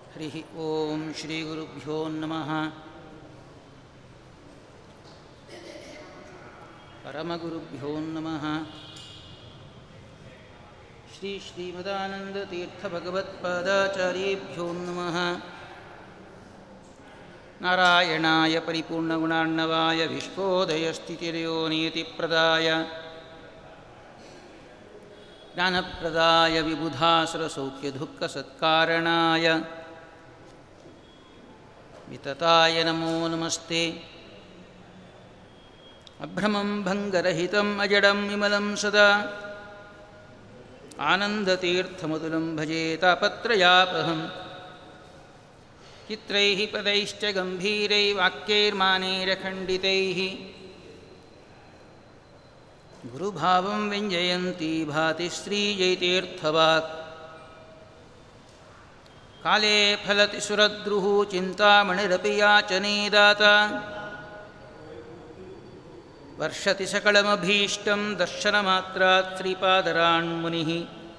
हरिः ॐ श्रीगुरुभ्यो नमः परमगुरुभ्यो नमः श्री श्रीमदानन्दतीर्थभगवत्पादाचार्येभ्यो नमः नारायणाय परिपूर्णगुणार्णवाय विश्वोदयस्थितिर्यो नियतिप्रदाय ज्ञानप्रदाय विबुधासुरसौख्यदुःखसत्कारणाय वितताय नमो नमस्ते अभ्रमं भङ्गरहितम् अजडं विमलं सदा आनन्दतीर्थमधुरं भजे तापत्रयापहम् चित्रैः पदैश्च गम्भीरैः वाक्यैर्मानैरखण्डितैः गुरुभावं व्यञ्जयन्ती भाति श्रीजयतीर्थवाक् काले फलति सुरद्रुः चिन्तामणिरपि याचने दाता वर्षति सकलमभीष्टं दर्शनमात्रात् श्रीपादराण्मुनिः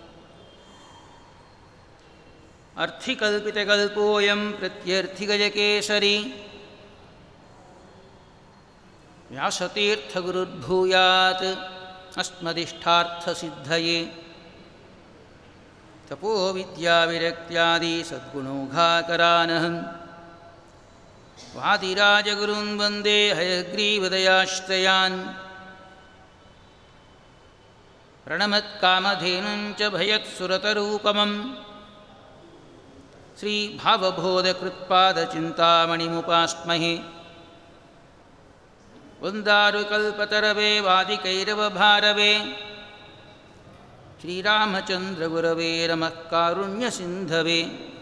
अर्थिकल्पितकल्पोऽयं प्रत्यर्थिगजकेसरी व्यासतीर्थगुरुर्भूयात् अस्मदिष्टार्थसिद्धये तपोविद्याविरक्त्यादि सद्गुणौघाकरानहं वादिराजगुरुन् वन्दे हयग्रीवदयाश्रयान् प्रणमत्कामधेनुञ्च भयत्सुरतरूपमम् श्रीभावबोधकृत्पादचिन्तामणिमुपास्महे वन्दारुकल्पतरवे वादिकैरवभारवे श्रीरामचन्द्रगुरवे नमः कारुण्यसिन्धवे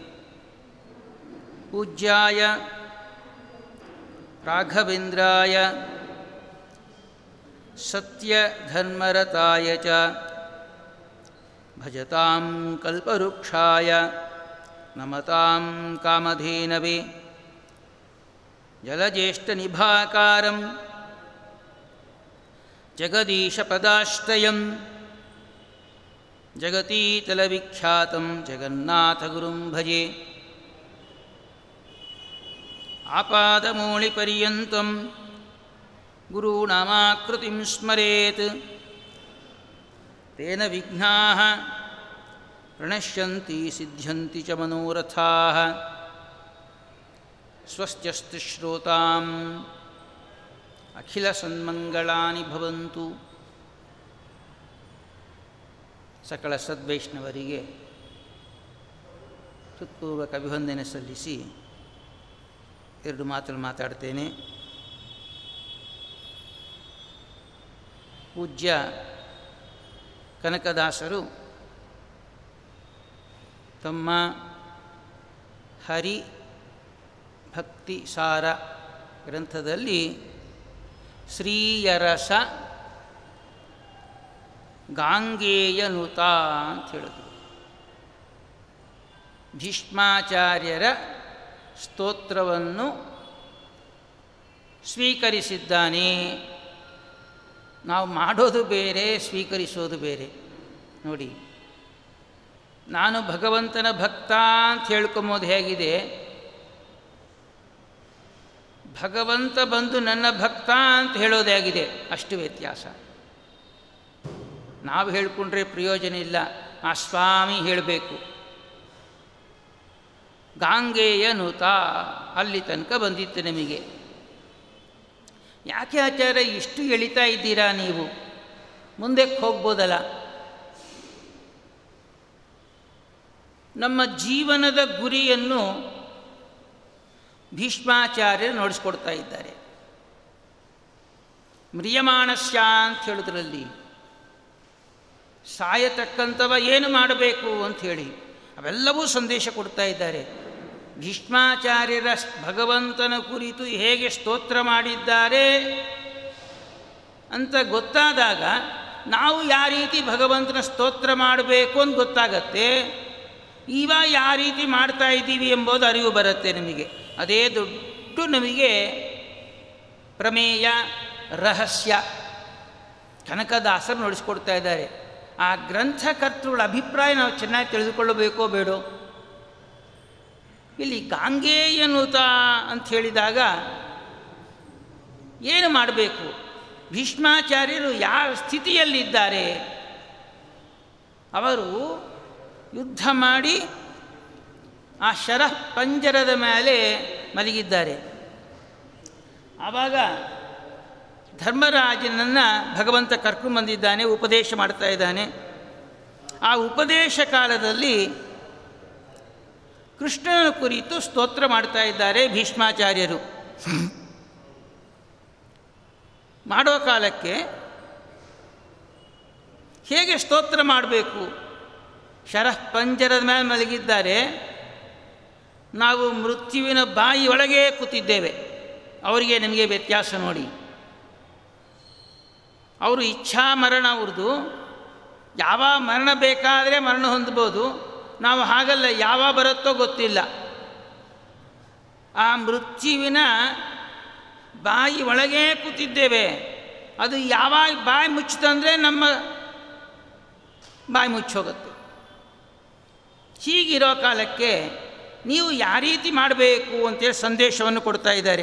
पूज्याय राघवेन्द्राय सत्यधर्मरताय च भजतां कल्पवृक्षाय नमतां कामधेनवे जलज्येष्ठनिभाकारं जगदीशपदाश्रयं जगतीतलविख्यातं जगन्नाथगुरुं भजे आपादमूलिपर्यन्तं गुरूणामाकृतिं स्मरेत् तेन विघ्नाः प्रणश्यन्ति सिद्ध्यन्ति च मनोरथाः स्वस्त्यस्तु श्रोताम् ಅಖಿಲಸನ್ಮಂಗಳಾನಿ ಭವಂತು ಸಕಲ ಸದ್ವೈಷ್ಣವರಿಗೆ ಹೃತ್ಪೂರ್ವಕ ಅಭಿವಂದನೆ ಸಲ್ಲಿಸಿ ಎರಡು ಮಾತನ್ನು ಮಾತಾಡ್ತೇನೆ ಪೂಜ್ಯ ಕನಕದಾಸರು ತಮ್ಮ ಹರಿ ಭಕ್ತಿ ಸಾರ ಗ್ರಂಥದಲ್ಲಿ ಶ್ರೀಯರಸ ಗಾಂಗೇಯನುತ ಅಂತ ಹೇಳಿದ್ರು ಭೀಷ್ಮಾಚಾರ್ಯರ ಸ್ತೋತ್ರವನ್ನು ಸ್ವೀಕರಿಸಿದ್ದಾನೆ ನಾವು ಮಾಡೋದು ಬೇರೆ ಸ್ವೀಕರಿಸೋದು ಬೇರೆ ನೋಡಿ ನಾನು ಭಗವಂತನ ಭಕ್ತ ಅಂತ ಹೇಳ್ಕೊಂಬೋದು ಹೇಗಿದೆ ಭಗವಂತ ಬಂದು ನನ್ನ ಭಕ್ತ ಅಂತ ಹೇಳೋದಾಗಿದೆ ಅಷ್ಟು ವ್ಯತ್ಯಾಸ ನಾವು ಹೇಳಿಕೊಂಡ್ರೆ ಪ್ರಯೋಜನ ಇಲ್ಲ ಆ ಸ್ವಾಮಿ ಹೇಳಬೇಕು ಗಾಂಗೇಯ ನೂತ ಅಲ್ಲಿ ತನಕ ಬಂದಿತ್ತು ನಿಮಗೆ ಯಾಕೆ ಆಚಾರ್ಯ ಇಷ್ಟು ಎಳಿತಾ ಇದ್ದೀರಾ ನೀವು ಮುಂದಕ್ಕೆ ಹೋಗ್ಬೋದಲ್ಲ ನಮ್ಮ ಜೀವನದ ಗುರಿಯನ್ನು ಭೀಷ್ಮಾಚಾರ್ಯರು ನೋಡಿಸ್ಕೊಡ್ತಾ ಇದ್ದಾರೆ ಮ್ರಿಯಮಾಣಸ್ಯ ಅಂತ ಹೇಳೋದ್ರಲ್ಲಿ ಸಾಯತಕ್ಕಂಥವ ಏನು ಮಾಡಬೇಕು ಅಂಥೇಳಿ ಅವೆಲ್ಲವೂ ಸಂದೇಶ ಕೊಡ್ತಾ ಇದ್ದಾರೆ ಭೀಷ್ಮಾಚಾರ್ಯರ ಭಗವಂತನ ಕುರಿತು ಹೇಗೆ ಸ್ತೋತ್ರ ಮಾಡಿದ್ದಾರೆ ಅಂತ ಗೊತ್ತಾದಾಗ ನಾವು ಯಾವ ರೀತಿ ಭಗವಂತನ ಸ್ತೋತ್ರ ಮಾಡಬೇಕು ಅಂತ ಗೊತ್ತಾಗತ್ತೆ ಇವ ಯಾವ ರೀತಿ ಮಾಡ್ತಾ ಇದ್ದೀವಿ ಎಂಬುದು ಅರಿವು ಬರುತ್ತೆ ನಮಗೆ ಅದೇ ದೊಡ್ಡ ನಮಗೆ ಪ್ರಮೇಯ ರಹಸ್ಯ ಕನಕದಾಸರು ನಡೆಸ್ಕೊಡ್ತಾ ಇದ್ದಾರೆ ಆ ಗ್ರಂಥಕರ್ತೃಗಳ ಅಭಿಪ್ರಾಯ ನಾವು ಚೆನ್ನಾಗಿ ತಿಳಿದುಕೊಳ್ಳಬೇಕೋ ಬೇಡೋ ಇಲ್ಲಿ ಗಾಂಗೇಯನುತ ಅಂತ ಹೇಳಿದಾಗ ಏನು ಮಾಡಬೇಕು ಭೀಷ್ಮಾಚಾರ್ಯರು ಯಾವ ಸ್ಥಿತಿಯಲ್ಲಿದ್ದಾರೆ ಅವರು ಯುದ್ಧ ಮಾಡಿ ಆ ಶರಃ ಪಂಜರದ ಮೇಲೆ ಮಲಗಿದ್ದಾರೆ ಆವಾಗ ಧರ್ಮರಾಜನನ್ನು ಭಗವಂತ ಕರ್ಕೊಂಡು ಬಂದಿದ್ದಾನೆ ಉಪದೇಶ ಮಾಡ್ತಾ ಇದ್ದಾನೆ ಆ ಉಪದೇಶ ಕಾಲದಲ್ಲಿ ಕೃಷ್ಣನ ಕುರಿತು ಸ್ತೋತ್ರ ಮಾಡ್ತಾ ಇದ್ದಾರೆ ಭೀಷ್ಮಾಚಾರ್ಯರು ಮಾಡೋ ಕಾಲಕ್ಕೆ ಹೇಗೆ ಸ್ತೋತ್ರ ಮಾಡಬೇಕು ಶರಃ ಪಂಜರದ ಮೇಲೆ ಮಲಗಿದ್ದಾರೆ ನಾವು ಮೃತ್ಯುವಿನ ಬಾಯಿ ಒಳಗೆ ಕೂತಿದ್ದೇವೆ ಅವರಿಗೆ ನಮಗೆ ವ್ಯತ್ಯಾಸ ನೋಡಿ ಅವರು ಇಚ್ಛಾ ಮರಣ ಅವ್ರದ್ದು ಯಾವ ಮರಣ ಬೇಕಾದರೆ ಮರಣ ಹೊಂದ್ಬೋದು ನಾವು ಹಾಗಲ್ಲ ಯಾವ ಬರುತ್ತೋ ಗೊತ್ತಿಲ್ಲ ಆ ಮೃತ್ಯುವಿನ ಬಾಯಿ ಒಳಗೇ ಕೂತಿದ್ದೇವೆ ಅದು ಯಾವಾಗ ಬಾಯಿ ಮುಚ್ಚಿತಂದರೆ ನಮ್ಮ ಬಾಯಿ ಮುಚ್ಚೋಗುತ್ತೆ ಹೀಗಿರೋ ಕಾಲಕ್ಕೆ ನೀವು ಯಾವ ರೀತಿ ಮಾಡಬೇಕು ಅಂತೇಳಿ ಸಂದೇಶವನ್ನು ಕೊಡ್ತಾ ಇದ್ದಾರೆ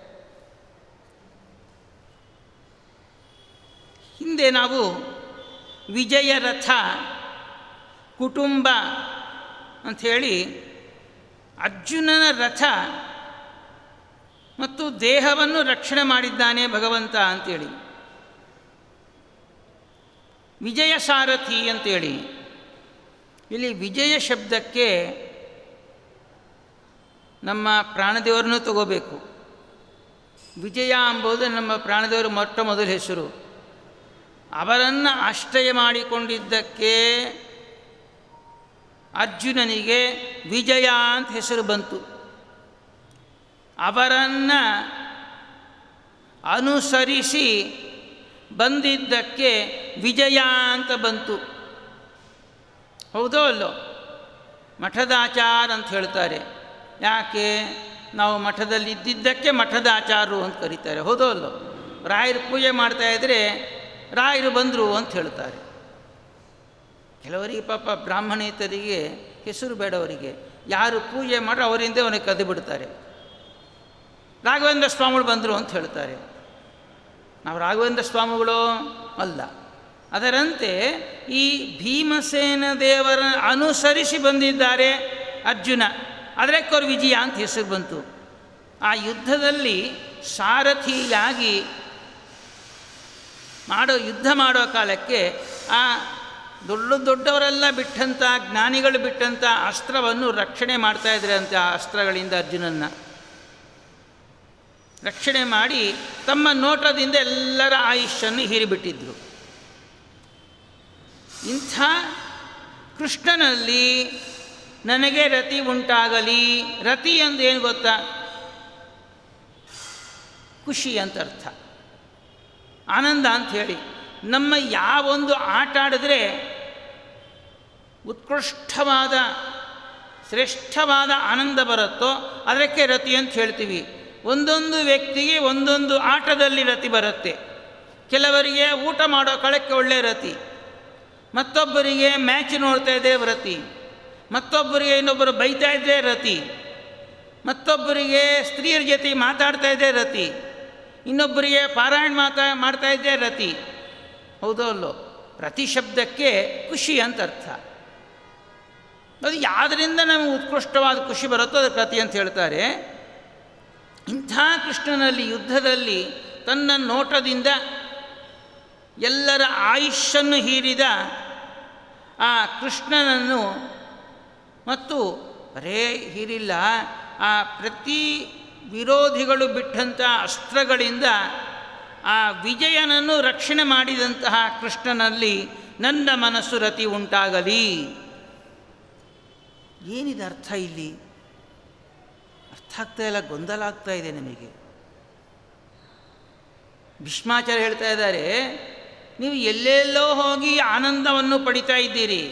ಹಿಂದೆ ನಾವು ವಿಜಯ ರಥ ಕುಟುಂಬ ಅಂಥೇಳಿ ಅರ್ಜುನನ ರಥ ಮತ್ತು ದೇಹವನ್ನು ರಕ್ಷಣೆ ಮಾಡಿದ್ದಾನೆ ಭಗವಂತ ಅಂತೇಳಿ ವಿಜಯ ಸಾರಥಿ ಅಂತೇಳಿ ಇಲ್ಲಿ ವಿಜಯ ಶಬ್ದಕ್ಕೆ ನಮ್ಮ ಪ್ರಾಣದೇವರನ್ನು ತಗೋಬೇಕು ವಿಜಯ ಎಂಬುದು ನಮ್ಮ ಪ್ರಾಣದೇವರ ಮೊಟ್ಟ ಮೊದಲ ಹೆಸರು ಅವರನ್ನು ಆಶ್ರಯ ಮಾಡಿಕೊಂಡಿದ್ದಕ್ಕೆ ಅರ್ಜುನನಿಗೆ ವಿಜಯ ಅಂತ ಹೆಸರು ಬಂತು ಅವರನ್ನು ಅನುಸರಿಸಿ ಬಂದಿದ್ದಕ್ಕೆ ವಿಜಯ ಅಂತ ಬಂತು ಹೌದೋ ಅಲ್ಲೋ ಮಠದ ಆಚಾರ ಅಂತ ಹೇಳ್ತಾರೆ ಯಾಕೆ ನಾವು ಮಠದಲ್ಲಿ ಇದ್ದಿದ್ದಕ್ಕೆ ಮಠದ ಆಚಾರರು ಅಂತ ಕರೀತಾರೆ ಹೌದೋ ಅಲ್ಲೋ ರಾಯರು ಪೂಜೆ ಮಾಡ್ತಾಯಿದ್ರೆ ರಾಯರು ಬಂದರು ಅಂತ ಹೇಳ್ತಾರೆ ಕೆಲವರಿಗೆ ಪಾಪ ಬ್ರಾಹ್ಮಣೇತರಿಗೆ ಹೆಸರು ಬೇಡವರಿಗೆ ಯಾರು ಪೂಜೆ ಮಾಡ್ರೆ ಅವರಿಂದ ಅವನಿಗೆ ಕದ್ದು ಬಿಡ್ತಾರೆ ರಾಘವೇಂದ್ರ ಸ್ವಾಮಿಗಳು ಬಂದರು ಅಂತ ಹೇಳ್ತಾರೆ ನಾವು ರಾಘವೇಂದ್ರ ಸ್ವಾಮಿಗಳು ಅಲ್ಲ ಅದರಂತೆ ಈ ಭೀಮಸೇನ ದೇವರ ಅನುಸರಿಸಿ ಬಂದಿದ್ದಾರೆ ಅರ್ಜುನ ಅದಕ್ಕೆ ಅವ್ರ ವಿಜಯ ಅಂತ ಹೆಸರು ಬಂತು ಆ ಯುದ್ಧದಲ್ಲಿ ಸಾರಥಿಯಾಗಿ ಮಾಡೋ ಯುದ್ಧ ಮಾಡೋ ಕಾಲಕ್ಕೆ ಆ ದೊಡ್ಡ ದೊಡ್ಡವರೆಲ್ಲ ಬಿಟ್ಟಂಥ ಜ್ಞಾನಿಗಳು ಬಿಟ್ಟಂಥ ಅಸ್ತ್ರವನ್ನು ರಕ್ಷಣೆ ಮಾಡ್ತಾ ಇದ್ರೆ ಅಂತೆ ಆ ಅಸ್ತ್ರಗಳಿಂದ ಅರ್ಜುನನ್ನ ರಕ್ಷಣೆ ಮಾಡಿ ತಮ್ಮ ನೋಟದಿಂದ ಎಲ್ಲರ ಆಯುಷ್ಯನ್ನು ಹೀರಿಬಿಟ್ಟಿದ್ರು ಇಂಥ ಕೃಷ್ಣನಲ್ಲಿ ನನಗೆ ರತಿ ಉಂಟಾಗಲಿ ರತಿ ಅಂದ್ರೆ ಏನು ಗೊತ್ತಾ ಖುಷಿ ಅಂತ ಅರ್ಥ ಆನಂದ ಅಂತ ಹೇಳಿ ನಮ್ಮ ಯಾವೊಂದು ಆಟ ಆಡಿದ್ರೆ ಉತ್ಕೃಷ್ಟವಾದ ಶ್ರೇಷ್ಠವಾದ ಆನಂದ ಬರುತ್ತೋ ಅದಕ್ಕೆ ರತಿ ಅಂತ ಹೇಳ್ತೀವಿ ಒಂದೊಂದು ವ್ಯಕ್ತಿಗೆ ಒಂದೊಂದು ಆಟದಲ್ಲಿ ರತಿ ಬರುತ್ತೆ ಕೆಲವರಿಗೆ ಊಟ ಮಾಡೋ ಕಳಕ್ಕೆ ಒಳ್ಳೆ ರತಿ ಮತ್ತೊಬ್ಬರಿಗೆ ಮ್ಯಾಚ್ ನೋಡ್ತಾ ಇದ್ದರೆ ರತಿ ಮತ್ತೊಬ್ಬರಿಗೆ ಇನ್ನೊಬ್ಬರು ಬೈತಾ ಇದ್ದರೆ ರತಿ ಮತ್ತೊಬ್ಬರಿಗೆ ಸ್ತ್ರೀಯರ ಜೊತೆ ಮಾತಾಡ್ತಾ ಇದ್ದರೆ ರತಿ ಇನ್ನೊಬ್ಬರಿಗೆ ಪಾರಾಯಣ ಮಾತಾ ಮಾಡ್ತಾ ಇದ್ದೇ ರತಿ ಹೌದೋ ಅಲ್ಲೋ ರತಿ ಶಬ್ದಕ್ಕೆ ಖುಷಿ ಅಂತ ಅರ್ಥ ಅದು ಯಾವುದರಿಂದ ನಮಗೆ ಉತ್ಕೃಷ್ಟವಾದ ಖುಷಿ ಬರುತ್ತೋ ಅದಕ್ಕೆ ರತಿ ಅಂತ ಹೇಳ್ತಾರೆ ಇಂಥ ಕೃಷ್ಣನಲ್ಲಿ ಯುದ್ಧದಲ್ಲಿ ತನ್ನ ನೋಟದಿಂದ ಎಲ್ಲರ ಆಯುಷನ್ನು ಹೀರಿದ ಆ ಕೃಷ್ಣನನ್ನು ಮತ್ತು ಬರೇ ಹೀರಿಲ್ಲ ಆ ಪ್ರತಿ ವಿರೋಧಿಗಳು ಬಿಟ್ಟಂಥ ಅಸ್ತ್ರಗಳಿಂದ ಆ ವಿಜಯನನ್ನು ರಕ್ಷಣೆ ಮಾಡಿದಂತಹ ಕೃಷ್ಣನಲ್ಲಿ ನನ್ನ ಮನಸ್ಸು ರತಿ ಉಂಟಾಗಲಿ ಏನಿದೆ ಅರ್ಥ ಇಲ್ಲಿ ಅರ್ಥ ಆಗ್ತಾ ಇಲ್ಲ ಗೊಂದಲ ಆಗ್ತಾ ಇದೆ ನಮಗೆ ಭೀಷ್ಮಾಚಾರ್ಯ ಹೇಳ್ತಾ ಇದ್ದಾರೆ ನೀವು ಎಲ್ಲೆಲ್ಲೋ ಹೋಗಿ ಆನಂದವನ್ನು ಪಡಿತಾ ಇದ್ದೀರಿ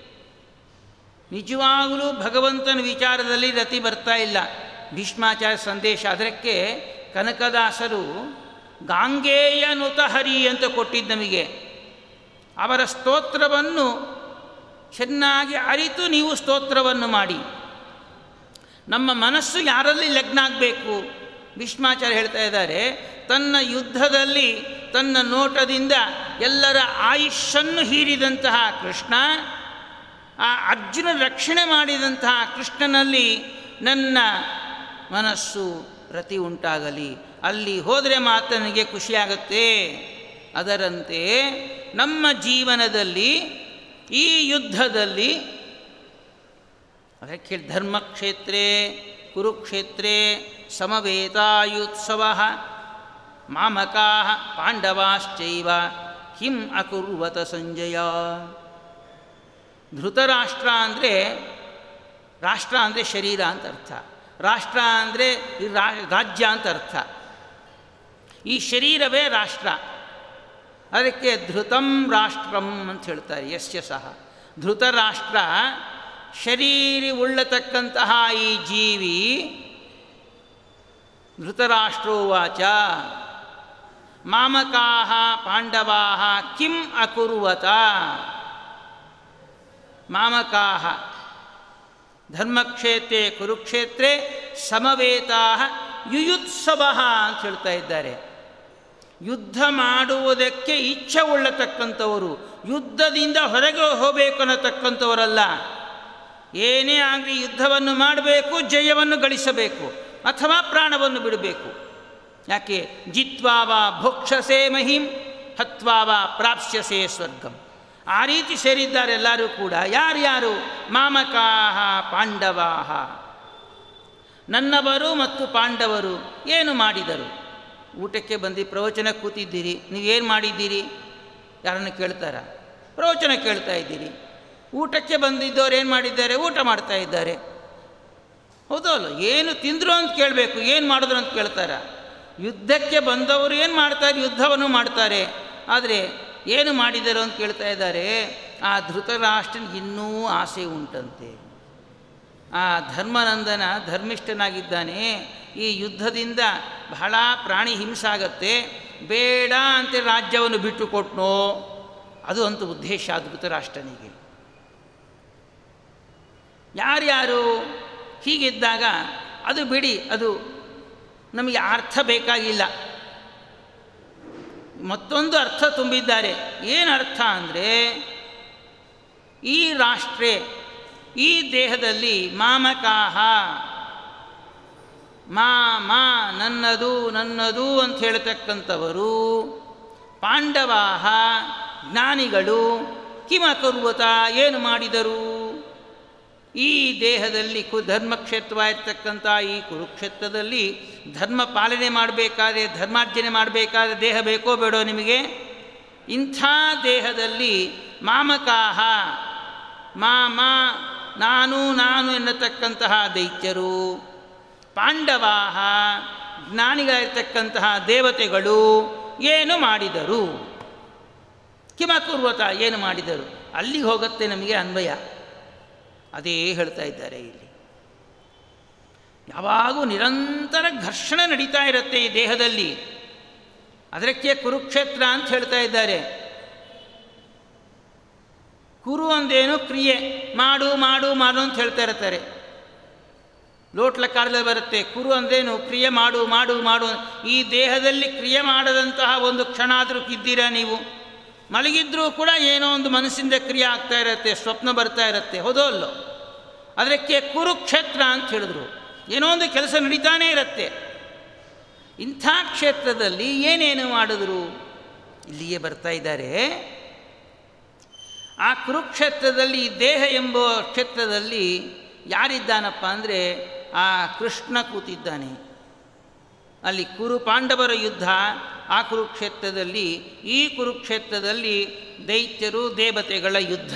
ನಿಜವಾಗಲೂ ಭಗವಂತನ ವಿಚಾರದಲ್ಲಿ ರತಿ ಬರ್ತಾ ಇಲ್ಲ ಭೀಷ್ಮಾಚಾರ್ಯ ಸಂದೇಶ ಅದಕ್ಕೆ ಕನಕದಾಸರು ಗಾಂಗೇಯ ನುತ ಹರಿ ಅಂತ ಕೊಟ್ಟಿದ್ದು ನಮಗೆ ಅವರ ಸ್ತೋತ್ರವನ್ನು ಚೆನ್ನಾಗಿ ಅರಿತು ನೀವು ಸ್ತೋತ್ರವನ್ನು ಮಾಡಿ ನಮ್ಮ ಮನಸ್ಸು ಯಾರಲ್ಲಿ ಲಗ್ನ ಆಗಬೇಕು ಭೀಷ್ಮಾಚಾರ್ಯ ಹೇಳ್ತಾ ಇದ್ದಾರೆ ತನ್ನ ಯುದ್ಧದಲ್ಲಿ ತನ್ನ ನೋಟದಿಂದ ಎಲ್ಲರ ಆಯುಷನ್ನು ಹೀರಿದಂತಹ ಕೃಷ್ಣ ಆ ಅರ್ಜುನ ರಕ್ಷಣೆ ಮಾಡಿದಂತಹ ಕೃಷ್ಣನಲ್ಲಿ ನನ್ನ ಮನಸ್ಸು ರತಿ ಉಂಟಾಗಲಿ ಅಲ್ಲಿ ಹೋದರೆ ಮಾತ್ರ ನನಗೆ ಖುಷಿಯಾಗುತ್ತೆ ಅದರಂತೆ ನಮ್ಮ ಜೀವನದಲ್ಲಿ ಈ ಯುದ್ಧದಲ್ಲಿ ಅದಕ್ಕೆ ಧರ್ಮಕ್ಷೇತ್ರೇ ಕುರುಕ್ಷೇತ್ರೇ ಸಮವೇತಾಯುತ್ಸವ ಮಾಮಕಾ ಪಾಂಡವಾಶ್ಚೈವ ಕಿಂ ಅಕುರ್ವತ ಸಂಜಯ ಧೃತರಾಷ್ಟ್ರ ಅಂದರೆ ರಾಷ್ಟ್ರ ಅಂದರೆ ಶರೀರ ಅಂತ ಅರ್ಥ ರಾಷ್ಟ್ರ ಅಂದರೆ ಈ ರಾ- ರಾಜ್ಯ ಅಂತ ಅರ್ಥ ಈ ಶರೀರವೇ ರಾಷ್ಟ್ರ ಅದಕ್ಕೆ ಧೃತಂ ರಾಷ್ಟ್ರಂ ಅಂತ ಹೇಳ್ತಾರೆ ಯಸ್ಯ ಸಹ ಧೃತರಾಷ್ಟ್ರ ಶರೀರಿ ಉಳ್ಳತಕ್ಕಂತಹ ಈ ಜೀವಿ ಧೃತರಾಷ್ಟ್ರೋವಾಚ ಮಾಮಕಾ ಪಾಂಡವಾ ಕಿಂ ಅಕುರ್ವತ ಮಾಮಕಾ ಧರ್ಮಕ್ಷೇತ್ರೇ ಕುರುಕ್ಷೇತ್ರೇ ಸಮವೇತಾ ಯುಯುತ್ಸವ ಅಂತ ಹೇಳ್ತಾ ಇದ್ದಾರೆ ಯುದ್ಧ ಮಾಡುವುದಕ್ಕೆ ಇಚ್ಛೆ ಉಳ್ಳತಕ್ಕಂಥವರು ಯುದ್ಧದಿಂದ ಹೊರಗೆ ಹೋಗಬೇಕು ಅನ್ನತಕ್ಕಂಥವರಲ್ಲ ಏನೇ ಆಗಲಿ ಯುದ್ಧವನ್ನು ಮಾಡಬೇಕು ಜಯವನ್ನು ಗಳಿಸಬೇಕು ಅಥವಾ ಪ್ರಾಣವನ್ನು ಬಿಡಬೇಕು ಯಾಕೆ ಜಿತ್ವಾವ ಭೋಕ್ಷಸೆ ಮಹಿಂ ಹತ್ವಾವ ಪ್ರಾಪ್ಸ್ಯಸೆ ಸ್ವರ್ಗಂ ಆ ರೀತಿ ಸೇರಿದ್ದಾರೆ ಎಲ್ಲರೂ ಕೂಡ ಯಾರ್ಯಾರು ಮಾಮಕಾಹ ಪಾಂಡವಾಹ ನನ್ನವರು ಮತ್ತು ಪಾಂಡವರು ಏನು ಮಾಡಿದರು ಊಟಕ್ಕೆ ಬಂದು ಪ್ರವಚನ ಕೂತಿದ್ದೀರಿ ನೀವೇನು ಮಾಡಿದ್ದೀರಿ ಯಾರನ್ನು ಕೇಳ್ತಾರ ಪ್ರವಚನ ಕೇಳ್ತಾ ಇದ್ದೀರಿ ಊಟಕ್ಕೆ ಬಂದಿದ್ದವ್ರು ಏನು ಮಾಡಿದ್ದಾರೆ ಊಟ ಮಾಡ್ತಾ ಇದ್ದಾರೆ ಹೌದೋ ಅಲ್ಲ ಏನು ತಿಂದರು ಅಂತ ಕೇಳಬೇಕು ಏನು ಮಾಡಿದ್ರು ಅಂತ ಕೇಳ್ತಾರ ಯುದ್ಧಕ್ಕೆ ಬಂದವರು ಏನು ಮಾಡ್ತಾರೆ ಯುದ್ಧವನ್ನು ಮಾಡ್ತಾರೆ ಆದರೆ ಏನು ಮಾಡಿದರು ಅಂತ ಕೇಳ್ತಾ ಇದ್ದಾರೆ ಆ ಧೃತರಾಷ್ಟ್ರನಿಗೆ ಇನ್ನೂ ಆಸೆ ಉಂಟಂತೆ ಆ ಧರ್ಮನಂದನ ಧರ್ಮಿಷ್ಠನಾಗಿದ್ದಾನೆ ಈ ಯುದ್ಧದಿಂದ ಬಹಳ ಪ್ರಾಣಿ ಹಿಂಸಾಗತ್ತೆ ಬೇಡ ಅಂತ ರಾಜ್ಯವನ್ನು ಬಿಟ್ಟು ಕೊಟ್ನೋ ಅದು ಅಂತೂ ಉದ್ದೇಶ ಅದು ಧೃತರಾಷ್ಟ್ರನಿಗೆ ಯಾರ್ಯಾರು ಹೀಗಿದ್ದಾಗ ಅದು ಬಿಡಿ ಅದು ನಮಗೆ ಅರ್ಥ ಬೇಕಾಗಿಲ್ಲ ಮತ್ತೊಂದು ಅರ್ಥ ತುಂಬಿದ್ದಾರೆ ಏನು ಅರ್ಥ ಅಂದರೆ ಈ ರಾಷ್ಟ್ರೇ ಈ ದೇಹದಲ್ಲಿ ಮಾಮಕಾಹ ಮಾ ಮಾ ನನ್ನದು ನನ್ನದು ಅಂತ ಹೇಳ್ತಕ್ಕಂಥವರು ಪಾಂಡವಾಹ ಜ್ಞಾನಿಗಳು ಕಿಮಕುರ್ವತ ಏನು ಮಾಡಿದರು ಈ ದೇಹದಲ್ಲಿ ಕು ಧರ್ಮಕ್ಷೇತ್ರವಾಗಿರ್ತಕ್ಕಂಥ ಈ ಕುರುಕ್ಷೇತ್ರದಲ್ಲಿ ಧರ್ಮ ಪಾಲನೆ ಮಾಡಬೇಕಾದ್ರೆ ಧರ್ಮಾರ್ಜನೆ ಮಾಡಬೇಕಾದ್ರೆ ದೇಹ ಬೇಕೋ ಬೇಡೋ ನಿಮಗೆ ಇಂಥ ದೇಹದಲ್ಲಿ ಮಾಮಕಾಹ ಮಾಮ ನಾನು ನಾನು ಎನ್ನತಕ್ಕಂತಹ ದೈತ್ಯರು ಪಾಂಡವಾಹ ಜ್ಞಾನಿಗಳಿರ್ತಕ್ಕಂತಹ ದೇವತೆಗಳು ಏನು ಮಾಡಿದರು ಕಿಮಕುರ್ವತ ಏನು ಮಾಡಿದರು ಅಲ್ಲಿಗೆ ಹೋಗುತ್ತೆ ನಮಗೆ ಅನ್ವಯ ಅದೇ ಹೇಳ್ತಾ ಇದ್ದಾರೆ ಇಲ್ಲಿ ಯಾವಾಗೂ ನಿರಂತರ ಘರ್ಷಣೆ ನಡೀತಾ ಇರುತ್ತೆ ಈ ದೇಹದಲ್ಲಿ ಅದಕ್ಕೆ ಕುರುಕ್ಷೇತ್ರ ಅಂತ ಹೇಳ್ತಾ ಇದ್ದಾರೆ ಕುರು ಅಂದೇನು ಕ್ರಿಯೆ ಮಾಡು ಮಾಡು ಮಾಡು ಅಂತ ಹೇಳ್ತಾ ಇರ್ತಾರೆ ಲೋಟ್ಲ ಕಾಲದಲ್ಲಿ ಬರುತ್ತೆ ಕುರು ಅಂದೇನು ಕ್ರಿಯೆ ಮಾಡು ಮಾಡು ಮಾಡು ಈ ದೇಹದಲ್ಲಿ ಕ್ರಿಯೆ ಮಾಡದಂತಹ ಒಂದು ಕ್ಷಣ ಆದರೂ ಇದ್ದೀರಾ ನೀವು ಮಲಗಿದ್ರೂ ಕೂಡ ಏನೋ ಒಂದು ಮನಸ್ಸಿಂದ ಕ್ರಿಯೆ ಆಗ್ತಾ ಇರುತ್ತೆ ಸ್ವಪ್ನ ಬರ್ತಾ ಇರುತ್ತೆ ಹೌದೋ ಅಲ್ಲೋ ಅದಕ್ಕೆ ಕುರುಕ್ಷೇತ್ರ ಅಂತ ಹೇಳಿದ್ರು ಏನೋ ಒಂದು ಕೆಲಸ ನಡೀತಾನೇ ಇರುತ್ತೆ ಇಂಥ ಕ್ಷೇತ್ರದಲ್ಲಿ ಏನೇನು ಮಾಡಿದ್ರು ಇಲ್ಲಿಯೇ ಬರ್ತಾ ಇದ್ದಾರೆ ಆ ಕುರುಕ್ಷೇತ್ರದಲ್ಲಿ ಈ ದೇಹ ಎಂಬ ಕ್ಷೇತ್ರದಲ್ಲಿ ಯಾರಿದ್ದಾನಪ್ಪ ಅಂದರೆ ಆ ಕೃಷ್ಣ ಕೂತಿದ್ದಾನೆ ಅಲ್ಲಿ ಕುರು ಪಾಂಡವರ ಯುದ್ಧ ಆ ಕುರುಕ್ಷೇತ್ರದಲ್ಲಿ ಈ ಕುರುಕ್ಷೇತ್ರದಲ್ಲಿ ದೈತ್ಯರು ದೇವತೆಗಳ ಯುದ್ಧ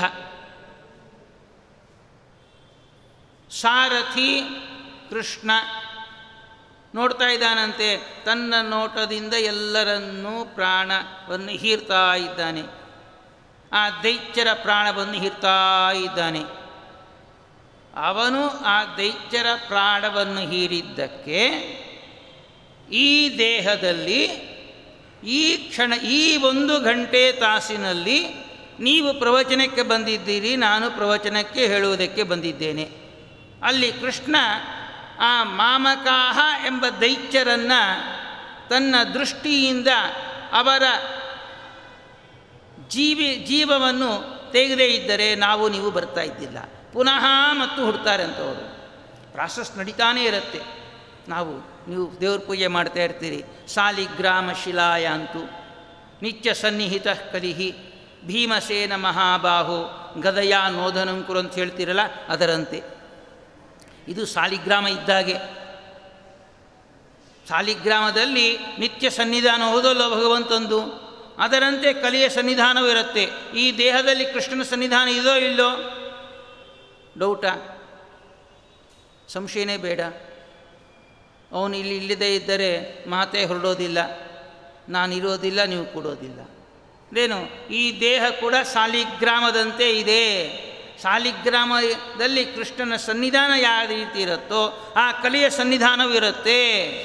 ಸಾರಥಿ ಕೃಷ್ಣ ನೋಡ್ತಾ ಇದ್ದಾನಂತೆ ತನ್ನ ನೋಟದಿಂದ ಎಲ್ಲರನ್ನೂ ಪ್ರಾಣವನ್ನು ಹೀರ್ತಾ ಇದ್ದಾನೆ ಆ ದೈತ್ಯರ ಪ್ರಾಣವನ್ನು ಹೀರ್ತಾ ಇದ್ದಾನೆ ಅವನು ಆ ದೈತ್ಯರ ಪ್ರಾಣವನ್ನು ಹೀರಿದ್ದಕ್ಕೆ ಈ ದೇಹದಲ್ಲಿ ಈ ಕ್ಷಣ ಈ ಒಂದು ಗಂಟೆ ತಾಸಿನಲ್ಲಿ ನೀವು ಪ್ರವಚನಕ್ಕೆ ಬಂದಿದ್ದೀರಿ ನಾನು ಪ್ರವಚನಕ್ಕೆ ಹೇಳುವುದಕ್ಕೆ ಬಂದಿದ್ದೇನೆ ಅಲ್ಲಿ ಕೃಷ್ಣ ಆ ಮಾಮಕಾಹ ಎಂಬ ದೈತ್ಯರನ್ನು ತನ್ನ ದೃಷ್ಟಿಯಿಂದ ಅವರ ಜೀವಿ ಜೀವವನ್ನು ತೆಗೆದೇ ಇದ್ದರೆ ನಾವು ನೀವು ಬರ್ತಾ ಇದ್ದಿಲ್ಲ ಪುನಃ ಮತ್ತು ಹುಡ್ತಾರೆ ಅಂತವರು ಪ್ರಾಸೆಸ್ ನಡೀತಾನೇ ಇರುತ್ತೆ ನಾವು ನೀವು ದೇವ್ರ ಪೂಜೆ ಮಾಡ್ತಾ ಇರ್ತೀರಿ ಸಾಲಿಗ್ರಾಮ ಶಿಲಾಯ ಅಂತೂ ನಿತ್ಯ ಸನ್ನಿಹಿತ ಕಲಿಹಿ ಭೀಮಸೇನ ಮಹಾಬಾಹು ಗದಯ ನೋಧನಂಕುರು ಅಂತ ಹೇಳ್ತೀರಲ್ಲ ಅದರಂತೆ ಇದು ಸಾಲಿಗ್ರಾಮ ಇದ್ದಾಗೆ ಸಾಲಿಗ್ರಾಮದಲ್ಲಿ ನಿತ್ಯ ಸನ್ನಿಧಾನ ಹೋದಲ್ಲೋ ಭಗವಂತಂದು ಅದರಂತೆ ಕಲಿಯ ಸನ್ನಿಧಾನವೂ ಇರುತ್ತೆ ಈ ದೇಹದಲ್ಲಿ ಕೃಷ್ಣನ ಸನ್ನಿಧಾನ ಇದೋ ಇಲ್ಲೋ ಡೌಟಾ ಸಂಶಯನೇ ಬೇಡ ಅವನು ಇಲ್ಲಿ ಇಲ್ಲದೇ ಇದ್ದರೆ ಮಾತೇ ಹೊರಡೋದಿಲ್ಲ ನಾನಿರೋದಿಲ್ಲ ನೀವು ಕೊಡೋದಿಲ್ಲ ಇದೇನು ಈ ದೇಹ ಕೂಡ ಸಾಲಿಗ್ರಾಮದಂತೆ ಇದೆ ಸಾಲಿಗ್ರಾಮದಲ್ಲಿ ಕೃಷ್ಣನ ಸನ್ನಿಧಾನ ಯಾವ ರೀತಿ ಇರುತ್ತೋ ಆ ಕಲಿಯ ಸನ್ನಿಧಾನವೂ ಇರುತ್ತೆ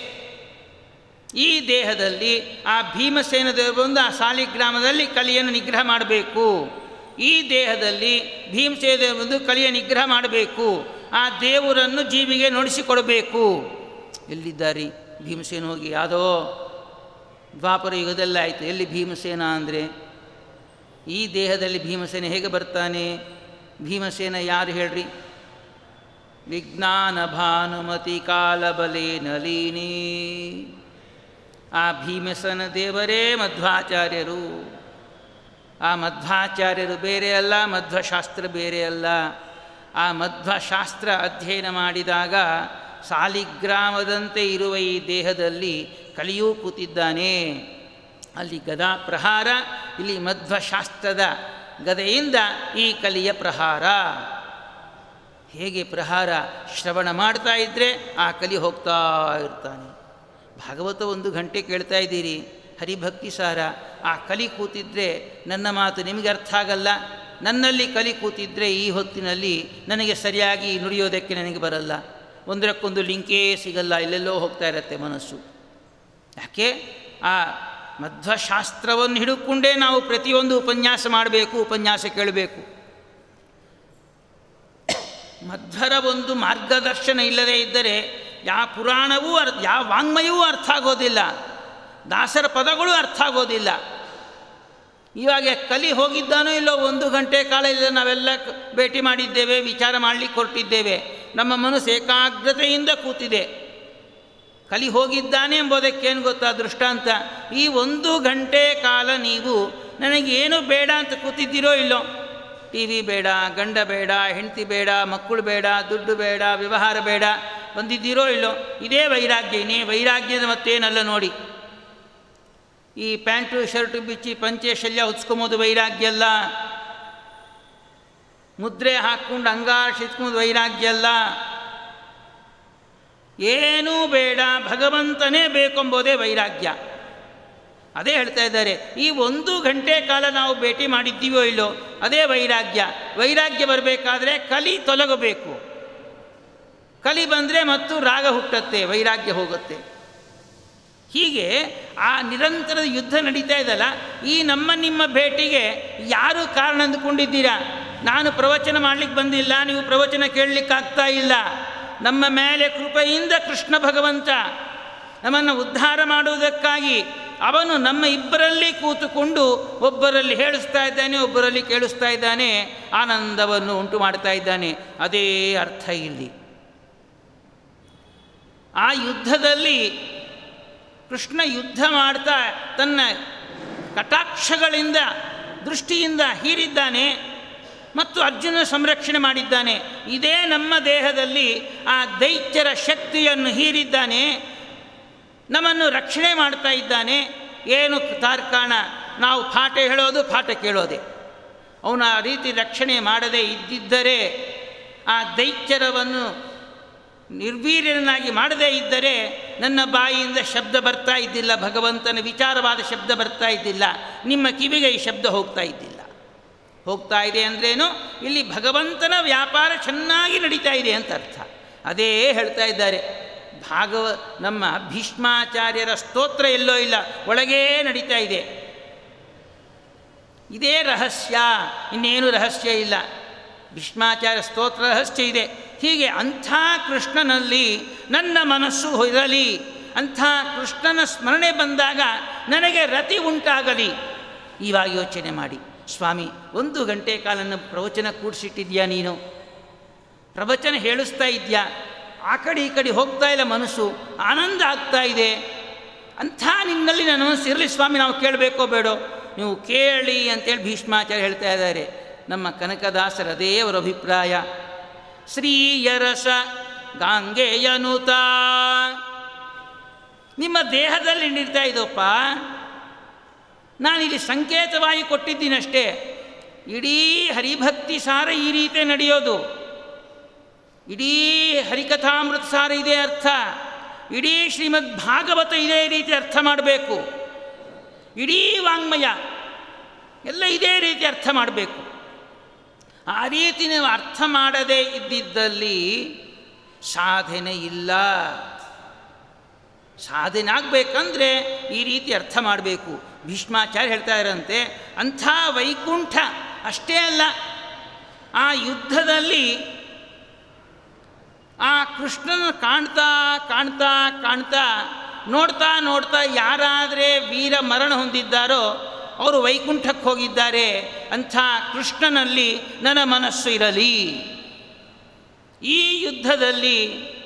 ಈ ದೇಹದಲ್ಲಿ ಆ ಭೀಮಸೇನ ದೇವರು ಬಂದು ಆ ಸಾಲಿಗ್ರಾಮದಲ್ಲಿ ಕಲಿಯನ್ನು ನಿಗ್ರಹ ಮಾಡಬೇಕು ಈ ದೇಹದಲ್ಲಿ ಭೀಮಸೇನ ದೇವರು ಬಂದು ಕಲಿಯ ನಿಗ್ರಹ ಮಾಡಬೇಕು ಆ ದೇವರನ್ನು ಜೀವಿಗೆ ನುಡಿಸಿಕೊಡಬೇಕು ಎಲ್ಲಿದ್ದಾರೆ ಭೀಮಸೇನ ಹೋಗಿ ಯಾವುದೋ ದ್ವಾಪರ ಯುಗದಲ್ಲೇ ಆಯಿತು ಎಲ್ಲಿ ಭೀಮಸೇನ ಅಂದರೆ ಈ ದೇಹದಲ್ಲಿ ಭೀಮಸೇನ ಹೇಗೆ ಬರ್ತಾನೆ ಭೀಮಸೇನ ಯಾರು ಹೇಳ್ರಿ ವಿಜ್ಞಾನ ಭಾನುಮತಿ ಕಾಲಬಲೆ ನಲಿನಿ ಆ ಭೀಮಸೇನ ದೇವರೇ ಮಧ್ವಾಚಾರ್ಯರು ಆ ಮಧ್ವಾಚಾರ್ಯರು ಬೇರೆ ಅಲ್ಲ ಮಧ್ವಶಾಸ್ತ್ರ ಬೇರೆ ಅಲ್ಲ ಆ ಮಧ್ವಶಾಸ್ತ್ರ ಅಧ್ಯಯನ ಮಾಡಿದಾಗ ಸಾಲಿಗ್ರಾಮದಂತೆ ಇರುವ ಈ ದೇಹದಲ್ಲಿ ಕಲಿಯೂ ಕೂತಿದ್ದಾನೆ ಅಲ್ಲಿ ಗದಾ ಪ್ರಹಾರ ಇಲ್ಲಿ ಮಧ್ವಶಾಸ್ತ್ರದ ಗದೆಯಿಂದ ಈ ಕಲಿಯ ಪ್ರಹಾರ ಹೇಗೆ ಪ್ರಹಾರ ಶ್ರವಣ ಮಾಡ್ತಾ ಇದ್ದರೆ ಆ ಕಲಿ ಹೋಗ್ತಾ ಇರ್ತಾನೆ ಭಾಗವತ ಒಂದು ಗಂಟೆ ಕೇಳ್ತಾ ಇದ್ದೀರಿ ಹರಿಭಕ್ತಿ ಸಾರ ಆ ಕಲಿ ಕೂತಿದ್ರೆ ನನ್ನ ಮಾತು ನಿಮಗೆ ಅರ್ಥ ಆಗಲ್ಲ ನನ್ನಲ್ಲಿ ಕಲಿ ಕೂತಿದ್ರೆ ಈ ಹೊತ್ತಿನಲ್ಲಿ ನನಗೆ ಸರಿಯಾಗಿ ನುಡಿಯೋದಕ್ಕೆ ನನಗೆ ಬರಲ್ಲ ಒಂದರಕ್ಕೊಂದು ಲಿಂಕೇ ಸಿಗಲ್ಲ ಇಲ್ಲೆಲ್ಲೋ ಹೋಗ್ತಾ ಇರತ್ತೆ ಮನಸ್ಸು ಯಾಕೆ ಆ ಮಧ್ವಶಾಸ್ತ್ರವನ್ನು ಹಿಡುಕೊಂಡೇ ನಾವು ಪ್ರತಿಯೊಂದು ಉಪನ್ಯಾಸ ಮಾಡಬೇಕು ಉಪನ್ಯಾಸ ಕೇಳಬೇಕು ಮಧ್ವರ ಒಂದು ಮಾರ್ಗದರ್ಶನ ಇಲ್ಲದೇ ಇದ್ದರೆ ಯಾವ ಪುರಾಣವೂ ಅರ್ ಯಾವ ವಾಂಗ್ಮಯವೂ ಅರ್ಥ ಆಗೋದಿಲ್ಲ ದಾಸರ ಪದಗಳು ಅರ್ಥ ಆಗೋದಿಲ್ಲ ಇವಾಗ ಕಲಿ ಹೋಗಿದ್ದಾನೋ ಇಲ್ಲೋ ಒಂದು ಗಂಟೆ ಕಾಲ ಇಲ್ಲ ನಾವೆಲ್ಲ ಕ- ಭೇಟಿ ಮಾಡಿದ್ದೇವೆ ವಿಚಾರ ಮಾಡಲಿಕ್ಕೆ ಹೊರಟಿದ್ದೇವೆ ನಮ್ಮ ಮನಸ್ಸು ಏಕಾಗ್ರತೆಯಿಂದ ಕೂತಿದೆ ಕಲಿ ಹೋಗಿದ್ದಾನೆ ಎಂಬುದಕ್ಕೇನು ಗೊತ್ತಾ ದೃಷ್ಟಾಂತ ಈ ಒಂದು ಗಂಟೆ ಕಾಲ ನೀವು ನನಗೇನು ಬೇಡ ಅಂತ ಕೂತಿದ್ದೀರೋ ಇಲ್ಲೋ ಟಿ ವಿ ಬೇಡ ಗಂಡ ಬೇಡ ಹೆಂಡತಿ ಬೇಡ ಮಕ್ಕಳು ಬೇಡ ದುಡ್ಡು ಬೇಡ ವ್ಯವಹಾರ ಬೇಡ ಬಂದಿದ್ದೀರೋ ಇಲ್ಲೋ ಇದೇ ವೈರಾಗ್ಯ ಇನ್ನೇ ವೈರಾಗ್ಯದ ಮತ್ತೇನಲ್ಲ ನೋಡಿ ಈ ಪ್ಯಾಂಟು ಶರ್ಟು ಬಿಚ್ಚಿ ಪಂಚೆ ಶಲ್ಯ ಹೊಚ್ಕೊಂಬೋದು ವೈರಾಗ್ಯ ಅಲ್ಲ ಮುದ್ರೆ ಹಾಕ್ಕೊಂಡು ಅಂಗಾಶ ಇಟ್ಕೊಂಡು ವೈರಾಗ್ಯ ಅಲ್ಲ ಏನೂ ಬೇಡ ಭಗವಂತನೇ ಬೇಕೆಂಬುದೇ ವೈರಾಗ್ಯ ಅದೇ ಹೇಳ್ತಾ ಇದ್ದಾರೆ ಈ ಒಂದು ಗಂಟೆ ಕಾಲ ನಾವು ಭೇಟಿ ಮಾಡಿದ್ದೀವೋ ಇಲ್ಲೋ ಅದೇ ವೈರಾಗ್ಯ ವೈರಾಗ್ಯ ಬರಬೇಕಾದ್ರೆ ಕಲಿ ತೊಲಗಬೇಕು ಕಲಿ ಬಂದರೆ ಮತ್ತು ರಾಗ ಹುಟ್ಟತ್ತೆ ವೈರಾಗ್ಯ ಹೋಗುತ್ತೆ ಹೀಗೆ ಆ ನಿರಂತರದ ಯುದ್ಧ ನಡೀತಾ ಇದಲ್ಲ ಈ ನಮ್ಮ ನಿಮ್ಮ ಭೇಟಿಗೆ ಯಾರು ಕಾರಣ ಅಂದುಕೊಂಡಿದ್ದೀರಾ ನಾನು ಪ್ರವಚನ ಮಾಡಲಿಕ್ಕೆ ಬಂದಿಲ್ಲ ನೀವು ಪ್ರವಚನ ಕೇಳಲಿಕ್ಕಾಗ್ತಾ ಇಲ್ಲ ನಮ್ಮ ಮೇಲೆ ಕೃಪೆಯಿಂದ ಕೃಷ್ಣ ಭಗವಂತ ನಮ್ಮನ್ನು ಉದ್ಧಾರ ಮಾಡುವುದಕ್ಕಾಗಿ ಅವನು ನಮ್ಮ ಇಬ್ಬರಲ್ಲಿ ಕೂತುಕೊಂಡು ಒಬ್ಬರಲ್ಲಿ ಹೇಳಿಸ್ತಾ ಇದ್ದಾನೆ ಒಬ್ಬರಲ್ಲಿ ಕೇಳಿಸ್ತಾ ಇದ್ದಾನೆ ಆನಂದವನ್ನು ಉಂಟು ಮಾಡ್ತಾ ಇದ್ದಾನೆ ಅದೇ ಅರ್ಥ ಇಲ್ಲಿ ಆ ಯುದ್ಧದಲ್ಲಿ ಕೃಷ್ಣ ಯುದ್ಧ ಮಾಡ್ತಾ ತನ್ನ ಕಟಾಕ್ಷಗಳಿಂದ ದೃಷ್ಟಿಯಿಂದ ಹೀರಿದ್ದಾನೆ ಮತ್ತು ಅರ್ಜುನ ಸಂರಕ್ಷಣೆ ಮಾಡಿದ್ದಾನೆ ಇದೇ ನಮ್ಮ ದೇಹದಲ್ಲಿ ಆ ದೈತ್ಯರ ಶಕ್ತಿಯನ್ನು ಹೀರಿದ್ದಾನೆ ನಮ್ಮನ್ನು ರಕ್ಷಣೆ ಮಾಡ್ತಾ ಇದ್ದಾನೆ ಏನು ತಾರ್ಕಾಣ ನಾವು ಪಾಠ ಹೇಳೋದು ಪಾಠ ಕೇಳೋದೆ ಅವನು ಆ ರೀತಿ ರಕ್ಷಣೆ ಮಾಡದೇ ಇದ್ದಿದ್ದರೆ ಆ ದೈತ್ಯರವನ್ನು ನಿರ್ವೀರ್ಯನಾಗಿ ಮಾಡದೇ ಇದ್ದರೆ ನನ್ನ ಬಾಯಿಯಿಂದ ಶಬ್ದ ಬರ್ತಾ ಇದ್ದಿಲ್ಲ ಭಗವಂತನ ವಿಚಾರವಾದ ಶಬ್ದ ಬರ್ತಾ ಇದ್ದಿಲ್ಲ ನಿಮ್ಮ ಕಿವಿಗೆ ಈ ಶಬ್ದ ಹೋಗ್ತಾ ಇದ್ದಿಲ್ಲ ಹೋಗ್ತಾ ಇದೆ ಅಂದ್ರೇನು ಇಲ್ಲಿ ಭಗವಂತನ ವ್ಯಾಪಾರ ಚೆನ್ನಾಗಿ ನಡೀತಾ ಇದೆ ಅಂತ ಅರ್ಥ ಅದೇ ಹೇಳ್ತಾ ಇದ್ದಾರೆ ಭಾಗವ ನಮ್ಮ ಭೀಷ್ಮಾಚಾರ್ಯರ ಸ್ತೋತ್ರ ಎಲ್ಲೋ ಇಲ್ಲ ಒಳಗೇ ನಡೀತಾ ಇದೆ ಇದೇ ರಹಸ್ಯ ಇನ್ನೇನು ರಹಸ್ಯ ಇಲ್ಲ ಭೀಷ್ಮಾಚಾರ್ಯ ಸ್ತೋತ್ರ ರಹಸ್ಯ ಇದೆ ಹೀಗೆ ಅಂಥ ಕೃಷ್ಣನಲ್ಲಿ ನನ್ನ ಮನಸ್ಸು ಇರಲಿ ಅಂಥ ಕೃಷ್ಣನ ಸ್ಮರಣೆ ಬಂದಾಗ ನನಗೆ ರತಿ ಉಂಟಾಗಲಿ ಇವಾಗ ಯೋಚನೆ ಮಾಡಿ ಸ್ವಾಮಿ ಒಂದು ಗಂಟೆ ಕಾಲನ್ನು ಪ್ರವಚನ ಕೂಡಿಸಿಟ್ಟಿದ್ಯಾ ನೀನು ಪ್ರವಚನ ಹೇಳಿಸ್ತಾ ಇದೆಯಾ ಆ ಕಡೆ ಈ ಕಡೆ ಹೋಗ್ತಾ ಇಲ್ಲ ಮನಸ್ಸು ಆನಂದ ಆಗ್ತಾ ಇದೆ ಅಂಥ ನಿನ್ನಲ್ಲಿ ನನ್ನ ಮನಸ್ಸು ಇರಲಿ ಸ್ವಾಮಿ ನಾವು ಕೇಳಬೇಕೋ ಬೇಡೋ ನೀವು ಕೇಳಿ ಅಂತೇಳಿ ಭೀಷ್ಮಾಚಾರ್ಯ ಹೇಳ್ತಾ ಇದ್ದಾರೆ ನಮ್ಮ ಕನಕದಾಸರ ಅದೇ ಅವರ ಅಭಿಪ್ರಾಯ ಶ್ರೀಯರಸ ಗಾಂಗೆಯನುತ ನಿಮ್ಮ ದೇಹದಲ್ಲಿ ನಿಲ್ತಾ ಇದೋಪ್ಪ ನಾನಿಲ್ಲಿ ಸಂಕೇತವಾಗಿ ಕೊಟ್ಟಿದ್ದೀನಷ್ಟೇ ಇಡೀ ಹರಿಭಕ್ತಿ ಸಾರ ಈ ರೀತಿ ನಡೆಯೋದು ಇಡೀ ಹರಿಕಥಾಮೃತ ಸಾರ ಇದೇ ಅರ್ಥ ಇಡೀ ಶ್ರೀಮದ್ ಭಾಗವತ ಇದೇ ರೀತಿ ಅರ್ಥ ಮಾಡಬೇಕು ಇಡೀ ವಾಂಗ್ಮಯ ಎಲ್ಲ ಇದೇ ರೀತಿ ಅರ್ಥ ಮಾಡಬೇಕು ಆ ರೀತಿ ನೀವು ಅರ್ಥ ಮಾಡದೇ ಇದ್ದಿದ್ದಲ್ಲಿ ಸಾಧನೆ ಇಲ್ಲ ಸಾಧನೆ ಆಗಬೇಕಂದ್ರೆ ಈ ರೀತಿ ಅರ್ಥ ಮಾಡಬೇಕು ಭೀಷ್ಮಾಚಾರ್ಯ ಹೇಳ್ತಾ ಇರಂತೆ ಅಂಥ ವೈಕುಂಠ ಅಷ್ಟೇ ಅಲ್ಲ ಆ ಯುದ್ಧದಲ್ಲಿ ಆ ಕೃಷ್ಣನ ಕಾಣ್ತಾ ಕಾಣ್ತಾ ಕಾಣ್ತಾ ನೋಡ್ತಾ ನೋಡ್ತಾ ಯಾರಾದರೆ ವೀರ ಮರಣ ಹೊಂದಿದ್ದಾರೋ ಅವರು ವೈಕುಂಠಕ್ಕೆ ಹೋಗಿದ್ದಾರೆ ಅಂಥ ಕೃಷ್ಣನಲ್ಲಿ ನನ್ನ ಮನಸ್ಸು ಇರಲಿ ಈ ಯುದ್ಧದಲ್ಲಿ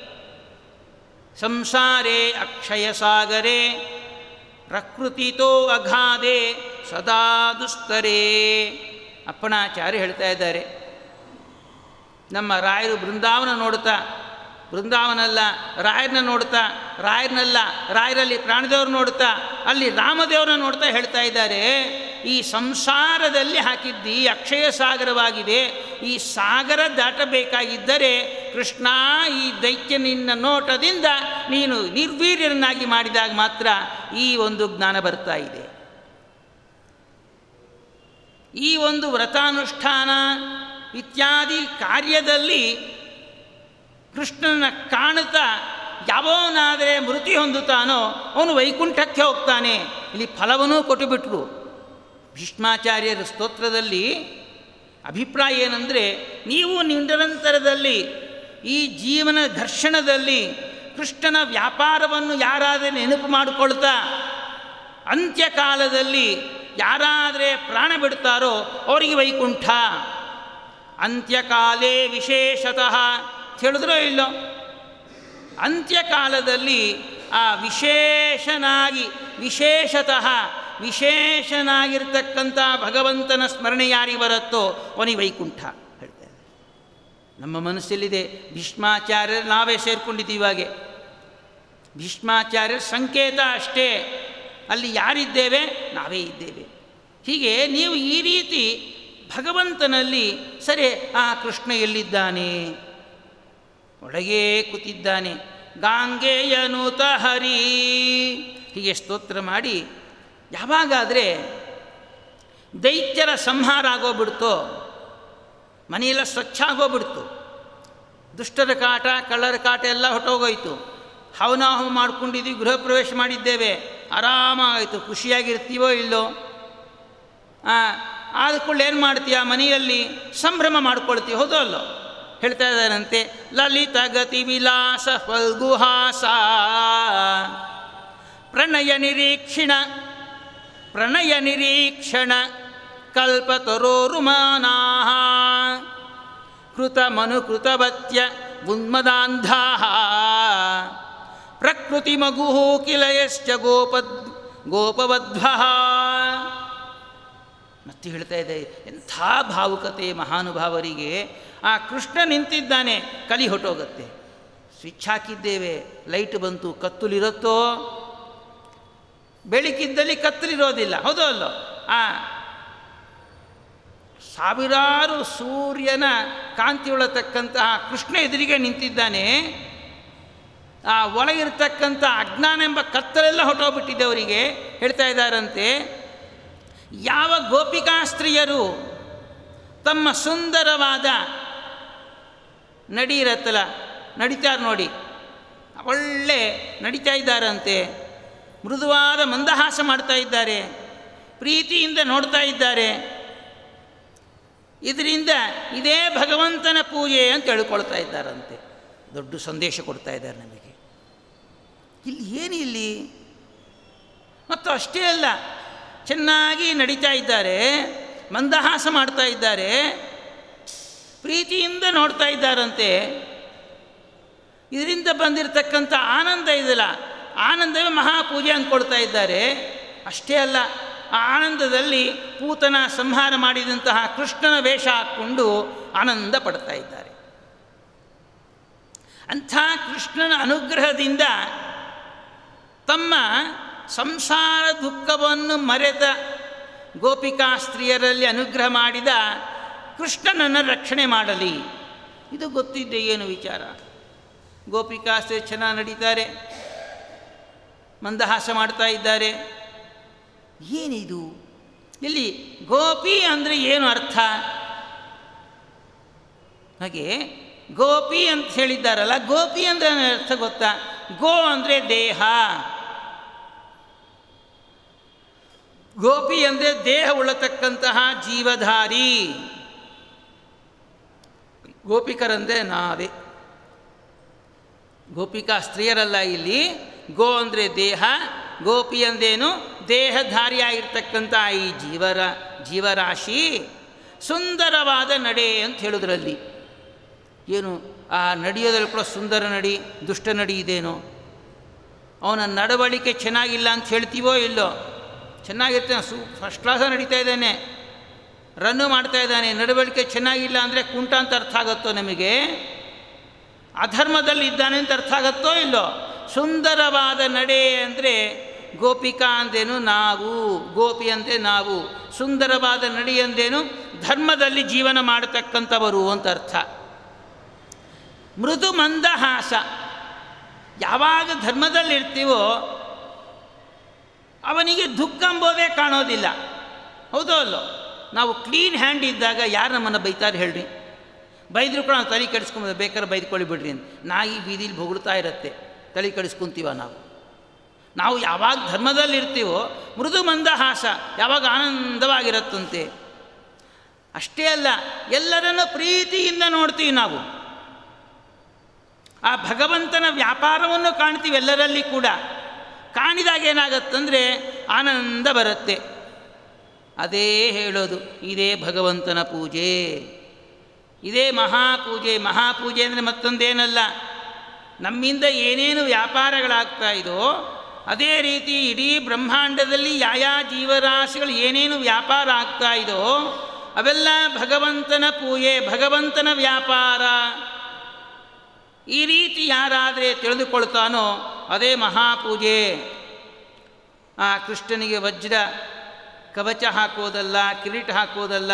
ಸಂಸಾರೇ ಅಕ್ಷಯ ಸಾಗರೇ ಪ್ರಕೃತಿತೋ ಅಗಾಧೆ ಸದಾ ದುಸ್ತರೇ ಅಪ್ಪಣಾಚಾರ್ಯ ಹೇಳ್ತಾ ಇದ್ದಾರೆ ನಮ್ಮ ರಾಯರು ಬೃಂದಾವನ ನೋಡ್ತಾ ಬೃಂದಾವನಲ್ಲ ರಾಯರನ್ನ ನೋಡ್ತಾ ರಾಯರನ್ನಲ್ಲ ರಾಯರಲ್ಲಿ ಪ್ರಾಣದೇವ್ರು ನೋಡ್ತಾ ಅಲ್ಲಿ ರಾಮದೇವ್ರನ್ನ ನೋಡ್ತಾ ಹೇಳ್ತಾ ಇದ್ದಾರೆ ಈ ಸಂಸಾರದಲ್ಲಿ ಹಾಕಿದ್ದಿ ಅಕ್ಷಯ ಸಾಗರವಾಗಿದೆ ಈ ಸಾಗರ ದಾಟಬೇಕಾಗಿದ್ದರೆ ಕೃಷ್ಣ ಈ ದೈತ್ಯ ನಿನ್ನ ನೋಟದಿಂದ ನೀನು ನಿರ್ವೀರ್ಯರನ್ನಾಗಿ ಮಾಡಿದಾಗ ಮಾತ್ರ ಈ ಒಂದು ಜ್ಞಾನ ಬರ್ತಾ ಇದೆ ಈ ಒಂದು ವ್ರತಾನುಷ್ಠಾನ ಇತ್ಯಾದಿ ಕಾರ್ಯದಲ್ಲಿ ಕೃಷ್ಣನ ಕಾಣುತ್ತಾ ಯಾವನಾದರೆ ಮೃತಿ ಹೊಂದುತ್ತಾನೋ ಅವನು ವೈಕುಂಠಕ್ಕೆ ಹೋಗ್ತಾನೆ ಇಲ್ಲಿ ಫಲವನ್ನೂ ಕೊಟ್ಟುಬಿಟ್ರು ಭೀಷ್ಮಾಚಾರ್ಯರ ಸ್ತೋತ್ರದಲ್ಲಿ ಅಭಿಪ್ರಾಯ ಏನಂದರೆ ನೀವು ನಿರಂತರದಲ್ಲಿ ಈ ಜೀವನ ಘರ್ಷಣದಲ್ಲಿ ಕೃಷ್ಣನ ವ್ಯಾಪಾರವನ್ನು ಯಾರಾದರೆ ನೆನಪು ಮಾಡಿಕೊಳ್ತಾ ಅಂತ್ಯಕಾಲದಲ್ಲಿ ಯಾರಾದರೆ ಪ್ರಾಣ ಬಿಡ್ತಾರೋ ಅವರಿಗೆ ವೈಕುಂಠ ಅಂತ್ಯಕಾಲೇ ವಿಶೇಷತಃ ಹೇಳಿದ್ರೋ ಇಲ್ಲೋ ಅಂತ್ಯಕಾಲದಲ್ಲಿ ಆ ವಿಶೇಷನಾಗಿ ವಿಶೇಷತಃ ವಿಶೇಷನಾಗಿರ್ತಕ್ಕಂಥ ಭಗವಂತನ ಸ್ಮರಣೆ ಯಾರಿಗೆ ಬರುತ್ತೋ ಅವನಿಗೆ ವೈಕುಂಠ ಹೇಳ್ತಾ ಇದ್ದಾರೆ ನಮ್ಮ ಮನಸ್ಸಲ್ಲಿದೆ ಭೀಷ್ಮಾಚಾರ್ಯರು ನಾವೇ ಸೇರ್ಕೊಂಡಿದ್ದೀವಿ ಇವಾಗೆ ಭೀಷ್ಮಾಚಾರ್ಯರ ಸಂಕೇತ ಅಷ್ಟೇ ಅಲ್ಲಿ ಯಾರಿದ್ದೇವೆ ನಾವೇ ಇದ್ದೇವೆ ಹೀಗೆ ನೀವು ಈ ರೀತಿ ಭಗವಂತನಲ್ಲಿ ಸರಿ ಆ ಕೃಷ್ಣ ಎಲ್ಲಿದ್ದಾನೆ ಒಳಗೇ ಕೂತಿದ್ದಾನೆ ಗಾಂಗೆಯನುತ ಹರಿ ಹೀಗೆ ಸ್ತೋತ್ರ ಮಾಡಿ ಯಾವಾಗಾದರೆ ದೈತ್ಯರ ಸಂಹಾರ ಆಗೋಗ್ಬಿಡ್ತೋ ಮನೆಯೆಲ್ಲ ಸ್ವಚ್ಛ ಆಗೋಗ್ಬಿಡ್ತು ದುಷ್ಟರ ಕಾಟ ಕಳ್ಳರ ಕಾಟ ಎಲ್ಲ ಹೊಟ್ಟೋಗೋಯ್ತು ಹವನಾಹವ ಮಾಡ್ಕೊಂಡಿದ್ವಿ ಗೃಹ ಪ್ರವೇಶ ಮಾಡಿದ್ದೇವೆ ಆರಾಮಾಗಾಯಿತು ಖುಷಿಯಾಗಿರ್ತೀವೋ ಇಲ್ಲೋ ಆದ ಕೂಡಲೇ ಏನು ಮಾಡ್ತೀಯ ಮನೆಯಲ್ಲಿ ಸಂಭ್ರಮ ಮಾಡ್ಕೊಳ್ತೀವಿ ಹೌದೋ ಅಲ್ಲೋ ಹೇಳ್ತಾ ಇದ್ದಾರಂತೆ ಲಲಿತ ಗತಿ ವಿಲಾಸ ಫಲ್ಗುಹಾಸ ಪ್ರಣಯ ನಿರೀಕ್ಷಿಣ ಪ್ರಣಯ ನಿರೀಕ್ಷಣ ಕಲ್ಪತರೋರುಮಾನಾ ಕೃತ ಮನುಕೃತವತ್ಯ ಉನ್ಮದಾಂಧಾ ಪ್ರಕೃತಿ ಮಗು ಕಿಲಯಶ್ಚ ಗೋಪದ್ ಗೋಪವದ್ಭ ಮತ್ತೆ ಹೇಳ್ತಾ ಇದೆ ಎಂಥ ಭಾವುಕತೆ ಮಹಾನುಭಾವರಿಗೆ ಆ ಕೃಷ್ಣ ನಿಂತಿದ್ದಾನೆ ಕಲಿ ಹೊಟ್ಟೋಗುತ್ತೆ ಸ್ವಿಚ್ ಹಾಕಿದ್ದೇವೆ ಲೈಟ್ ಬಂತು ಕತ್ತಲಿರುತ್ತೋ ಬೆಳಕಿದ್ದಲ್ಲಿ ಕತ್ತಲಿರೋದಿಲ್ಲ ಹೌದೋ ಅಲ್ಲೋ ಆ ಸಾವಿರಾರು ಸೂರ್ಯನ ಕಾಂತಿಯೊಳತಕ್ಕಂತಹ ಕೃಷ್ಣ ಎದುರಿಗೆ ನಿಂತಿದ್ದಾನೆ ಆ ಒಳಗಿರ್ತಕ್ಕಂಥ ಅಜ್ಞಾನ ಎಂಬ ಕತ್ತಲೆಲ್ಲ ಹೊಟ್ಟೋಗ್ಬಿಟ್ಟಿದೆ ಅವರಿಗೆ ಹೇಳ್ತಾ ಇದ್ದಾರಂತೆ ಯಾವ ಗೋಪಿಕಾಸ್ತ್ರೀಯರು ತಮ್ಮ ಸುಂದರವಾದ ನಡಿ ಇರತ್ತಲ್ಲ ನಡಿತಾರೆ ನೋಡಿ ಒಳ್ಳೆ ನಡಿತಾ ಇದ್ದಾರಂತೆ ಮೃದುವಾದ ಮಂದಹಾಸ ಮಾಡ್ತಾ ಇದ್ದಾರೆ ಪ್ರೀತಿಯಿಂದ ನೋಡ್ತಾ ಇದ್ದಾರೆ ಇದರಿಂದ ಇದೇ ಭಗವಂತನ ಪೂಜೆ ಅಂತ ಹೇಳ್ಕೊಳ್ತಾ ಇದ್ದಾರಂತೆ ದೊಡ್ಡ ಸಂದೇಶ ಕೊಡ್ತಾ ಇದ್ದಾರೆ ನಮಗೆ ಇಲ್ಲಿ ಏನು ಇಲ್ಲಿ ಮತ್ತು ಅಷ್ಟೇ ಅಲ್ಲ ಚೆನ್ನಾಗಿ ನಡೀತಾ ಇದ್ದಾರೆ ಮಂದಹಾಸ ಮಾಡ್ತಾ ಇದ್ದಾರೆ ಪ್ರೀತಿಯಿಂದ ನೋಡ್ತಾ ಇದ್ದಾರಂತೆ ಇದರಿಂದ ಬಂದಿರತಕ್ಕಂಥ ಆನಂದ ಇದೆಯಲ್ಲ ಆನಂದವೇ ಮಹಾಪೂಜೆ ಅಂದ್ಕೊಳ್ತಾ ಇದ್ದಾರೆ ಅಷ್ಟೇ ಅಲ್ಲ ಆ ಆನಂದದಲ್ಲಿ ಪೂತನ ಸಂಹಾರ ಮಾಡಿದಂತಹ ಕೃಷ್ಣನ ವೇಷ ಹಾಕ್ಕೊಂಡು ಆನಂದ ಪಡ್ತಾ ಇದ್ದಾರೆ ಅಂಥ ಕೃಷ್ಣನ ಅನುಗ್ರಹದಿಂದ ತಮ್ಮ ಸಂಸಾರ ದುಃಖವನ್ನು ಮರೆತ ಗೋಪಿಕಾ ಸ್ತ್ರೀಯರಲ್ಲಿ ಅನುಗ್ರಹ ಮಾಡಿದ ಕೃಷ್ಣನನ್ನು ರಕ್ಷಣೆ ಮಾಡಲಿ ಇದು ಗೊತ್ತಿದ್ದೆ ಏನು ವಿಚಾರ ಗೋಪಿಕಾ ಸ್ತ್ರೀ ಚೆನ್ನಾಗಿ ನಡೀತಾರೆ ಮಂದಹಾಸ ಮಾಡ್ತಾ ಇದ್ದಾರೆ ಏನಿದು ಇಲ್ಲಿ ಗೋಪಿ ಅಂದರೆ ಏನು ಅರ್ಥ ಹಾಗೆ ಗೋಪಿ ಅಂತ ಹೇಳಿದ್ದಾರಲ್ಲ ಗೋಪಿ ಅಂದರೆ ಅರ್ಥ ಗೊತ್ತಾ ಗೋ ಅಂದರೆ ದೇಹ ಗೋಪಿ ಅಂದರೆ ದೇಹ ಉಳ್ಳತಕ್ಕಂತಹ ಜೀವಧಾರಿ ಗೋಪಿಕರಂದರೆ ನಾವೇ ಗೋಪಿಕಾ ಸ್ತ್ರೀಯರಲ್ಲ ಇಲ್ಲಿ ಗೋ ಅಂದರೆ ದೇಹ ಗೋಪಿ ಅಂದೇನು ದೇಹಧಾರಿಯಾಗಿರ್ತಕ್ಕಂಥ ಈ ಜೀವರ ಜೀವರಾಶಿ ಸುಂದರವಾದ ನಡೆ ಅಂತ ಹೇಳೋದ್ರಲ್ಲಿ ಏನು ಆ ನಡೆಯೋದ್ರಲ್ಲಿ ಕೂಡ ಸುಂದರ ನಡಿ ದುಷ್ಟ ನಡಿ ಇದೇನೋ ಅವನ ನಡವಳಿಕೆ ಚೆನ್ನಾಗಿಲ್ಲ ಅಂತ ಹೇಳ್ತೀವೋ ಇಲ್ಲೋ ಚೆನ್ನಾಗಿರ್ತಾನೆ ಸು ಫಸ್ಟ್ ಕ್ಲಾಸ ನಡೀತಾ ಇದ್ದಾನೆ ರನ್ನು ಮಾಡ್ತಾ ಇದ್ದಾನೆ ನಡವಳಿಕೆ ಚೆನ್ನಾಗಿಲ್ಲ ಅಂದರೆ ಕುಂಟ ಅಂತ ಅರ್ಥ ಆಗುತ್ತೋ ನಮಗೆ ಅಧರ್ಮದಲ್ಲಿ ಇದ್ದಾನೆ ಅಂತ ಅರ್ಥ ಆಗುತ್ತೋ ಇಲ್ಲೋ ಸುಂದರವಾದ ನಡೆ ಅಂದರೆ ಗೋಪಿಕಾ ಅಂದೇನು ನಾವು ಗೋಪಿ ಅಂದರೆ ನಾವು ಸುಂದರವಾದ ನಡಿ ಅಂದೇನು ಧರ್ಮದಲ್ಲಿ ಜೀವನ ಮಾಡತಕ್ಕಂಥವರು ಅಂತ ಅರ್ಥ ಮೃದು ಮಂದಹಾಸ ಯಾವಾಗ ಧರ್ಮದಲ್ಲಿರ್ತೀವೋ ಅವನಿಗೆ ದುಃಖ ಎಂಬೋದೇ ಕಾಣೋದಿಲ್ಲ ಹೌದೋ ಅಲ್ಲೋ ನಾವು ಕ್ಲೀನ್ ಹ್ಯಾಂಡ್ ಇದ್ದಾಗ ಯಾರು ನಮ್ಮನ್ನು ಬೈತಾರೆ ಹೇಳ್ರಿ ಬೈದರೂ ಕೂಡ ನಾವು ತಲೆ ಕೆಡಿಸ್ಕೊಂಬೋದು ಬೇಕಾದ್ರೆ ಬೈದ್ಕೊಳ್ಳಿ ಬಿಡ್ರಿ ಅಂತ ನಾಯಿ ಬೀದಿಲಿ ಬೊಗಳ್ತಾ ಇರತ್ತೆ ತಲೆ ಕೆಡಿಸ್ಕೊಂತೀವ ನಾವು ನಾವು ಯಾವಾಗ ಧರ್ಮದಲ್ಲಿರ್ತೀವೋ ಮೃದು ಮಂದಹಾಸ ಯಾವಾಗ ಆನಂದವಾಗಿರುತ್ತಂತೆ ಅಷ್ಟೇ ಅಲ್ಲ ಎಲ್ಲರನ್ನು ಪ್ರೀತಿಯಿಂದ ನೋಡ್ತೀವಿ ನಾವು ಆ ಭಗವಂತನ ವ್ಯಾಪಾರವನ್ನು ಕಾಣ್ತೀವಿ ಎಲ್ಲರಲ್ಲಿ ಕೂಡ ಕಾಣಿದಾಗ ಏನಾಗತ್ತಂದರೆ ಆನಂದ ಬರುತ್ತೆ ಅದೇ ಹೇಳೋದು ಇದೇ ಭಗವಂತನ ಪೂಜೆ ಇದೇ ಮಹಾಪೂಜೆ ಮಹಾಪೂಜೆ ಅಂದರೆ ಮತ್ತೊಂದೇನಲ್ಲ ನಮ್ಮಿಂದ ಏನೇನು ವ್ಯಾಪಾರಗಳಾಗ್ತಾ ಇದೋ ಅದೇ ರೀತಿ ಇಡೀ ಬ್ರಹ್ಮಾಂಡದಲ್ಲಿ ಯಾಯಾ ಜೀವರಾಶಿಗಳು ಏನೇನು ವ್ಯಾಪಾರ ಆಗ್ತಾ ಇದೋ ಅವೆಲ್ಲ ಭಗವಂತನ ಪೂಜೆ ಭಗವಂತನ ವ್ಯಾಪಾರ ಈ ರೀತಿ ಯಾರಾದರೆ ತಿಳಿದುಕೊಳ್ತಾನೋ ಅದೇ ಮಹಾಪೂಜೆ ಆ ಕೃಷ್ಣನಿಗೆ ವಜ್ರ ಕವಚ ಹಾಕೋದಲ್ಲ ಕಿರೀಟ ಹಾಕೋದಲ್ಲ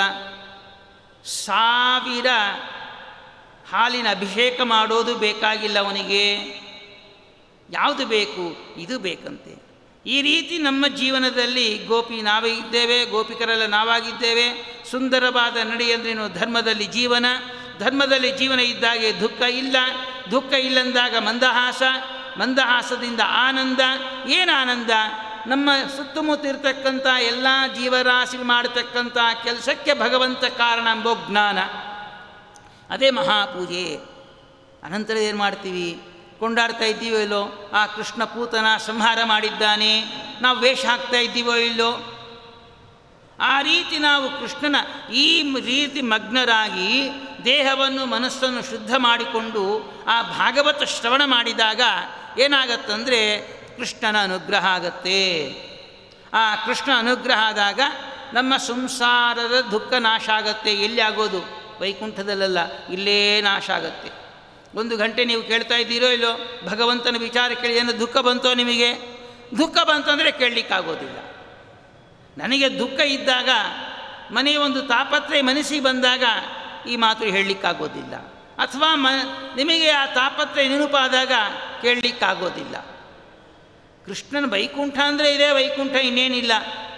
ಸಾವಿರ ಹಾಲಿನ ಅಭಿಷೇಕ ಮಾಡೋದು ಬೇಕಾಗಿಲ್ಲ ಅವನಿಗೆ ಯಾವುದು ಬೇಕು ಇದು ಬೇಕಂತೆ ಈ ರೀತಿ ನಮ್ಮ ಜೀವನದಲ್ಲಿ ಗೋಪಿ ನಾವೇ ಇದ್ದೇವೆ ಗೋಪಿಕರೆಲ್ಲ ನಾವಾಗಿದ್ದೇವೆ ಸುಂದರವಾದ ನಡೆಯಂದ್ರೇನು ಧರ್ಮದಲ್ಲಿ ಜೀವನ ಧರ್ಮದಲ್ಲಿ ಜೀವನ ಇದ್ದಾಗೆ ದುಃಖ ಇಲ್ಲ ದುಃಖ ಇಲ್ಲಂದಾಗ ಮಂದಹಾಸ ಮಂದಹಾಸದಿಂದ ಆನಂದ ಏನು ಆನಂದ ನಮ್ಮ ಸುತ್ತಮುತ್ತ ಇರ್ತಕ್ಕಂಥ ಎಲ್ಲ ಜೀವರಾಶಿ ಮಾಡತಕ್ಕಂಥ ಕೆಲಸಕ್ಕೆ ಭಗವಂತ ಕಾರಣ ಎಂಬೋ ಜ್ಞಾನ ಅದೇ ಮಹಾಪೂಜೆ ಅನಂತರ ಏನು ಮಾಡ್ತೀವಿ ಕೊಂಡಾಡ್ತಾ ಇದ್ದೀವೋ ಇಲ್ಲೋ ಆ ಕೃಷ್ಣ ಪೂತನ ಸಂಹಾರ ಮಾಡಿದ್ದಾನೆ ನಾವು ವೇಷ ಹಾಕ್ತಾ ಇದ್ದೀವೋ ಇಲ್ಲೋ ಆ ರೀತಿ ನಾವು ಕೃಷ್ಣನ ಈ ರೀತಿ ಮಗ್ನರಾಗಿ ದೇಹವನ್ನು ಮನಸ್ಸನ್ನು ಶುದ್ಧ ಮಾಡಿಕೊಂಡು ಆ ಭಾಗವತ ಶ್ರವಣ ಮಾಡಿದಾಗ ಏನಾಗತ್ತಂದರೆ ಕೃಷ್ಣನ ಅನುಗ್ರಹ ಆಗತ್ತೆ ಆ ಕೃಷ್ಣ ಅನುಗ್ರಹ ಆದಾಗ ನಮ್ಮ ಸಂಸಾರದ ದುಃಖ ನಾಶ ಆಗತ್ತೆ ಎಲ್ಲಿ ಆಗೋದು ವೈಕುಂಠದಲ್ಲ ಇಲ್ಲೇ ನಾಶ ಆಗತ್ತೆ ಒಂದು ಗಂಟೆ ನೀವು ಕೇಳ್ತಾ ಇದ್ದೀರೋ ಇಲ್ಲೋ ಭಗವಂತನ ವಿಚಾರ ಕೇಳಿ ಏನು ದುಃಖ ಬಂತೋ ನಿಮಗೆ ದುಃಖ ಬಂತು ಅಂದರೆ ಕೇಳಲಿಕ್ಕಾಗೋದಿಲ್ಲ ನನಗೆ ದುಃಖ ಇದ್ದಾಗ ಮನೆಯ ಒಂದು ತಾಪತ್ರೆ ಮನಸ್ಸಿಗೆ ಬಂದಾಗ ಈ ಮಾತು ಹೇಳಲಿಕ್ಕಾಗೋದಿಲ್ಲ ಅಥವಾ ಮ ನಿಮಗೆ ಆ ತಾಪತ್ರೆ ನೆನಪಾದಾಗ ಕೇಳಲಿಕ್ಕಾಗೋದಿಲ್ಲ ಕೃಷ್ಣನ ವೈಕುಂಠ ಅಂದರೆ ಇದೇ ವೈಕುಂಠ ಇನ್ನೇನಿಲ್ಲ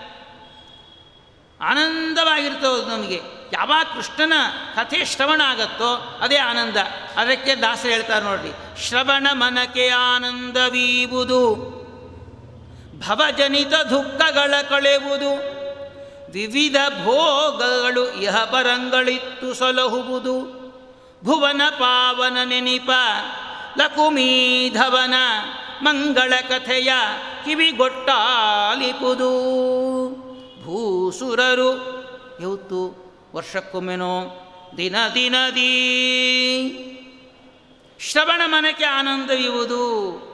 ಆನಂದವಾಗಿರ್ತದೆ ನಮಗೆ ಯಾವಾಗ ಕೃಷ್ಣನ ಕಥೆ ಶ್ರವಣ ಆಗತ್ತೋ ಅದೇ ಆನಂದ ಅದಕ್ಕೆ ದಾಸರು ಹೇಳ್ತಾರೆ ನೋಡ್ರಿ ಶ್ರವಣ ಮನಕ್ಕೆ ಆನಂದವೀವುದು ಭವಜನಿತ ದುಃಖಗಳ ಕಳೆಯುವುದು ವಿವಿಧ ಭೋಗಗಳು ಇಹ ಪರಂಗಳಿತ್ತು ಸಲಹುವುದು ಭುವನ ಪಾವನ ನೆನಿಪ ಲಕುಮೀಧವನ ಮಂಗಳ ಕಥೆಯ ಕಿವಿಗೊಟ್ಟಾಲಿಪುದು ಭೂಸುರರು ಯಾವತ್ತು ವರ್ಷಕ್ಕೊಮ್ಮೆನೋ ದಿನ ದಿನದೀ ಶ್ರವಣ ಮನಕ್ಕೆ ಆನಂದವಿರುವುದು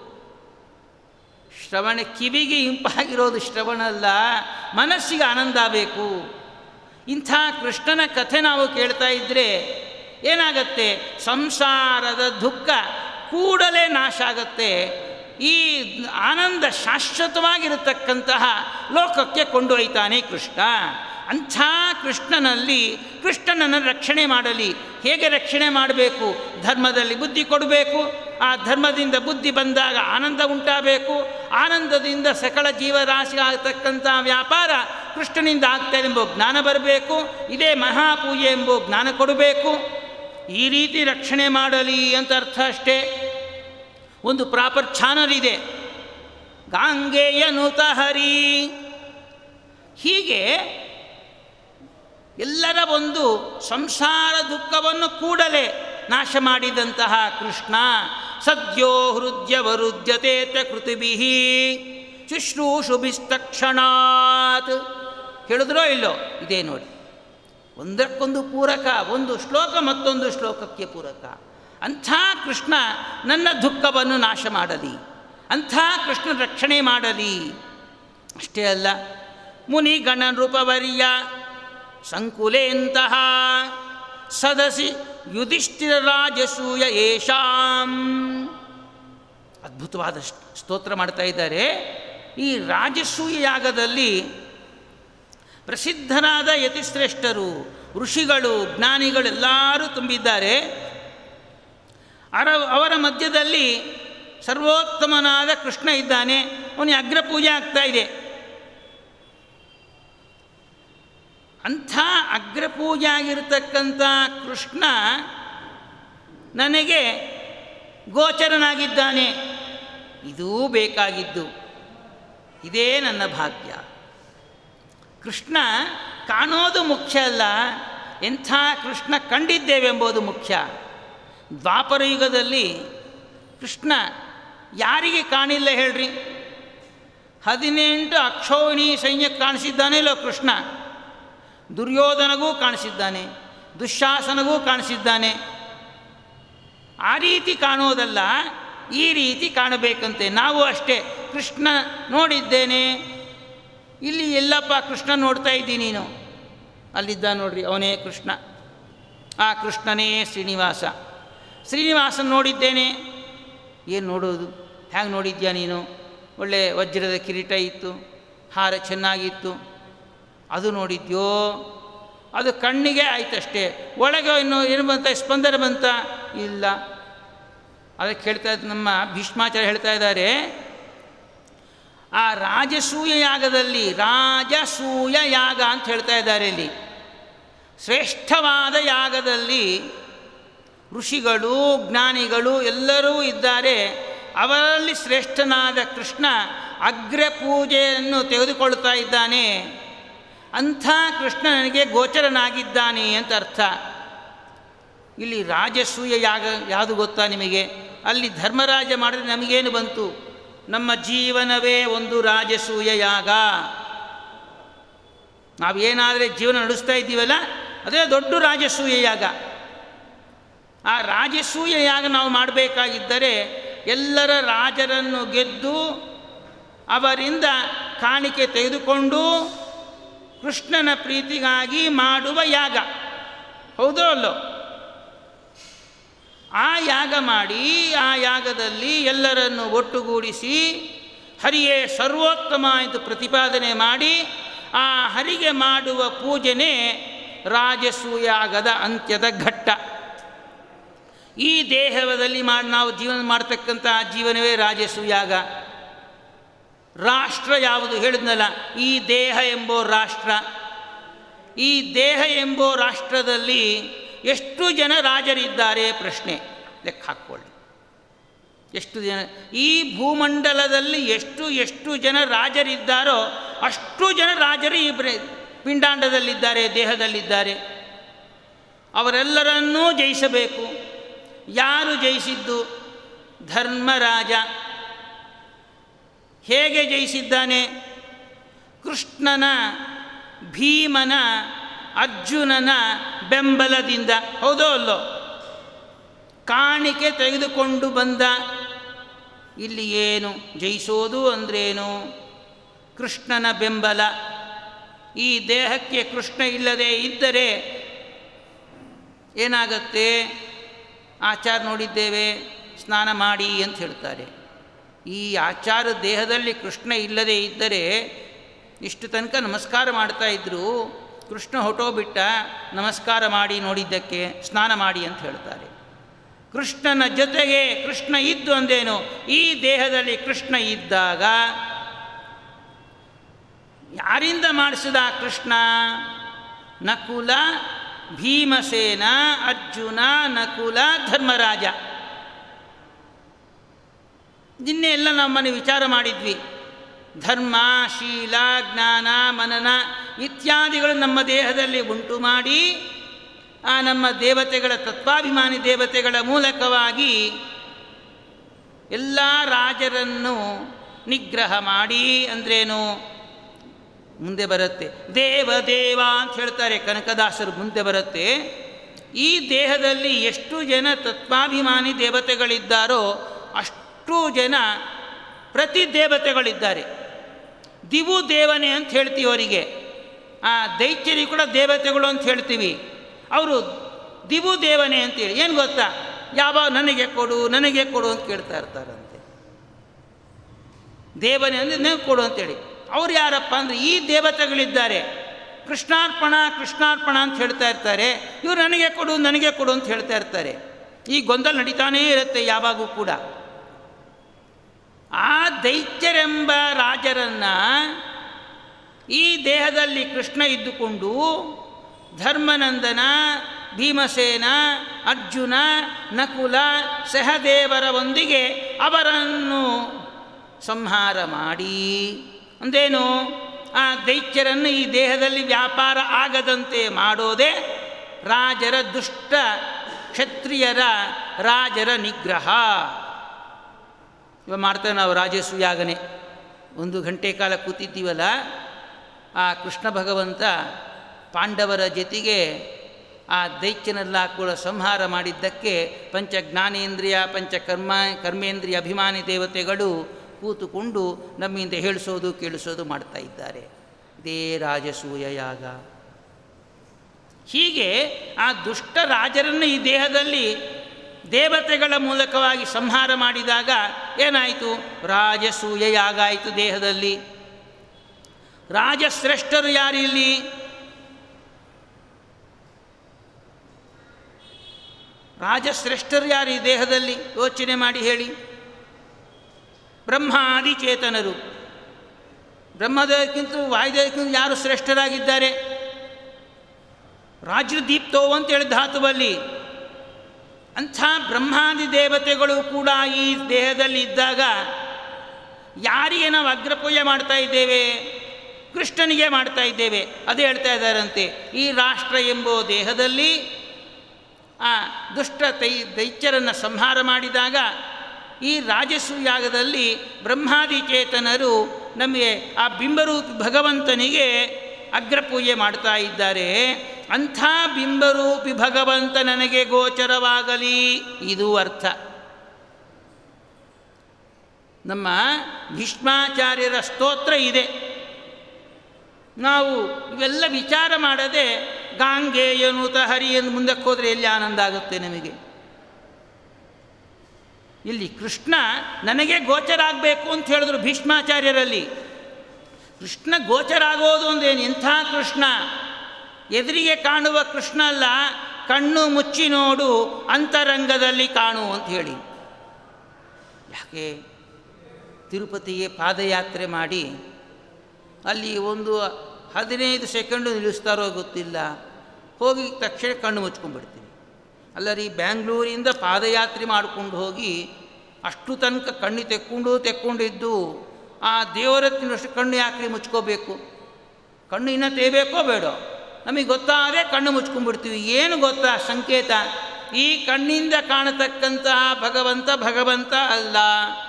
ಶ್ರವಣ ಕಿವಿಗೆ ಇಂಪಾಗಿರೋದು ಶ್ರವಣ ಅಲ್ಲ ಮನಸ್ಸಿಗೆ ಆನಂದ ಬೇಕು ಇಂಥ ಕೃಷ್ಣನ ಕಥೆ ನಾವು ಕೇಳ್ತಾ ಇದ್ದರೆ ಏನಾಗತ್ತೆ ಸಂಸಾರದ ದುಃಖ ಕೂಡಲೇ ನಾಶ ಆಗತ್ತೆ ಈ ಆನಂದ ಶಾಶ್ವತವಾಗಿರತಕ್ಕಂತಹ ಲೋಕಕ್ಕೆ ಕೊಂಡೊಯ್ತಾನೆ ಕೃಷ್ಣ ಅಂಥ ಕೃಷ್ಣನಲ್ಲಿ ಕೃಷ್ಣನನ್ನು ರಕ್ಷಣೆ ಮಾಡಲಿ ಹೇಗೆ ರಕ್ಷಣೆ ಮಾಡಬೇಕು ಧರ್ಮದಲ್ಲಿ ಬುದ್ಧಿ ಕೊಡಬೇಕು ಆ ಧರ್ಮದಿಂದ ಬುದ್ಧಿ ಬಂದಾಗ ಆನಂದ ಉಂಟಾಗಬೇಕು ಆನಂದದಿಂದ ಸಕಲ ಜೀವರಾಶಿ ಆಗತಕ್ಕಂಥ ವ್ಯಾಪಾರ ಕೃಷ್ಣನಿಂದ ಆಗ್ತಾ ಎಂಬ ಜ್ಞಾನ ಬರಬೇಕು ಇದೇ ಮಹಾಪೂಜೆ ಎಂಬ ಜ್ಞಾನ ಕೊಡಬೇಕು ಈ ರೀತಿ ರಕ್ಷಣೆ ಮಾಡಲಿ ಅಂತ ಅರ್ಥ ಅಷ್ಟೇ ಒಂದು ಪ್ರಾಪರ್ ಚಾನಲ್ ಇದೆ ಗಾಂಗೆಯನುತ ಹರಿ ಹೀಗೆ ಎಲ್ಲರ ಒಂದು ಸಂಸಾರ ದುಃಖವನ್ನು ಕೂಡಲೇ ನಾಶ ಮಾಡಿದಂತಹ ಕೃಷ್ಣ ಸದ್ಯೋ ಹೃದಯವರುದ್ಯತೆ ಕೃತಿಭಿ ಶುಶ್ರೂಷುಭಿಸ್ತಕ್ಷಣಾತ್ ಹೇಳಿದ್ರೋ ಇಲ್ಲೋ ಇದೇ ನೋಡಿ ಒಂದಕ್ಕೊಂದು ಪೂರಕ ಒಂದು ಶ್ಲೋಕ ಮತ್ತೊಂದು ಶ್ಲೋಕಕ್ಕೆ ಪೂರಕ ಅಂಥ ಕೃಷ್ಣ ನನ್ನ ದುಃಖವನ್ನು ನಾಶ ಮಾಡಲಿ ಅಂಥ ಕೃಷ್ಣ ರಕ್ಷಣೆ ಮಾಡಲಿ ಅಷ್ಟೇ ಅಲ್ಲ ಮುನಿ ಗಣನೃಪವರ್ಯ ಸಂಕುಲೆಂತಹ ಸದಸಿ ಯುಧಿಷ್ಠಿರ ರಾಜಸೂಯ ಏಷಾಂ ಅದ್ಭುತವಾದ ಸ್ತೋತ್ರ ಮಾಡ್ತಾ ಇದ್ದಾರೆ ಈ ರಾಜಸೂಯ ಯಾಗದಲ್ಲಿ ಪ್ರಸಿದ್ಧರಾದ ಯತಿಶ್ರೇಷ್ಠರು ಋಷಿಗಳು ಜ್ಞಾನಿಗಳು ಎಲ್ಲರೂ ತುಂಬಿದ್ದಾರೆ ಅರ ಅವರ ಮಧ್ಯದಲ್ಲಿ ಸರ್ವೋತ್ತಮನಾದ ಕೃಷ್ಣ ಇದ್ದಾನೆ ಅವನಿಗೆ ಅಗ್ರಪೂಜೆ ಆಗ್ತಾ ಇದೆ ಅಂಥ ಅಗ್ರಪೂಜೆ ಆಗಿರತಕ್ಕಂಥ ಕೃಷ್ಣ ನನಗೆ ಗೋಚರನಾಗಿದ್ದಾನೆ ಇದೂ ಬೇಕಾಗಿದ್ದು ಇದೇ ನನ್ನ ಭಾಗ್ಯ ಕೃಷ್ಣ ಕಾಣೋದು ಮುಖ್ಯ ಅಲ್ಲ ಎಂಥ ಕೃಷ್ಣ ಕಂಡಿದ್ದೇವೆಂಬುದು ಮುಖ್ಯ ದ್ವಾಪರ ಯುಗದಲ್ಲಿ ಕೃಷ್ಣ ಯಾರಿಗೆ ಕಾಣಿಲ್ಲ ಹೇಳ್ರಿ ಹದಿನೆಂಟು ಅಕ್ಷೋಹಿಣಿ ಸೈನ್ಯಕ್ಕೆ ಕಾಣಿಸಿದ್ದಾನೆ ಇಲ್ಲೋ ಕೃಷ್ಣ ದುರ್ಯೋಧನಗೂ ಕಾಣಿಸಿದ್ದಾನೆ ದುಶ್ಯಾಸನಗೂ ಕಾಣಿಸಿದ್ದಾನೆ ಆ ರೀತಿ ಕಾಣೋದಲ್ಲ ಈ ರೀತಿ ಕಾಣಬೇಕಂತೆ ನಾವು ಅಷ್ಟೇ ಕೃಷ್ಣ ನೋಡಿದ್ದೇನೆ ಇಲ್ಲಿ ಎಲ್ಲಪ್ಪ ಕೃಷ್ಣ ನೋಡ್ತಾ ಇದ್ದೀನಿ ನೀನು ಅಲ್ಲಿದ್ದ ನೋಡ್ರಿ ಅವನೇ ಕೃಷ್ಣ ಆ ಕೃಷ್ಣನೇ ಶ್ರೀನಿವಾಸ ಶ್ರೀನಿವಾಸನ ನೋಡಿದ್ದೇನೆ ಏನು ನೋಡೋದು ಹೇಗೆ ನೋಡಿದ್ಯಾ ನೀನು ಒಳ್ಳೆ ವಜ್ರದ ಕಿರೀಟ ಇತ್ತು ಹಾರ ಚೆನ್ನಾಗಿತ್ತು ಅದು ನೋಡಿದ್ಯೋ ಅದು ಕಣ್ಣಿಗೆ ಆಯ್ತಷ್ಟೇ ಒಳಗೆ ಇನ್ನು ಏನು ಬಂತ ಸ್ಪಂದನ ಬಂತ ಇಲ್ಲ ಅದಕ್ಕೆ ಹೇಳ್ತಾ ಇದ್ದ ನಮ್ಮ ಭೀಷ್ಮಾಚಾರ್ಯ ಹೇಳ್ತಾ ಇದ್ದಾರೆ ಆ ರಾಜಸೂಯ ಯಾಗದಲ್ಲಿ ರಾಜಸೂಯ ಯಾಗ ಅಂತ ಹೇಳ್ತಾ ಇದ್ದಾರೆ ಇಲ್ಲಿ ಶ್ರೇಷ್ಠವಾದ ಯಾಗದಲ್ಲಿ ಋಷಿಗಳು ಜ್ಞಾನಿಗಳು ಎಲ್ಲರೂ ಇದ್ದಾರೆ ಅವರಲ್ಲಿ ಶ್ರೇಷ್ಠನಾದ ಕೃಷ್ಣ ಅಗ್ರ ಪೂಜೆಯನ್ನು ತೆಗೆದುಕೊಳ್ತಾ ಇದ್ದಾನೆ ಅಂಥ ಕೃಷ್ಣ ನನಗೆ ಗೋಚರನಾಗಿದ್ದಾನೆ ಅಂತ ಅರ್ಥ ಇಲ್ಲಿ ರಾಜಸೂಯ ಯಾಗ ಯಾವುದು ಗೊತ್ತಾ ನಿಮಗೆ ಅಲ್ಲಿ ಧರ್ಮರಾಜ ಮಾಡಿದ್ರೆ ನಮಗೇನು ಬಂತು ನಮ್ಮ ಜೀವನವೇ ಒಂದು ರಾಜಸೂಯ ಯಾಗ ನಾವೇನಾದರೆ ಜೀವನ ನಡೆಸ್ತಾ ಇದ್ದೀವಲ್ಲ ಅದೇ ದೊಡ್ಡ ರಾಜಸೂಯ ಯಾಗ ಆ ರಾಜಸೂಯ ಯಾಗ ನಾವು ಮಾಡಬೇಕಾಗಿದ್ದರೆ ಎಲ್ಲರ ರಾಜರನ್ನು ಗೆದ್ದು ಅವರಿಂದ ಕಾಣಿಕೆ ತೆಗೆದುಕೊಂಡು ಕೃಷ್ಣನ ಪ್ರೀತಿಗಾಗಿ ಮಾಡುವ ಯಾಗ ಹೌದೋ ಅಲ್ಲೋ ಆ ಯಾಗ ಮಾಡಿ ಆ ಯಾಗದಲ್ಲಿ ಎಲ್ಲರನ್ನು ಒಟ್ಟುಗೂಡಿಸಿ ಹರಿಯೇ ಸರ್ವೋತ್ತಮ ಎಂದು ಪ್ರತಿಪಾದನೆ ಮಾಡಿ ಆ ಹರಿಗೆ ಮಾಡುವ ಪೂಜೆನೇ ರಾಜಸೂಯಾಗದ ಅಂತ್ಯದ ಘಟ್ಟ ಈ ದೇಹದಲ್ಲಿ ಮಾಡಿ ನಾವು ಜೀವನ ಮಾಡ್ತಕ್ಕಂಥ ಜೀವನವೇ ರಾಜಸೂಯಾಗ ರಾಷ್ಟ್ರ ಯಾವುದು ಹೇಳಿದ್ನಲ್ಲ ಈ ದೇಹ ಎಂಬೋ ರಾಷ್ಟ್ರ ಈ ದೇಹ ಎಂಬೋ ರಾಷ್ಟ್ರದಲ್ಲಿ ಎಷ್ಟು ಜನ ರಾಜರಿದ್ದಾರೆ ಪ್ರಶ್ನೆ ಲೆಕ್ಕ ಹಾಕ್ಕೊಳ್ಳಿ ಎಷ್ಟು ಜನ ಈ ಭೂಮಂಡಲದಲ್ಲಿ ಎಷ್ಟು ಎಷ್ಟು ಜನ ರಾಜರಿದ್ದಾರೋ ಅಷ್ಟು ಜನ ರಾಜರು ಈ ಬ್ರ ಪಿಂಡಾಂಡದಲ್ಲಿದ್ದಾರೆ ದೇಹದಲ್ಲಿದ್ದಾರೆ ಅವರೆಲ್ಲರನ್ನೂ ಜಯಿಸಬೇಕು ಯಾರು ಜಯಿಸಿದ್ದು ಧರ್ಮರಾಜ ಹೇಗೆ ಜಯಿಸಿದ್ದಾನೆ ಕೃಷ್ಣನ ಭೀಮನ ಅರ್ಜುನನ ಬೆಂಬಲದಿಂದ ಹೌದೋ ಅಲ್ಲೋ ಕಾಣಿಕೆ ತೆಗೆದುಕೊಂಡು ಬಂದ ಇಲ್ಲಿ ಏನು ಜಯಿಸೋದು ಅಂದ್ರೇನು ಕೃಷ್ಣನ ಬೆಂಬಲ ಈ ದೇಹಕ್ಕೆ ಕೃಷ್ಣ ಇಲ್ಲದೆ ಇದ್ದರೆ ಏನಾಗತ್ತೆ ಆಚಾರ ನೋಡಿದ್ದೇವೆ ಸ್ನಾನ ಮಾಡಿ ಅಂತ ಹೇಳ್ತಾರೆ ಈ ಆಚಾರ ದೇಹದಲ್ಲಿ ಕೃಷ್ಣ ಇಲ್ಲದೆ ಇದ್ದರೆ ಇಷ್ಟು ತನಕ ನಮಸ್ಕಾರ ಮಾಡ್ತಾ ಇದ್ದರು ಕೃಷ್ಣ ಹೊಟ್ಟೋಬಿಟ್ಟ ನಮಸ್ಕಾರ ಮಾಡಿ ನೋಡಿದ್ದಕ್ಕೆ ಸ್ನಾನ ಮಾಡಿ ಅಂತ ಹೇಳ್ತಾರೆ ಕೃಷ್ಣನ ಜೊತೆಗೆ ಕೃಷ್ಣ ಇದ್ದು ಅಂದೇನು ಈ ದೇಹದಲ್ಲಿ ಕೃಷ್ಣ ಇದ್ದಾಗ ಯಾರಿಂದ ಮಾಡಿಸಿದ ಕೃಷ್ಣ ನಕುಲ ಭೀಮಸೇನ ಅರ್ಜುನ ನಕುಲ ಧರ್ಮರಾಜ ನಿನ್ನೆ ಎಲ್ಲ ನಮ್ಮನ್ನು ವಿಚಾರ ಮಾಡಿದ್ವಿ ಧರ್ಮ ಶೀಲ ಜ್ಞಾನ ಮನನ ಇತ್ಯಾದಿಗಳು ನಮ್ಮ ದೇಹದಲ್ಲಿ ಉಂಟು ಮಾಡಿ ಆ ನಮ್ಮ ದೇವತೆಗಳ ತತ್ವಾಭಿಮಾನಿ ದೇವತೆಗಳ ಮೂಲಕವಾಗಿ ಎಲ್ಲ ರಾಜರನ್ನು ನಿಗ್ರಹ ಮಾಡಿ ಅಂದ್ರೇನು ಮುಂದೆ ಬರುತ್ತೆ ದೇವ ದೇವ ಅಂತ ಹೇಳ್ತಾರೆ ಕನಕದಾಸರು ಮುಂದೆ ಬರುತ್ತೆ ಈ ದೇಹದಲ್ಲಿ ಎಷ್ಟು ಜನ ತತ್ವಾಭಿಮಾನಿ ದೇವತೆಗಳಿದ್ದಾರೋ ಅಷ್ಟು ಜನ ಪ್ರತಿ ದೇವತೆಗಳಿದ್ದಾರೆ ದಿವು ದೇವನೇ ಅಂತ ಹೇಳ್ತೀವಿ ಅವರಿಗೆ ಆ ದೈತ್ಯರಿಗೆ ಕೂಡ ದೇವತೆಗಳು ಅಂತ ಹೇಳ್ತೀವಿ ಅವರು ದಿವು ದೇವನೇ ಅಂತೇಳಿ ಏನು ಗೊತ್ತಾ ಯಾವ ನನಗೆ ಕೊಡು ನನಗೆ ಕೊಡು ಅಂತ ಕೇಳ್ತಾ ಇರ್ತಾರಂತೆ ದೇವನೇ ಅಂದರೆ ನನಗೆ ಕೊಡು ಅಂತೇಳಿ ಅವ್ರು ಯಾರಪ್ಪ ಅಂದರೆ ಈ ದೇವತೆಗಳಿದ್ದಾರೆ ಕೃಷ್ಣಾರ್ಪಣ ಕೃಷ್ಣಾರ್ಪಣ ಅಂತ ಹೇಳ್ತಾ ಇರ್ತಾರೆ ಇವರು ನನಗೆ ಕೊಡು ನನಗೆ ಕೊಡು ಅಂತ ಹೇಳ್ತಾ ಇರ್ತಾರೆ ಈ ಗೊಂದಲ ನಡೀತಾನೇ ಇರುತ್ತೆ ಯಾವಾಗೂ ಕೂಡ ಆ ದೈತ್ಯರೆಂಬ ರಾಜರನ್ನು ಈ ದೇಹದಲ್ಲಿ ಕೃಷ್ಣ ಇದ್ದುಕೊಂಡು ಧರ್ಮನಂದನ ಭೀಮಸೇನ ಅರ್ಜುನ ನಕುಲ ಸಹದೇವರ ಒಂದಿಗೆ ಅವರನ್ನು ಸಂಹಾರ ಮಾಡಿ ಅಂದೇನು ಆ ದೈತ್ಯರನ್ನು ಈ ದೇಹದಲ್ಲಿ ವ್ಯಾಪಾರ ಆಗದಂತೆ ಮಾಡೋದೇ ರಾಜರ ದುಷ್ಟ ಕ್ಷತ್ರಿಯರ ರಾಜರ ನಿಗ್ರಹ ಇವಾಗ ಮಾಡ್ತೇವೆ ನಾವು ರಾಜಸೂಯಾಗನೆ ಒಂದು ಗಂಟೆ ಕಾಲ ಕೂತಿದ್ದೀವಲ್ಲ ಆ ಕೃಷ್ಣ ಭಗವಂತ ಪಾಂಡವರ ಜೊತೆಗೆ ಆ ದೈತ್ಯನೆಲ್ಲ ಕೂಡ ಸಂಹಾರ ಮಾಡಿದ್ದಕ್ಕೆ ಪಂಚ ಜ್ಞಾನೇಂದ್ರಿಯ ಪಂಚ ಕರ್ಮ ಕರ್ಮೇಂದ್ರಿಯ ಅಭಿಮಾನಿ ದೇವತೆಗಳು ಕೂತುಕೊಂಡು ನಮ್ಮಿಂದ ಹೇಳಿಸೋದು ಕೇಳಿಸೋದು ಮಾಡ್ತಾ ಇದ್ದಾರೆ ಇದೇ ರಾಜಸೂಯ ಯಾಗ ಹೀಗೆ ಆ ದುಷ್ಟ ರಾಜರನ್ನು ಈ ದೇಹದಲ್ಲಿ ದೇವತೆಗಳ ಮೂಲಕವಾಗಿ ಸಂಹಾರ ಮಾಡಿದಾಗ ಏನಾಯಿತು ರಾಜಸೂಯ ಯಾಗ ಆಯಿತು ದೇಹದಲ್ಲಿ ರಾಜಶ್ರೇಷ್ಠರು ಯಾರು ಇಲ್ಲಿ ರಾಜಶ್ರೇಷ್ಠರು ಯಾರು ಈ ದೇಹದಲ್ಲಿ ಯೋಚನೆ ಮಾಡಿ ಹೇಳಿ ಬ್ರಹ್ಮಾದಿ ಚೇತನರು ಬ್ರಹ್ಮದೇವಕ್ಕಿಂತ ವಾಯುದೇವಕ್ಕಿಂತ ಯಾರು ಶ್ರೇಷ್ಠರಾಗಿದ್ದಾರೆ ರಾಜ್ಯದೀಪ್ತೋ ಅಂತೇಳಿ ಧಾತುವಲ್ಲಿ ಅಂಥ ಬ್ರಹ್ಮಾದಿ ದೇವತೆಗಳು ಕೂಡ ಈ ದೇಹದಲ್ಲಿ ಇದ್ದಾಗ ಯಾರಿಗೆ ನಾವು ಅಗ್ರಪೂಜೆ ಮಾಡ್ತಾ ಇದ್ದೇವೆ ಕೃಷ್ಣನಿಗೆ ಮಾಡ್ತಾ ಇದ್ದೇವೆ ಅದೇ ಹೇಳ್ತಾ ಇದ್ದಾರಂತೆ ಈ ರಾಷ್ಟ್ರ ಎಂಬೋ ದೇಹದಲ್ಲಿ ಆ ದುಷ್ಟ ತೈ ದೈತ್ಯರನ್ನು ಸಂಹಾರ ಮಾಡಿದಾಗ ಈ ರಾಜಸೂಯಾಗದಲ್ಲಿ ಬ್ರಹ್ಮಾದಿ ಚೇತನರು ನಮಗೆ ಆ ಬಿಂಬರೂಪಿ ಭಗವಂತನಿಗೆ ಅಗ್ರಪೂಜೆ ಮಾಡ್ತಾ ಇದ್ದಾರೆ ಅಂಥ ಬಿಂಬರೂಪಿ ಭಗವಂತ ನನಗೆ ಗೋಚರವಾಗಲಿ ಇದು ಅರ್ಥ ನಮ್ಮ ಭೀಷ್ಮಾಚಾರ್ಯರ ಸ್ತೋತ್ರ ಇದೆ ನಾವು ಇವೆಲ್ಲ ವಿಚಾರ ಮಾಡದೆ ಗಾಂಗೇಯನುತ ಹರಿ ಎಂದು ಮುಂದಕ್ಕೆ ಹೋದರೆ ಎಲ್ಲಿ ಆನಂದ ಆಗುತ್ತೆ ನಮಗೆ ಇಲ್ಲಿ ಕೃಷ್ಣ ನನಗೆ ಗೋಚರ ಆಗಬೇಕು ಅಂತ ಹೇಳಿದ್ರು ಭೀಷ್ಮಾಚಾರ್ಯರಲ್ಲಿ ಕೃಷ್ಣ ಗೋಚರ ಆಗೋದು ಅಂದೇನು ಎಂಥ ಕೃಷ್ಣ ಎದುರಿಗೆ ಕಾಣುವ ಕೃಷ್ಣ ಅಲ್ಲ ಕಣ್ಣು ಮುಚ್ಚಿ ನೋಡು ಅಂತರಂಗದಲ್ಲಿ ಕಾಣು ಅಂತ ಹೇಳಿ ಯಾಕೆ ತಿರುಪತಿಗೆ ಪಾದಯಾತ್ರೆ ಮಾಡಿ ಅಲ್ಲಿ ಒಂದು ಹದಿನೈದು ಸೆಕೆಂಡು ನಿಲ್ಲಿಸ್ತಾರೋ ಗೊತ್ತಿಲ್ಲ ಹೋಗಿ ತಕ್ಷಣ ಕಣ್ಣು ಮುಚ್ಕೊಂಡ್ಬಿಡ್ತೀನಿ ಅಲ್ಲ ರೀ ಬ್ಯಾಂಗ್ಳೂರಿಂದ ಪಾದಯಾತ್ರೆ ಮಾಡ್ಕೊಂಡು ಹೋಗಿ ಅಷ್ಟು ತನಕ ಕಣ್ಣು ತೆಕ್ಕೊಂಡು ತೆಕ್ಕೊಂಡಿದ್ದು ಆ ದೇವರ ತಿನ್ನಷ್ಟು ಕಣ್ಣು ಯಾಕೆ ಮುಚ್ಕೋಬೇಕು ಕಣ್ಣು ಇನ್ನೂ ತೇಬೇಕೋ ಬೇಡೋ ನಮಗೆ ಗೊತ್ತಾದರೆ ಕಣ್ಣು ಮುಚ್ಕೊಂಡ್ಬಿಡ್ತೀವಿ ಏನು ಗೊತ್ತಾ ಸಂಕೇತ ಈ ಕಣ್ಣಿಂದ ಕಾಣತಕ್ಕಂತಹ ಭಗವಂತ ಭಗವಂತ ಅಲ್ಲ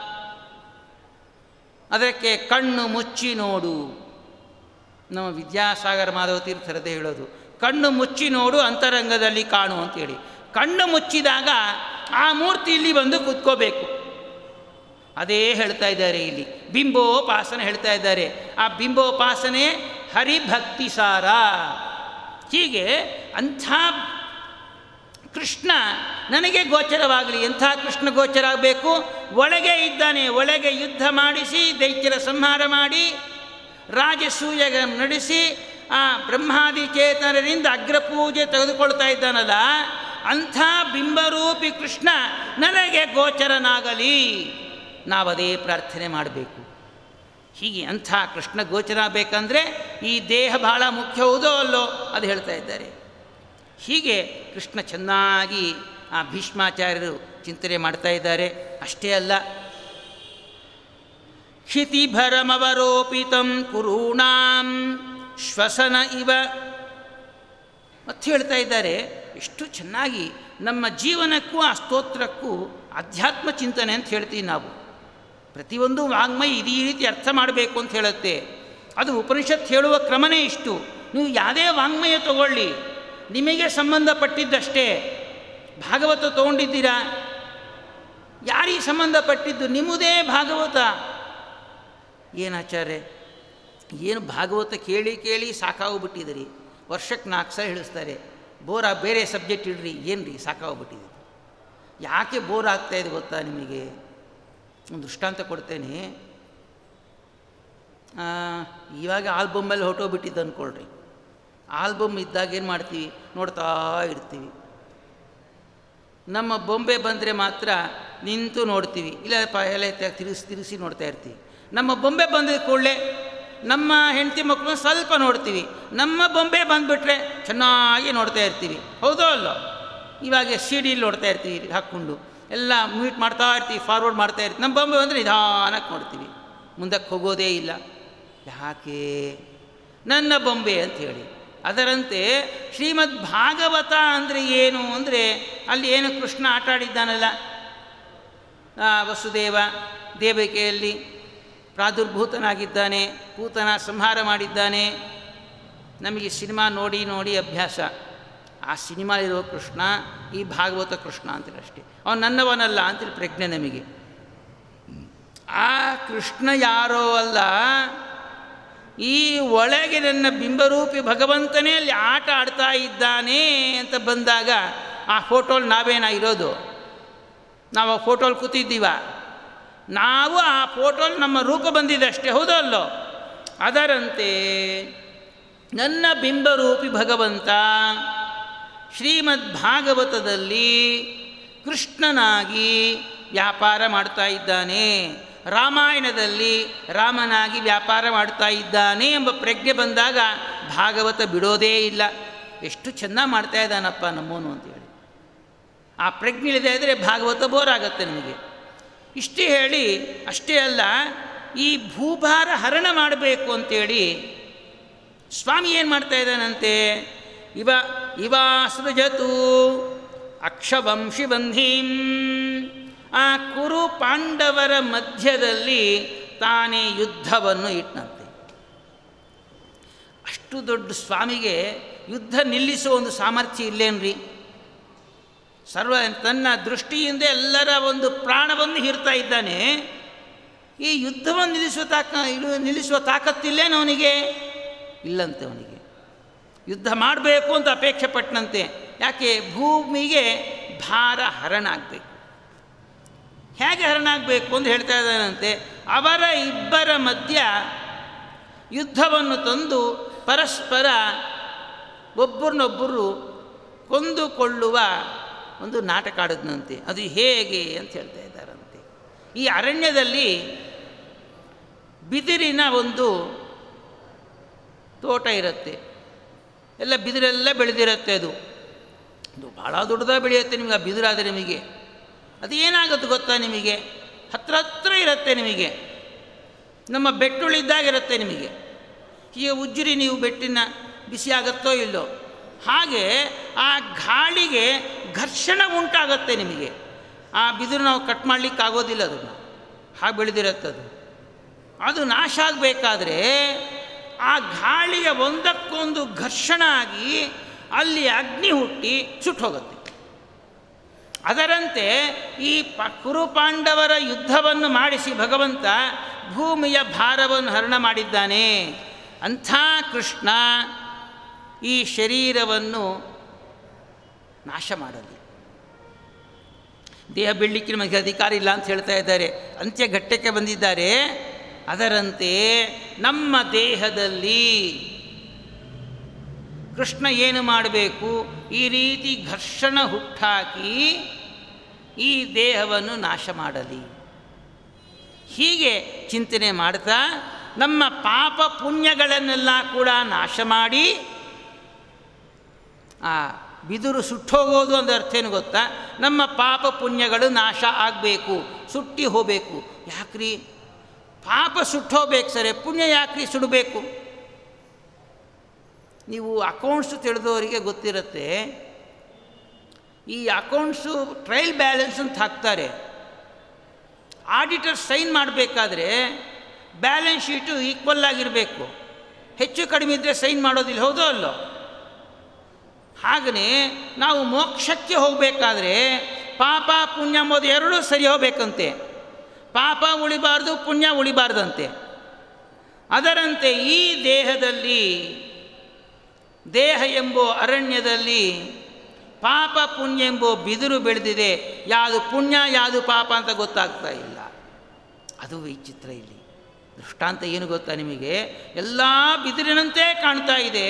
ಅದಕ್ಕೆ ಕಣ್ಣು ಮುಚ್ಚಿ ನೋಡು ನಮ್ಮ ವಿದ್ಯಾಸಾಗರ ಮಾಧವ ತೀರ್ಥರದೇ ಹೇಳೋದು ಕಣ್ಣು ಮುಚ್ಚಿ ನೋಡು ಅಂತರಂಗದಲ್ಲಿ ಕಾಣು ಅಂತೇಳಿ ಕಣ್ಣು ಮುಚ್ಚಿದಾಗ ಆ ಮೂರ್ತಿ ಇಲ್ಲಿ ಬಂದು ಕೂತ್ಕೋಬೇಕು ಅದೇ ಹೇಳ್ತಾ ಇದ್ದಾರೆ ಇಲ್ಲಿ ಬಿಂಬೋಪಾಸನೆ ಹೇಳ್ತಾ ಇದ್ದಾರೆ ಆ ಬಿಂಬೋಪಾಸನೆ ಹರಿಭಕ್ತಿ ಸಾರ ಹೀಗೆ ಅಂಥ ಕೃಷ್ಣ ನನಗೆ ಗೋಚರವಾಗಲಿ ಎಂಥ ಕೃಷ್ಣ ಗೋಚರ ಆಗಬೇಕು ಒಳಗೆ ಇದ್ದಾನೆ ಒಳಗೆ ಯುದ್ಧ ಮಾಡಿಸಿ ದೈತ್ಯರ ಸಂಹಾರ ಮಾಡಿ ರಾಜಸೂಯಗ ನಡೆಸಿ ಆ ಬ್ರಹ್ಮಾದಿ ಚೇತನರಿಂದ ಅಗ್ರಪೂಜೆ ತೆಗೆದುಕೊಳ್ತಾ ಇದ್ದಾನಲ್ಲ ಅಂಥ ಬಿಂಬರೂಪಿ ಕೃಷ್ಣ ನನಗೆ ಗೋಚರನಾಗಲಿ ನಾವದೇ ಪ್ರಾರ್ಥನೆ ಮಾಡಬೇಕು ಹೀಗೆ ಅಂಥ ಕೃಷ್ಣ ಗೋಚರ ಆಗಬೇಕಂದ್ರೆ ಈ ದೇಹ ಬಹಳ ಮುಖ್ಯ ಹೌದೋ ಅಲ್ಲೋ ಅದು ಹೇಳ್ತಾ ಇದ್ದಾರೆ ಹೀಗೆ ಕೃಷ್ಣ ಚೆನ್ನಾಗಿ ಆ ಭೀಷ್ಮಾಚಾರ್ಯರು ಚಿಂತನೆ ಮಾಡ್ತಾ ಇದ್ದಾರೆ ಅಷ್ಟೇ ಅಲ್ಲ ಕ್ಷಿತಿಭರಮವರೋಪಿತಂ ಕುರುಣಾಂ ಶ್ವಸನ ಇವ ಮತ್ತೆ ಹೇಳ್ತಾ ಇದ್ದಾರೆ ಎಷ್ಟು ಚೆನ್ನಾಗಿ ನಮ್ಮ ಜೀವನಕ್ಕೂ ಆ ಸ್ತೋತ್ರಕ್ಕೂ ಅಧ್ಯಾತ್ಮ ಚಿಂತನೆ ಅಂತ ಹೇಳ್ತೀವಿ ನಾವು ಪ್ರತಿಯೊಂದು ವಾಂಗ್ಮಯ ಇದೇ ರೀತಿ ಅರ್ಥ ಮಾಡಬೇಕು ಅಂತ ಹೇಳುತ್ತೆ ಅದು ಉಪನಿಷತ್ ಹೇಳುವ ಕ್ರಮನೇ ಇಷ್ಟು ನೀವು ಯಾವುದೇ ವಾಂಗ್ಮಯ ತಗೊಳ್ಳಿ ನಿಮಗೆ ಸಂಬಂಧಪಟ್ಟಿದ್ದಷ್ಟೇ ಭಾಗವತ ತೊಗೊಂಡಿದ್ದೀರಾ ಯಾರಿಗೆ ಸಂಬಂಧಪಟ್ಟಿದ್ದು ನಿಮ್ಮದೇ ಭಾಗವತ ಏನಾಚಾರ್ಯ ಏನು ಭಾಗವತ ಕೇಳಿ ಕೇಳಿ ಸಾಕಾಗೋಗ್ಬಿಟ್ಟಿದ್ದೀರಿ ವರ್ಷಕ್ಕೆ ನಾಲ್ಕು ಸಲ ಹೇಳಿಸ್ತಾರೆ ಬೋರ ಬೇರೆ ಸಬ್ಜೆಕ್ಟ್ ಇಡ್ರಿ ಏನು ರೀ ಸಾಕಾಗೋಗ್ಬಿಟ್ಟಿದೆ ಯಾಕೆ ಬೋರ್ ಆಗ್ತಾಯಿದೆ ಗೊತ್ತಾ ನಿಮಗೆ ಒಂದು ದೃಷ್ಟಾಂತ ಕೊಡ್ತೇನೆ ಆ, ಇವಾಗ ಆಲ್ಬಮ್ಮಲ್ಲಿ ಹೊಟ್ಟೋಗ್ಬಿಟ್ಟಿದ್ದು ಅಂದ್ಕೊಳ್ರಿ ಆಲ್ಬಮ್ ಇದ್ದಾಗ ಏನು ಮಾಡ್ತೀವಿ ನೋಡ್ತಾ ಇರ್ತೀವಿ ನಮ್ಮ ಬೊಂಬೆ ಬಂದರೆ ಮಾತ್ರ ನಿಂತು ನೋಡ್ತೀವಿ ಇಲ್ಲ ಪ ಎಲೆ ತ- ತಿರುಗಿಸಿ ತಿರುಗಿಸಿ ನೋಡ್ತಾ ಇರ್ತೀವಿ ನಮ್ಮ ಬೊಂಬೆ ಬಂದಿದ ಕೂಡಲೇ ನಮ್ಮ ಹೆಂಡತಿ ಮಕ್ಕಳು ಸ್ವಲ್ಪ ನೋಡ್ತೀವಿ ನಮ್ಮ ಬೊಂಬೆ ಬಂದುಬಿಟ್ರೆ ಚೆನ್ನಾಗಿ ನೋಡ್ತಾ ಇರ್ತೀವಿ ಹೌದೋ ಅಲ್ಲೋ ಇವಾಗ ಸಿ ಡಿಲಿ ನೋಡ್ತಾ ಇರ್ತೀವಿ ಹಾಕ್ಕೊಂಡು ಎಲ್ಲ ಮ್ಯೂಟ್ ಮಾಡ್ತಾ ಇರ್ತೀವಿ ಫಾರ್ವರ್ಡ್ ಮಾಡ್ತಾ ಇರ್ತೀವಿ ನಮ್ಮ ಬೊಂಬೆ ಬಂದರೆ ನಿಧಾನಕ್ಕೆ ನೋಡ್ತೀವಿ ಮುಂದಕ್ಕೆ ಹೋಗೋದೇ ಇಲ್ಲ ಯಾಕೆ ನನ್ನ ಬೊಂಬೆ ಅಂತ ಹೇಳಿ ಅದರಂತೆ ಶ್ರೀಮದ್ ಭಾಗವತ ಅಂದರೆ ಏನು ಅಂದರೆ ಅಲ್ಲಿ ಏನು ಕೃಷ್ಣ ಆಟ ಆಡಿದ್ದಾನಲ್ಲ ಆ, ವಸುದೇವ ದೇವಿಕೆಯಲ್ಲಿ ಪ್ರಾದುರ್ಭೂತನಾಗಿದ್ದಾನೆ ಪೂತನ ಸಂಹಾರ ಮಾಡಿದ್ದಾನೆ ನಮಗೆ ಸಿನಿಮಾ ನೋಡಿ ನೋಡಿ ಅಭ್ಯಾಸ ಆ ಸಿನಿಮಾಲಿರೋ ಕೃಷ್ಣ ಈ ಭಾಗವತ ಕೃಷ್ಣ ಅಂತೇಳಿ ಅಷ್ಟೇ ಅವನು ನನ್ನವನಲ್ಲ ಅಂತೇಳಿ ಪ್ರಜ್ಞೆ ನಮಗೆ ಆ ಕೃಷ್ಣ ಯಾರೋ ಅಲ್ಲ ಈ ಒಳಗೆ ನನ್ನ ಬಿಂಬರೂಪಿ ಭಗವಂತನೇ ಅಲ್ಲಿ ಆಟ ಆಡ್ತಾ ಇದ್ದಾನೆ ಅಂತ ಬಂದಾಗ ಆ ಫೋಟೋಲ್ ನಾವೇನ ಇರೋದು ನಾವು ಆ ಫೋಟೋಲ್ ಕೂತಿದ್ದೀವ ನಾವು ಆ ಫೋಟೋಲ್ ನಮ್ಮ ರೂಪ ಬಂದಿದೆ ಅಷ್ಟೇ ಹೌದೋ ಅಲ್ಲೋ ಅದರಂತೆ ನನ್ನ ಬಿಂಬರೂಪಿ ಭಗವಂತ ಶ್ರೀಮದ್ ಭಾಗವತದಲ್ಲಿ ಕೃಷ್ಣನಾಗಿ ವ್ಯಾಪಾರ ಮಾಡ್ತಾ ಇದ್ದಾನೆ ರಾಮಾಯಣದಲ್ಲಿ ರಾಮನಾಗಿ ವ್ಯಾಪಾರ ಮಾಡ್ತಾ ಇದ್ದಾನೆ ಎಂಬ ಪ್ರಜ್ಞೆ ಬಂದಾಗ ಭಾಗವತ ಬಿಡೋದೇ ಇಲ್ಲ ಎಷ್ಟು ಚೆನ್ನಾಗಿ ಮಾಡ್ತಾ ಇದ್ದಾನಪ್ಪ ನಮ್ಮೋನು ಅಂತೇಳಿ ಆ ಪ್ರಜ್ಞೆ ಇಲ್ಲದೆ ಇದ್ದರೆ ಭಾಗವತ ಬೋರ್ ಆಗುತ್ತೆ ನಿಮಗೆ ಇಷ್ಟೇ ಹೇಳಿ ಅಷ್ಟೇ ಅಲ್ಲ ಈ ಭೂಭಾರ ಹರಣ ಮಾಡಬೇಕು ಅಂತೇಳಿ ಸ್ವಾಮಿ ಏನು ಮಾಡ್ತಾ ಇದ್ದಾನಂತೆ ಇವ ಇವ ಸೃಜತು ಅಕ್ಷವಂಶಿ ಬಂಧೀಂ ಆ ಕುರು ಪಾಂಡವರ ಮಧ್ಯದಲ್ಲಿ ತಾನೇ ಯುದ್ಧವನ್ನು ಇಟ್ಟನಂತೆ ಅಷ್ಟು ದೊಡ್ಡ ಸ್ವಾಮಿಗೆ ಯುದ್ಧ ನಿಲ್ಲಿಸುವ ಒಂದು ಸಾಮರ್ಥ್ಯ ಇಲ್ಲೇನ್ರಿ ಸರ್ವ ತನ್ನ ದೃಷ್ಟಿಯಿಂದ ಎಲ್ಲರ ಒಂದು ಪ್ರಾಣವನ್ನು ಹೀರ್ತಾ ಇದ್ದಾನೆ ಈ ಯುದ್ಧವನ್ನು ನಿಲ್ಲಿಸುವ ತಾಕ ಇಳು ನಿಲ್ಲಿಸುವ ತಾಕತ್ತಿಲ್ಲೇನು ಅವನಿಗೆ ಇಲ್ಲಂತೆ ಅವನಿಗೆ ಯುದ್ಧ ಮಾಡಬೇಕು ಅಂತ ಅಪೇಕ್ಷೆ ಪಟ್ಟನಂತೆ ಯಾಕೆ ಭೂಮಿಗೆ ಭಾರ ಹರಣ ಆಗಬೇಕು ಹೇಗೆ ಹರಣ ಆಗಬೇಕು ಅಂತ ಹೇಳ್ತಾ ಇದ್ದಾನಂತೆ ಅವರ ಇಬ್ಬರ ಮಧ್ಯ ಯುದ್ಧವನ್ನು ತಂದು ಪರಸ್ಪರ ಒಬ್ಬರನ್ನೊಬ್ಬರು ಕೊಂದುಕೊಳ್ಳುವ ಒಂದು ನಾಟಕ ಆಡಿದ್ನಂತೆ ಅದು ಹೇಗೆ ಅಂತ ಹೇಳ್ತಾ ಇದ್ದಾರಂತೆ ಈ ಅರಣ್ಯದಲ್ಲಿ ಬಿದಿರಿನ ಒಂದು ತೋಟ ಇರುತ್ತೆ ಎಲ್ಲ ಬಿದಿರೆಲ್ಲ ಬೆಳೆದಿರುತ್ತೆ ಅದು ಅದು ಭಾಳ ದೊಡ್ಡದಾಗಿ ಬೆಳೆಯುತ್ತೆ ನಿಮಗೆ ಆ ಬಿದಿರಾದರೆ ನಿಮಗೆ ಅದು ಏನಾಗುತ್ತೆ ಗೊತ್ತಾ ನಿಮಗೆ ಹತ್ರ ಹತ್ರ ಇರುತ್ತೆ ನಿಮಗೆ ನಮ್ಮ ಬೆಟ್ಟುಳಿದ್ದಾಗಿರುತ್ತೆ ನಿಮಗೆ ಈಗ ಉಜ್ಜುರಿ ನೀವು ಬೆಟ್ಟಿನ ಬಿಸಿ ಆಗುತ್ತೋ ಇಲ್ಲೋ ಹಾಗೆ ಆ ಗಾಳಿಗೆ ಘರ್ಷಣೆ ಉಂಟಾಗತ್ತೆ ನಿಮಗೆ ಆ ಬಿದಿರು ನಾವು ಕಟ್ ಮಾಡಲಿಕ್ಕೆ ಆಗೋದಿಲ್ಲ ಅದನ್ನು ಹಾಗೆ ಬೆಳೆದಿರತ್ತದು ಅದು ನಾಶ ಆಗಬೇಕಾದ್ರೆ ಆ ಗಾಳಿಗೆ ಒಂದಕ್ಕೊಂದು ಘರ್ಷಣೆ ಆಗಿ ಅಲ್ಲಿ ಅಗ್ನಿ ಹುಟ್ಟಿ ಸುಟ್ಟು ಹೋಗುತ್ತೆ ಅದರಂತೆ ಈ ಪ ಕುರುಪಾಂಡವರ ಯುದ್ಧವನ್ನು ಮಾಡಿಸಿ ಭಗವಂತ ಭೂಮಿಯ ಭಾರವನ್ನು ಹರಣ ಮಾಡಿದ್ದಾನೆ ಅಂಥ ಕೃಷ್ಣ ಈ ಶರೀರವನ್ನು ನಾಶ ಮಾಡಲಿ ದೇಹ ಬೀಳಲಿಕ್ಕೆ ನಮಗೆ ಅಧಿಕಾರ ಇಲ್ಲ ಅಂತ ಹೇಳ್ತಾ ಇದ್ದಾರೆ ಅಂತ್ಯ ಘಟ್ಟಕ್ಕೆ ಬಂದಿದ್ದಾರೆ ಅದರಂತೆ ನಮ್ಮ ದೇಹದಲ್ಲಿ ಕೃಷ್ಣ ಏನು ಮಾಡಬೇಕು ಈ ರೀತಿ ಘರ್ಷಣ ಹುಟ್ಟಾಕಿ ಈ ದೇಹವನ್ನು ನಾಶ ಮಾಡಲಿ ಹೀಗೆ ಚಿಂತನೆ ಮಾಡ್ತಾ ನಮ್ಮ ಪಾಪ ಪುಣ್ಯಗಳನ್ನೆಲ್ಲ ಕೂಡ ನಾಶ ಮಾಡಿ ಆ ಬಿದುರು ಸುಟ್ಟೋಗೋದು ಅಂದ್ರೆ ಅರ್ಥ ಏನು ಗೊತ್ತಾ ನಮ್ಮ ಪಾಪ ಪುಣ್ಯಗಳು ನಾಶ ಆಗಬೇಕು ಸುಟ್ಟಿ ಹೋಗಬೇಕು ಯಾಕ್ರಿ ಪಾಪ ಸುಟ್ಟೋಗ್ಬೇಕು ಸರಿ ಪುಣ್ಯ ಯಾಕ್ರಿ ಸುಡಬೇಕು ನೀವು ಅಕೌಂಟ್ಸು ತಿಳಿದವರಿಗೆ ಗೊತ್ತಿರುತ್ತೆ ಈ ಅಕೌಂಟ್ಸು ಟ್ರಯಲ್ ಬ್ಯಾಲೆನ್ಸ್ ಅಂತ ಹಾಕ್ತಾರೆ ಆಡಿಟರ್ ಸೈನ್ ಮಾಡಬೇಕಾದ್ರೆ ಬ್ಯಾಲೆನ್ಸ್ ಶೀಟು ಈಕ್ವಲ್ ಆಗಿರಬೇಕು ಹೆಚ್ಚು ಕಡಿಮೆ ಇದ್ದರೆ ಸೈನ್ ಮಾಡೋದಿಲ್ಲ ಹೌದೋ ಅಲ್ಲೋ ಹಾಗೆಯೇ ನಾವು ಮೋಕ್ಷಕ್ಕೆ ಹೋಗಬೇಕಾದ್ರೆ ಪಾಪ ಪುಣ್ಯ ಎಂಬುದು ಎರಡೂ ಸರಿ ಹೋಗ್ಬೇಕಂತೆ ಪಾಪ ಉಳಿಬಾರ್ದು ಪುಣ್ಯ ಉಳಿಬಾರ್ದಂತೆ ಅದರಂತೆ ಈ ದೇಹದಲ್ಲಿ ದೇಹ ಎಂಬೋ ಅರಣ್ಯದಲ್ಲಿ ಪಾಪ ಪುಣ್ಯ ಎಂಬೋ ಬಿದಿರು ಬೆಳೆದಿದೆ ಯಾವುದು ಪುಣ್ಯ ಯಾವುದು ಪಾಪ ಅಂತ ಗೊತ್ತಾಗ್ತಾ ಇಲ್ಲ ಅದು ವಿಚಿತ್ರ ಇಲ್ಲಿ ದೃಷ್ಟಾಂತ ಏನು ಗೊತ್ತಾ ನಿಮಗೆ ಎಲ್ಲ ಬಿದಿರಿನಂತೆ ಕಾಣ್ತಾ ಇದೆ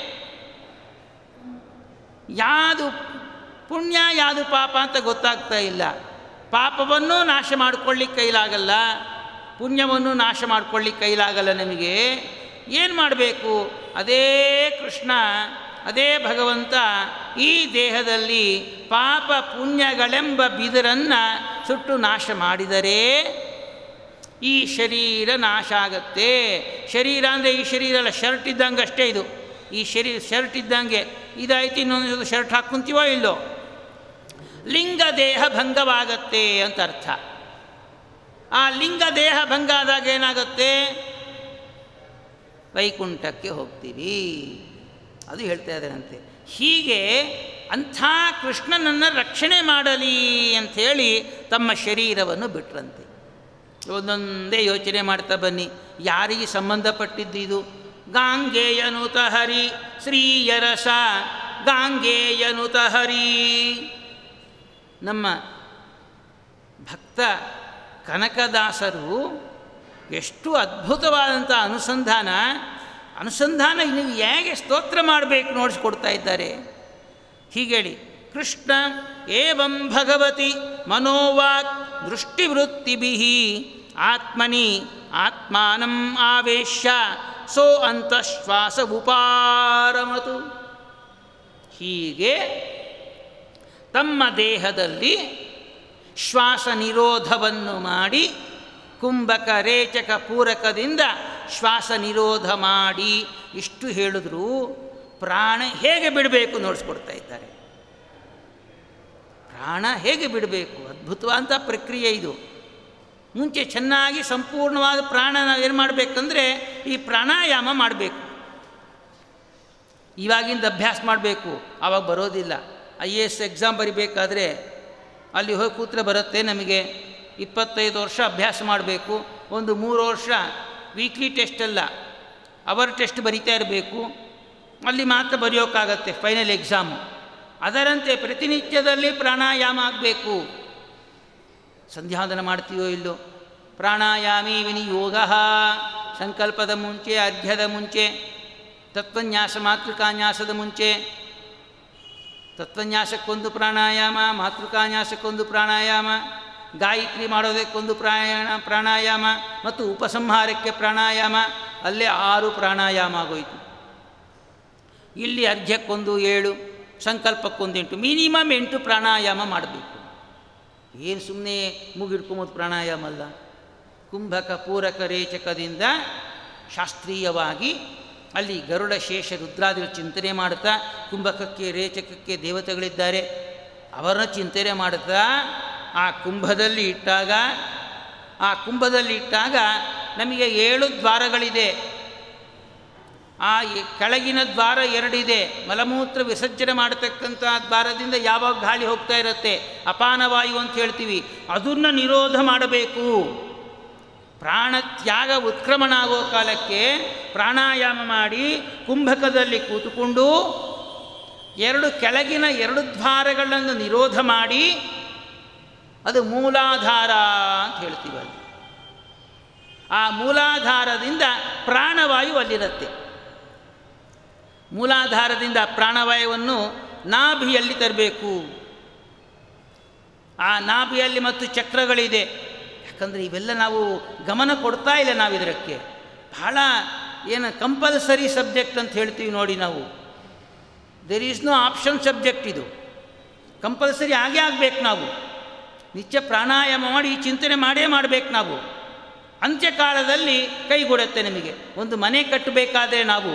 ಯಾವುದು ಪುಣ್ಯ ಯಾವುದು ಪಾಪ ಅಂತ ಗೊತ್ತಾಗ್ತಾ ಇಲ್ಲ ಪಾಪವನ್ನು ನಾಶ ಮಾಡ್ಕೊಳ್ಳಿಕ್ಕೆ ಕೈಲಾಗಲ್ಲ ಪುಣ್ಯವನ್ನು ನಾಶ ಮಾಡ್ಕೊಳ್ಳಿಕ್ಕೆ ಕೈಲಾಗಲ್ಲ ನಮಗೆ ಏನು ಮಾಡಬೇಕು ಅದೇ ಕೃಷ್ಣ ಅದೇ ಭಗವಂತ ಈ ದೇಹದಲ್ಲಿ ಪಾಪ ಪುಣ್ಯಗಳೆಂಬ ಬಿದಿರನ್ನು ಸುಟ್ಟು ನಾಶ ಮಾಡಿದರೆ ಈ ಶರೀರ ನಾಶ ಆಗತ್ತೆ ಶರೀರ ಅಂದರೆ ಈ ಶರೀರ ಅಲ್ಲ ಶರ್ಟ್ ಇದ್ದಂಗೆ ಅಷ್ಟೇ ಇದು ಈ ಶರೀರ ಶರ್ಟ್ ಇದ್ದಂಗೆ ಇದಾಯ್ತು ಇನ್ನೊಂದು ಶರ್ಟ್ ಹಾಕ್ಕೊಂತೀವೋ ಇಲ್ಲೋ ಲಿಂಗ ದೇಹ ಭಂಗವಾಗತ್ತೆ ಅಂತ ಅರ್ಥ ಆ ಲಿಂಗ ದೇಹ ಭಂಗ ಆದಾಗ ಏನಾಗುತ್ತೆ ವೈಕುಂಠಕ್ಕೆ ಹೋಗ್ತೀವಿ ಅದು ಹೇಳ್ತಾ ಇದ್ದಾರಂತೆ ಹೀಗೆ ಅಂಥ ಕೃಷ್ಣನನ್ನು ರಕ್ಷಣೆ ಮಾಡಲಿ ಅಂಥೇಳಿ ತಮ್ಮ ಶರೀರವನ್ನು ಬಿಟ್ರಂತೆ ಒಂದೊಂದೇ ಯೋಚನೆ ಮಾಡ್ತಾ ಬನ್ನಿ ಯಾರಿಗೆ ಸಂಬಂಧಪಟ್ಟಿದ್ದು ಇದು ಗಾಂಗೇಯನುತ ಹರಿ ಶ್ರೀಯರಸ ಗಾಂಗೇಯನುತ ಹರಿ ನಮ್ಮ ಭಕ್ತ ಕನಕದಾಸರು ಎಷ್ಟು ಅದ್ಭುತವಾದಂಥ ಅನುಸಂಧಾನ ಅನುಸಂಧಾನ ನೀವು ಹೇಗೆ ಸ್ತೋತ್ರ ಮಾಡಬೇಕು ನೋಡಿಸ್ಕೊಡ್ತಾ ಇದ್ದಾರೆ ಹೀಗೇಳಿ ಕೃಷ್ಣ ಏವಂ ಭಗವತಿ ಮನೋವಾಕ್ ದೃಷ್ಟಿವೃತ್ತಿಭಿ ಆತ್ಮನಿ ಆತ್ಮಾನಂ ಆವೇಶ್ಯ ಸೋ ಅಂತಶ್ವಾಸ ಉಪಾರಮತು ಹೀಗೆ ತಮ್ಮ ದೇಹದಲ್ಲಿ ಶ್ವಾಸ ನಿರೋಧವನ್ನು ಮಾಡಿ ಕುಂಭಕ ರೇಚಕ ಪೂರಕದಿಂದ ಶ್ವಾಸ ನಿರೋಧ ಮಾಡಿ ಇಷ್ಟು ಹೇಳಿದ್ರು ಪ್ರಾಣ ಹೇಗೆ ಬಿಡಬೇಕು ನೋಡಿಸ್ಕೊಡ್ತಾ ಇದ್ದಾರೆ ಪ್ರಾಣ ಹೇಗೆ ಬಿಡಬೇಕು ಅದ್ಭುತವಾದಂಥ ಪ್ರಕ್ರಿಯೆ ಇದು ಮುಂಚೆ ಚೆನ್ನಾಗಿ ಸಂಪೂರ್ಣವಾದ ಪ್ರಾಣ ನಾವು ಏನು ಮಾಡಬೇಕಂದ್ರೆ ಈ ಪ್ರಾಣಾಯಾಮ ಮಾಡಬೇಕು ಇವಾಗಿಂದ ಅಭ್ಯಾಸ ಮಾಡಬೇಕು ಆವಾಗ ಬರೋದಿಲ್ಲ ಐ ಎ ಎಸ್ ಎಕ್ಸಾಮ್ ಬರಿಬೇಕಾದ್ರೆ ಅಲ್ಲಿ ಹೋಗಿ ಕೂತ್ರೆ ಬರುತ್ತೆ ನಮಗೆ ಇಪ್ಪತ್ತೈದು ವರ್ಷ ಅಭ್ಯಾಸ ಮಾಡಬೇಕು ಒಂದು ಮೂರು ವರ್ಷ ವೀಕ್ಲಿ ಟೆಸ್ಟ್ ಅಲ್ಲ ಅವರ್ ಟೆಸ್ಟ್ ಬರಿತಾ ಇರಬೇಕು ಅಲ್ಲಿ ಮಾತ್ರ ಬರೆಯೋಕ್ಕಾಗತ್ತೆ ಫೈನಲ್ ಎಕ್ಸಾಮು ಅದರಂತೆ ಪ್ರತಿನಿತ್ಯದಲ್ಲಿ ಪ್ರಾಣಾಯಾಮ ಆಗಬೇಕು ಸಂಧ್ಯಾವಂದನ ಮಾಡ್ತೀವೋ ಇಲ್ಲೋ ಪ್ರಾಣಾಯಾಮಿ ವಿನಿಯೋಗ ಸಂಕಲ್ಪದ ಮುಂಚೆ ಅರ್ಘ್ಯದ ಮುಂಚೆ ತತ್ವನ್ಯಾಸ ಮಾತೃಕಾನ್ಯಾಸದ ಮುಂಚೆ ತತ್ವನ್ಯಾಸಕ್ಕೊಂದು ಪ್ರಾಣಾಯಾಮ ಮಾತೃಕಾನ್ಯಾಸಕ್ಕೊಂದು ಪ್ರಾಣಾಯಾಮ ಗಾಯತ್ರಿ ಮಾಡೋದಕ್ಕೊಂದು ಪ್ರಾಣಾಯಾಮ ಪ್ರಾಣಾಯಾಮ ಮತ್ತು ಉಪಸಂಹಾರಕ್ಕೆ ಪ್ರಾಣಾಯಾಮ ಅಲ್ಲೇ ಆರು ಪ್ರಾಣಾಯಾಮ ಆಗೋಯಿತು ಇಲ್ಲಿ ಅರ್ಘ್ಯಕ್ಕೊಂದು ಏಳು ಸಂಕಲ್ಪಕ್ಕೊಂದು ಎಂಟು ಮಿನಿಮಮ್ ಎಂಟು ಪ್ರಾಣಾಯಾಮ ಮಾಡಬೇಕು ಏನು ಸುಮ್ಮನೆ ಮುಗಿಡ್ಕೊಂಬೋದು ಪ್ರಾಣಾಯಾಮ ಅಲ್ಲ ಕುಂಭಕ ಪೂರಕ ರೇಚಕದಿಂದ ಶಾಸ್ತ್ರೀಯವಾಗಿ ಅಲ್ಲಿ ಗರುಡ ಶೇಷ ರುದ್ರಾದಿಗಳು ಚಿಂತನೆ ಮಾಡುತ್ತಾ ಕುಂಭಕಕ್ಕೆ ರೇಚಕಕ್ಕೆ ದೇವತೆಗಳಿದ್ದಾರೆ ಅವರನ್ನು ಚಿಂತನೆ ಮಾಡುತ್ತಾ ಆ ಕುಂಭದಲ್ಲಿ ಇಟ್ಟಾಗ ಆ ಕುಂಭದಲ್ಲಿ ಇಟ್ಟಾಗ ನಮಗೆ ಏಳು ದ್ವಾರಗಳಿದೆ ಆ ಎ- ಕೆಳಗಿನ ದ್ವಾರ ಎರಡಿದೆ ಮಲಮೂತ್ರ ವಿಸರ್ಜನೆ ಮಾಡತಕ್ಕಂಥ ದ್ವಾರದಿಂದ ಯಾವಾಗ ಗಾಳಿ ಹೋಗ್ತಾ ಇರುತ್ತೆ ಅಪಾನವಾಯು ಅಂತ ಹೇಳ್ತೀವಿ ಅದನ್ನು ನಿರೋಧ ಮಾಡಬೇಕು ಪ್ರಾಣತ್ಯಾಗ ಉತ್ಕ್ರಮಣ ಆಗೋ ಕಾಲಕ್ಕೆ ಪ್ರಾಣಾಯಾಮ ಮಾಡಿ ಕುಂಭಕದಲ್ಲಿ ಕೂತುಕೊಂಡು ಎರಡು ಕೆಳಗಿನ ಎರಡು ದ್ವಾರಗಳನ್ನು ನಿರೋಧ ಮಾಡಿ ಅದು ಮೂಲಾಧಾರ ಅಂತ ಹೇಳ್ತೀವಿ ಅಲ್ಲಿ ಆ ಮೂಲಾಧಾರದಿಂದ ಪ್ರಾಣವಾಯು ಅಲ್ಲಿರುತ್ತೆ ಮೂಲಾಧಾರದಿಂದ ಪ್ರಾಣವಾಯುವನ್ನು ನಾಭಿಯಲ್ಲಿ ತರಬೇಕು ಆ ನಾಭಿಯಲ್ಲಿ ಮತ್ತು ಚಕ್ರಗಳಿದೆ ಯಾಕಂದರೆ ಇವೆಲ್ಲ ನಾವು ಗಮನ ಕೊಡ್ತಾ ಇಲ್ಲ ನಾವು ಇದಕ್ಕೆ ಬಹಳ ಏನು ಕಂಪಲ್ಸರಿ ಸಬ್ಜೆಕ್ಟ್ ಅಂತ ಹೇಳ್ತೀವಿ ನೋಡಿ ನಾವು there is no option subject ಇದು ಕಂಪಲ್ಸರಿ ಆಗೇ ಆಗಬೇಕು ನಾವು ನಿತ್ಯ ಪ್ರಾಣಾಯಾಮ ಮಾಡಿ ಈ ಚಿಂತನೆ ಮಾಡೇ ಮಾಡಬೇಕು ನಾವು ಅಂತ್ಯಕಾಲದಲ್ಲಿ ಕೈಗೂಡುತ್ತೆ ನಮಗೆ ಒಂದು ಮನೆ ಕಟ್ಟಬೇಕಾದ್ರೆ ನಾವು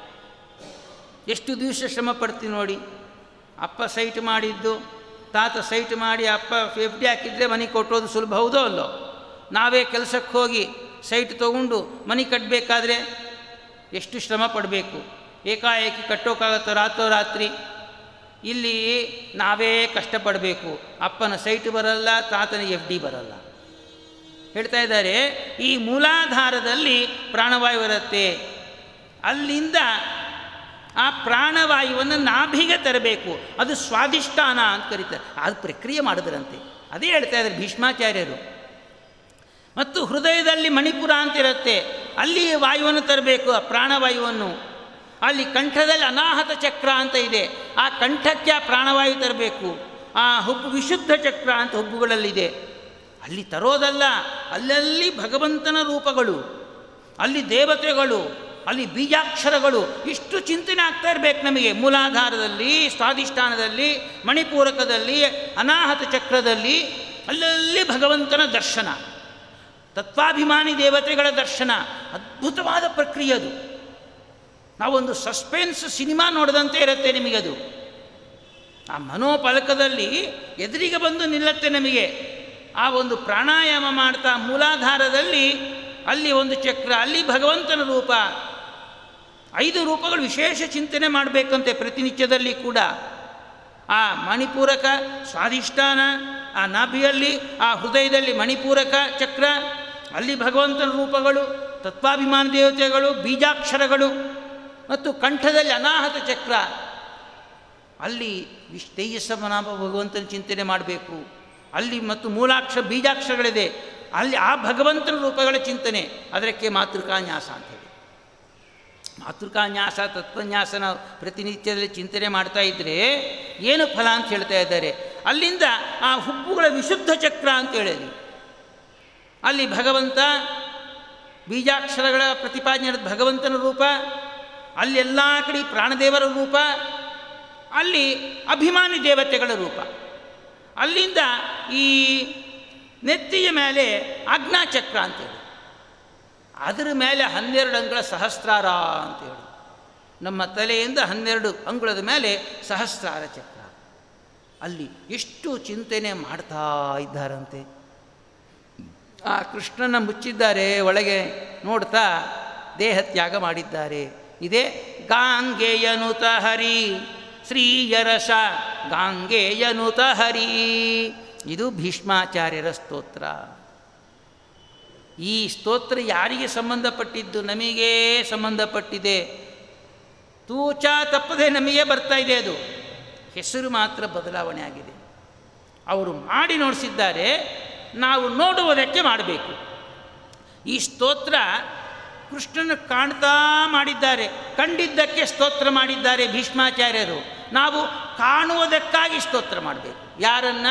ಎಷ್ಟು ದಿವಸ ಶ್ರಮ ಪಡ್ತೀವಿ ನೋಡಿ ಅಪ್ಪ ಸೈಟ್ ಮಾಡಿದ್ದು ತಾತ ಸೈಟ್ ಮಾಡಿ ಅಪ್ಪ ಎಫ್ ಡಿ ಹಾಕಿದರೆ ಮನೆ ಕೊಟ್ಟೋದು ಸುಲಭ ಹೌದೋ ಅಲ್ಲೋ ನಾವೇ ಕೆಲಸಕ್ಕೆ ಹೋಗಿ ಸೈಟ್ ತೊಗೊಂಡು ಮನೆ ಕಟ್ಟಬೇಕಾದ್ರೆ ಎಷ್ಟು ಶ್ರಮ ಪಡಬೇಕು ಏಕಾಏಕಿ ಕಟ್ಟೋಕ್ಕಾಗತ್ತೋ ರಾತ್ರೋರಾತ್ರಿ ಇಲ್ಲಿ ನಾವೇ ಕಷ್ಟಪಡಬೇಕು ಅಪ್ಪನ ಸೈಟ್ ಬರಲ್ಲ ತಾತನ ಎಫ್ ಡಿ ಬರಲ್ಲ ಹೇಳ್ತಾ ಇದ್ದಾರೆ ಈ ಮೂಲಾಧಾರದಲ್ಲಿ ಪ್ರಾಣವಾಯು ಇರುತ್ತೆ ಅಲ್ಲಿಂದ ಆ ಪ್ರಾಣವಾಯುವನ್ನು ನಾಭಿಗೆ ತರಬೇಕು ಅದು ಸ್ವಾದಿಷ್ಠಾನ ಅಂತ ಕರೀತಾರೆ ಅದು ಪ್ರಕ್ರಿಯೆ ಮಾಡಿದ್ರಂತೆ ಅದೇ ಹೇಳ್ತಾ ಇದ್ದಾರೆ ಭೀಷ್ಮಾಚಾರ್ಯರು ಮತ್ತು ಹೃದಯದಲ್ಲಿ ಮಣಿಪುರ ಅಂತ ಇರುತ್ತೆ ಅಲ್ಲಿ ವಾಯುವನ್ನು ತರಬೇಕು ಆ ಪ್ರಾಣವಾಯುವನ್ನು ಅಲ್ಲಿ ಕಂಠದಲ್ಲಿ ಅನಾಹತ ಚಕ್ರ ಅಂತ ಇದೆ ಆ ಕಂಠಕ್ಕೆ ಆ ಪ್ರಾಣವಾಯು ತರಬೇಕು ಆ ಹುಬ್ಬು ವಿಶುದ್ಧ ಚಕ್ರ ಅಂತ ಹುಬ್ಬುಗಳಲ್ಲಿದೆ ಅಲ್ಲಿ ತರೋದಲ್ಲ ಅಲ್ಲಲ್ಲಿ ಭಗವಂತನ ರೂಪಗಳು ಅಲ್ಲಿ ದೇವತೆಗಳು ಅಲ್ಲಿ ಬೀಜಾಕ್ಷರಗಳು ಇಷ್ಟು ಚಿಂತನೆ ಆಗ್ತಾ ಇರಬೇಕು ನಮಗೆ ಮೂಲಾಧಾರದಲ್ಲಿ ಸ್ವಾಧಿಷ್ಠಾನದಲ್ಲಿ ಮಣಿಪೂರಕದಲ್ಲಿ ಅನಾಹತ ಚಕ್ರದಲ್ಲಿ ಅಲ್ಲಲ್ಲಿ ಭಗವಂತನ ದರ್ಶನ ತತ್ವಾಭಿಮಾನಿ ದೇವತೆಗಳ ದರ್ಶನ ಅದ್ಭುತವಾದ ಪ್ರಕ್ರಿಯೆ ಅದು ನಾವೊಂದು ಸಸ್ಪೆನ್ಸ್ ಸಿನಿಮಾ ನೋಡಿದಂತೆ ಇರುತ್ತೆ ನಿಮಗದು ಆ ಮನೋಫಲಕದಲ್ಲಿ ಎದುರಿಗೆ ಬಂದು ನಿಲ್ಲತ್ತೆ ನಮಗೆ ಆ ಒಂದು ಪ್ರಾಣಾಯಾಮ ಮಾಡ್ತಾ ಮೂಲಾಧಾರದಲ್ಲಿ ಅಲ್ಲಿ ಒಂದು ಚಕ್ರ ಅಲ್ಲಿ ಭಗವಂತನ ರೂಪ ಐದು ರೂಪಗಳು ವಿಶೇಷ ಚಿಂತನೆ ಮಾಡಬೇಕಂತೆ ಪ್ರತಿನಿತ್ಯದಲ್ಲಿ ಕೂಡ ಆ ಮಣಿಪೂರಕ ಸ್ವಾಧಿಷ್ಠಾನ ಆ ನಾಭಿಯಲ್ಲಿ ಆ ಹೃದಯದಲ್ಲಿ ಮಣಿಪೂರಕ ಚಕ್ರ ಅಲ್ಲಿ ಭಗವಂತನ ರೂಪಗಳು ತತ್ವಾಭಿಮಾನ ದೇವತೆಗಳು ಬೀಜಾಕ್ಷರಗಳು ಮತ್ತು ಕಂಠದಲ್ಲಿ ಅನಾಹತ ಚಕ್ರ ಅಲ್ಲಿ ವಿಶ್ ತೇಜಸ್ಸಮನಾಭ ಭಗವಂತನ ಚಿಂತನೆ ಮಾಡಬೇಕು ಅಲ್ಲಿ ಮತ್ತು ಮೂಲಾಕ್ಷ ಬೀಜಾಕ್ಷರಗಳಿದೆ ಅಲ್ಲಿ ಆ ಭಗವಂತನ ರೂಪಗಳ ಚಿಂತನೆ ಅದಕ್ಕೆ ಮಾತೃಕಾನ್ಯಾಸ ಅಂತ ಹೇಳಿ ಮಾತೃಕಾನ್ಯಾಸ ತತ್ವನ್ಯಾಸ ನಾವು ಪ್ರತಿನಿತ್ಯದಲ್ಲಿ ಚಿಂತನೆ ಮಾಡ್ತಾ ಇದ್ದರೆ ಏನು ಫಲ ಅಂತ ಹೇಳ್ತಾ ಇದ್ದಾರೆ ಅಲ್ಲಿಂದ ಆ ಹುಬ್ಬುಗಳ ವಿಶುದ್ಧ ಚಕ್ರ ಅಂತ ಹೇಳಿ ಅಲ್ಲಿ ಭಗವಂತ ಬೀಜಾಕ್ಷರಗಳ ಪ್ರತಿಪಾದನೆ ಭಗವಂತನ ರೂಪ ಅಲ್ಲಿ ಎಲ್ಲ ಕಡೆ ಪ್ರಾಣದೇವರ ರೂಪ ಅಲ್ಲಿ ಅಭಿಮಾನಿ ದೇವತೆಗಳ ರೂಪ ಅಲ್ಲಿಂದ ಈ ನೆತ್ತಿಯ ಮೇಲೆ ಆಜ್ಞಾಚಕ್ರ ಅಂತೇಳಿ ಅದರ ಮೇಲೆ ಹನ್ನೆರಡು ಅಂಗುಳ ಸಹಸ್ರಾರ ಅಂತೇಳಿ ನಮ್ಮ ತಲೆಯಿಂದ ಹನ್ನೆರಡು ಅಂಗುಳದ ಮೇಲೆ ಸಹಸ್ರಾರ ಚಕ್ರ ಅಲ್ಲಿ ಎಷ್ಟು ಚಿಂತನೆ ಮಾಡ್ತಾ ಇದ್ದಾರಂತೆ ಆ ಕೃಷ್ಣನ ಮುಚ್ಚಿದ್ದಾರೆ ಒಳಗೆ ನೋಡ್ತಾ ದೇಹ ತ್ಯಾಗ ಮಾಡಿದ್ದಾರೆ ಇದೇ ಗಾಂಗೆಯನುತ ಹರಿ ಶ್ರೀಯರಸ ಗಾಂಗೆಯನುತ ಹರಿ ಇದು ಭೀಷ್ಮಾಚಾರ್ಯರ ಸ್ತೋತ್ರ ಈ ಸ್ತೋತ್ರ ಯಾರಿಗೆ ಸಂಬಂಧಪಟ್ಟಿದ್ದು ನಮಗೆ ಸಂಬಂಧಪಟ್ಟಿದೆ ತೂಚ ತಪ್ಪದೆ ನಮಗೆ ಬರ್ತಾ ಇದೆ ಅದು ಹೆಸರು ಮಾತ್ರ ಬದಲಾವಣೆ ಆಗಿದೆ ಅವರು ಮಾಡಿ ನೋಡಿಸಿದ್ದಾರೆ ನಾವು ನೋಡುವುದಕ್ಕೆ ಮಾಡಬೇಕು ಈ ಸ್ತೋತ್ರ ಕೃಷ್ಣನ ಕಾಣ್ತಾ ಮಾಡಿದ್ದಾರೆ ಕಂಡಿದ್ದಕ್ಕೆ ಸ್ತೋತ್ರ ಮಾಡಿದ್ದಾರೆ ಭೀಷ್ಮಾಚಾರ್ಯರು ನಾವು ಕಾಣುವುದಕ್ಕಾಗಿ ಸ್ತೋತ್ರ ಮಾಡಬೇಕು ಯಾರನ್ನ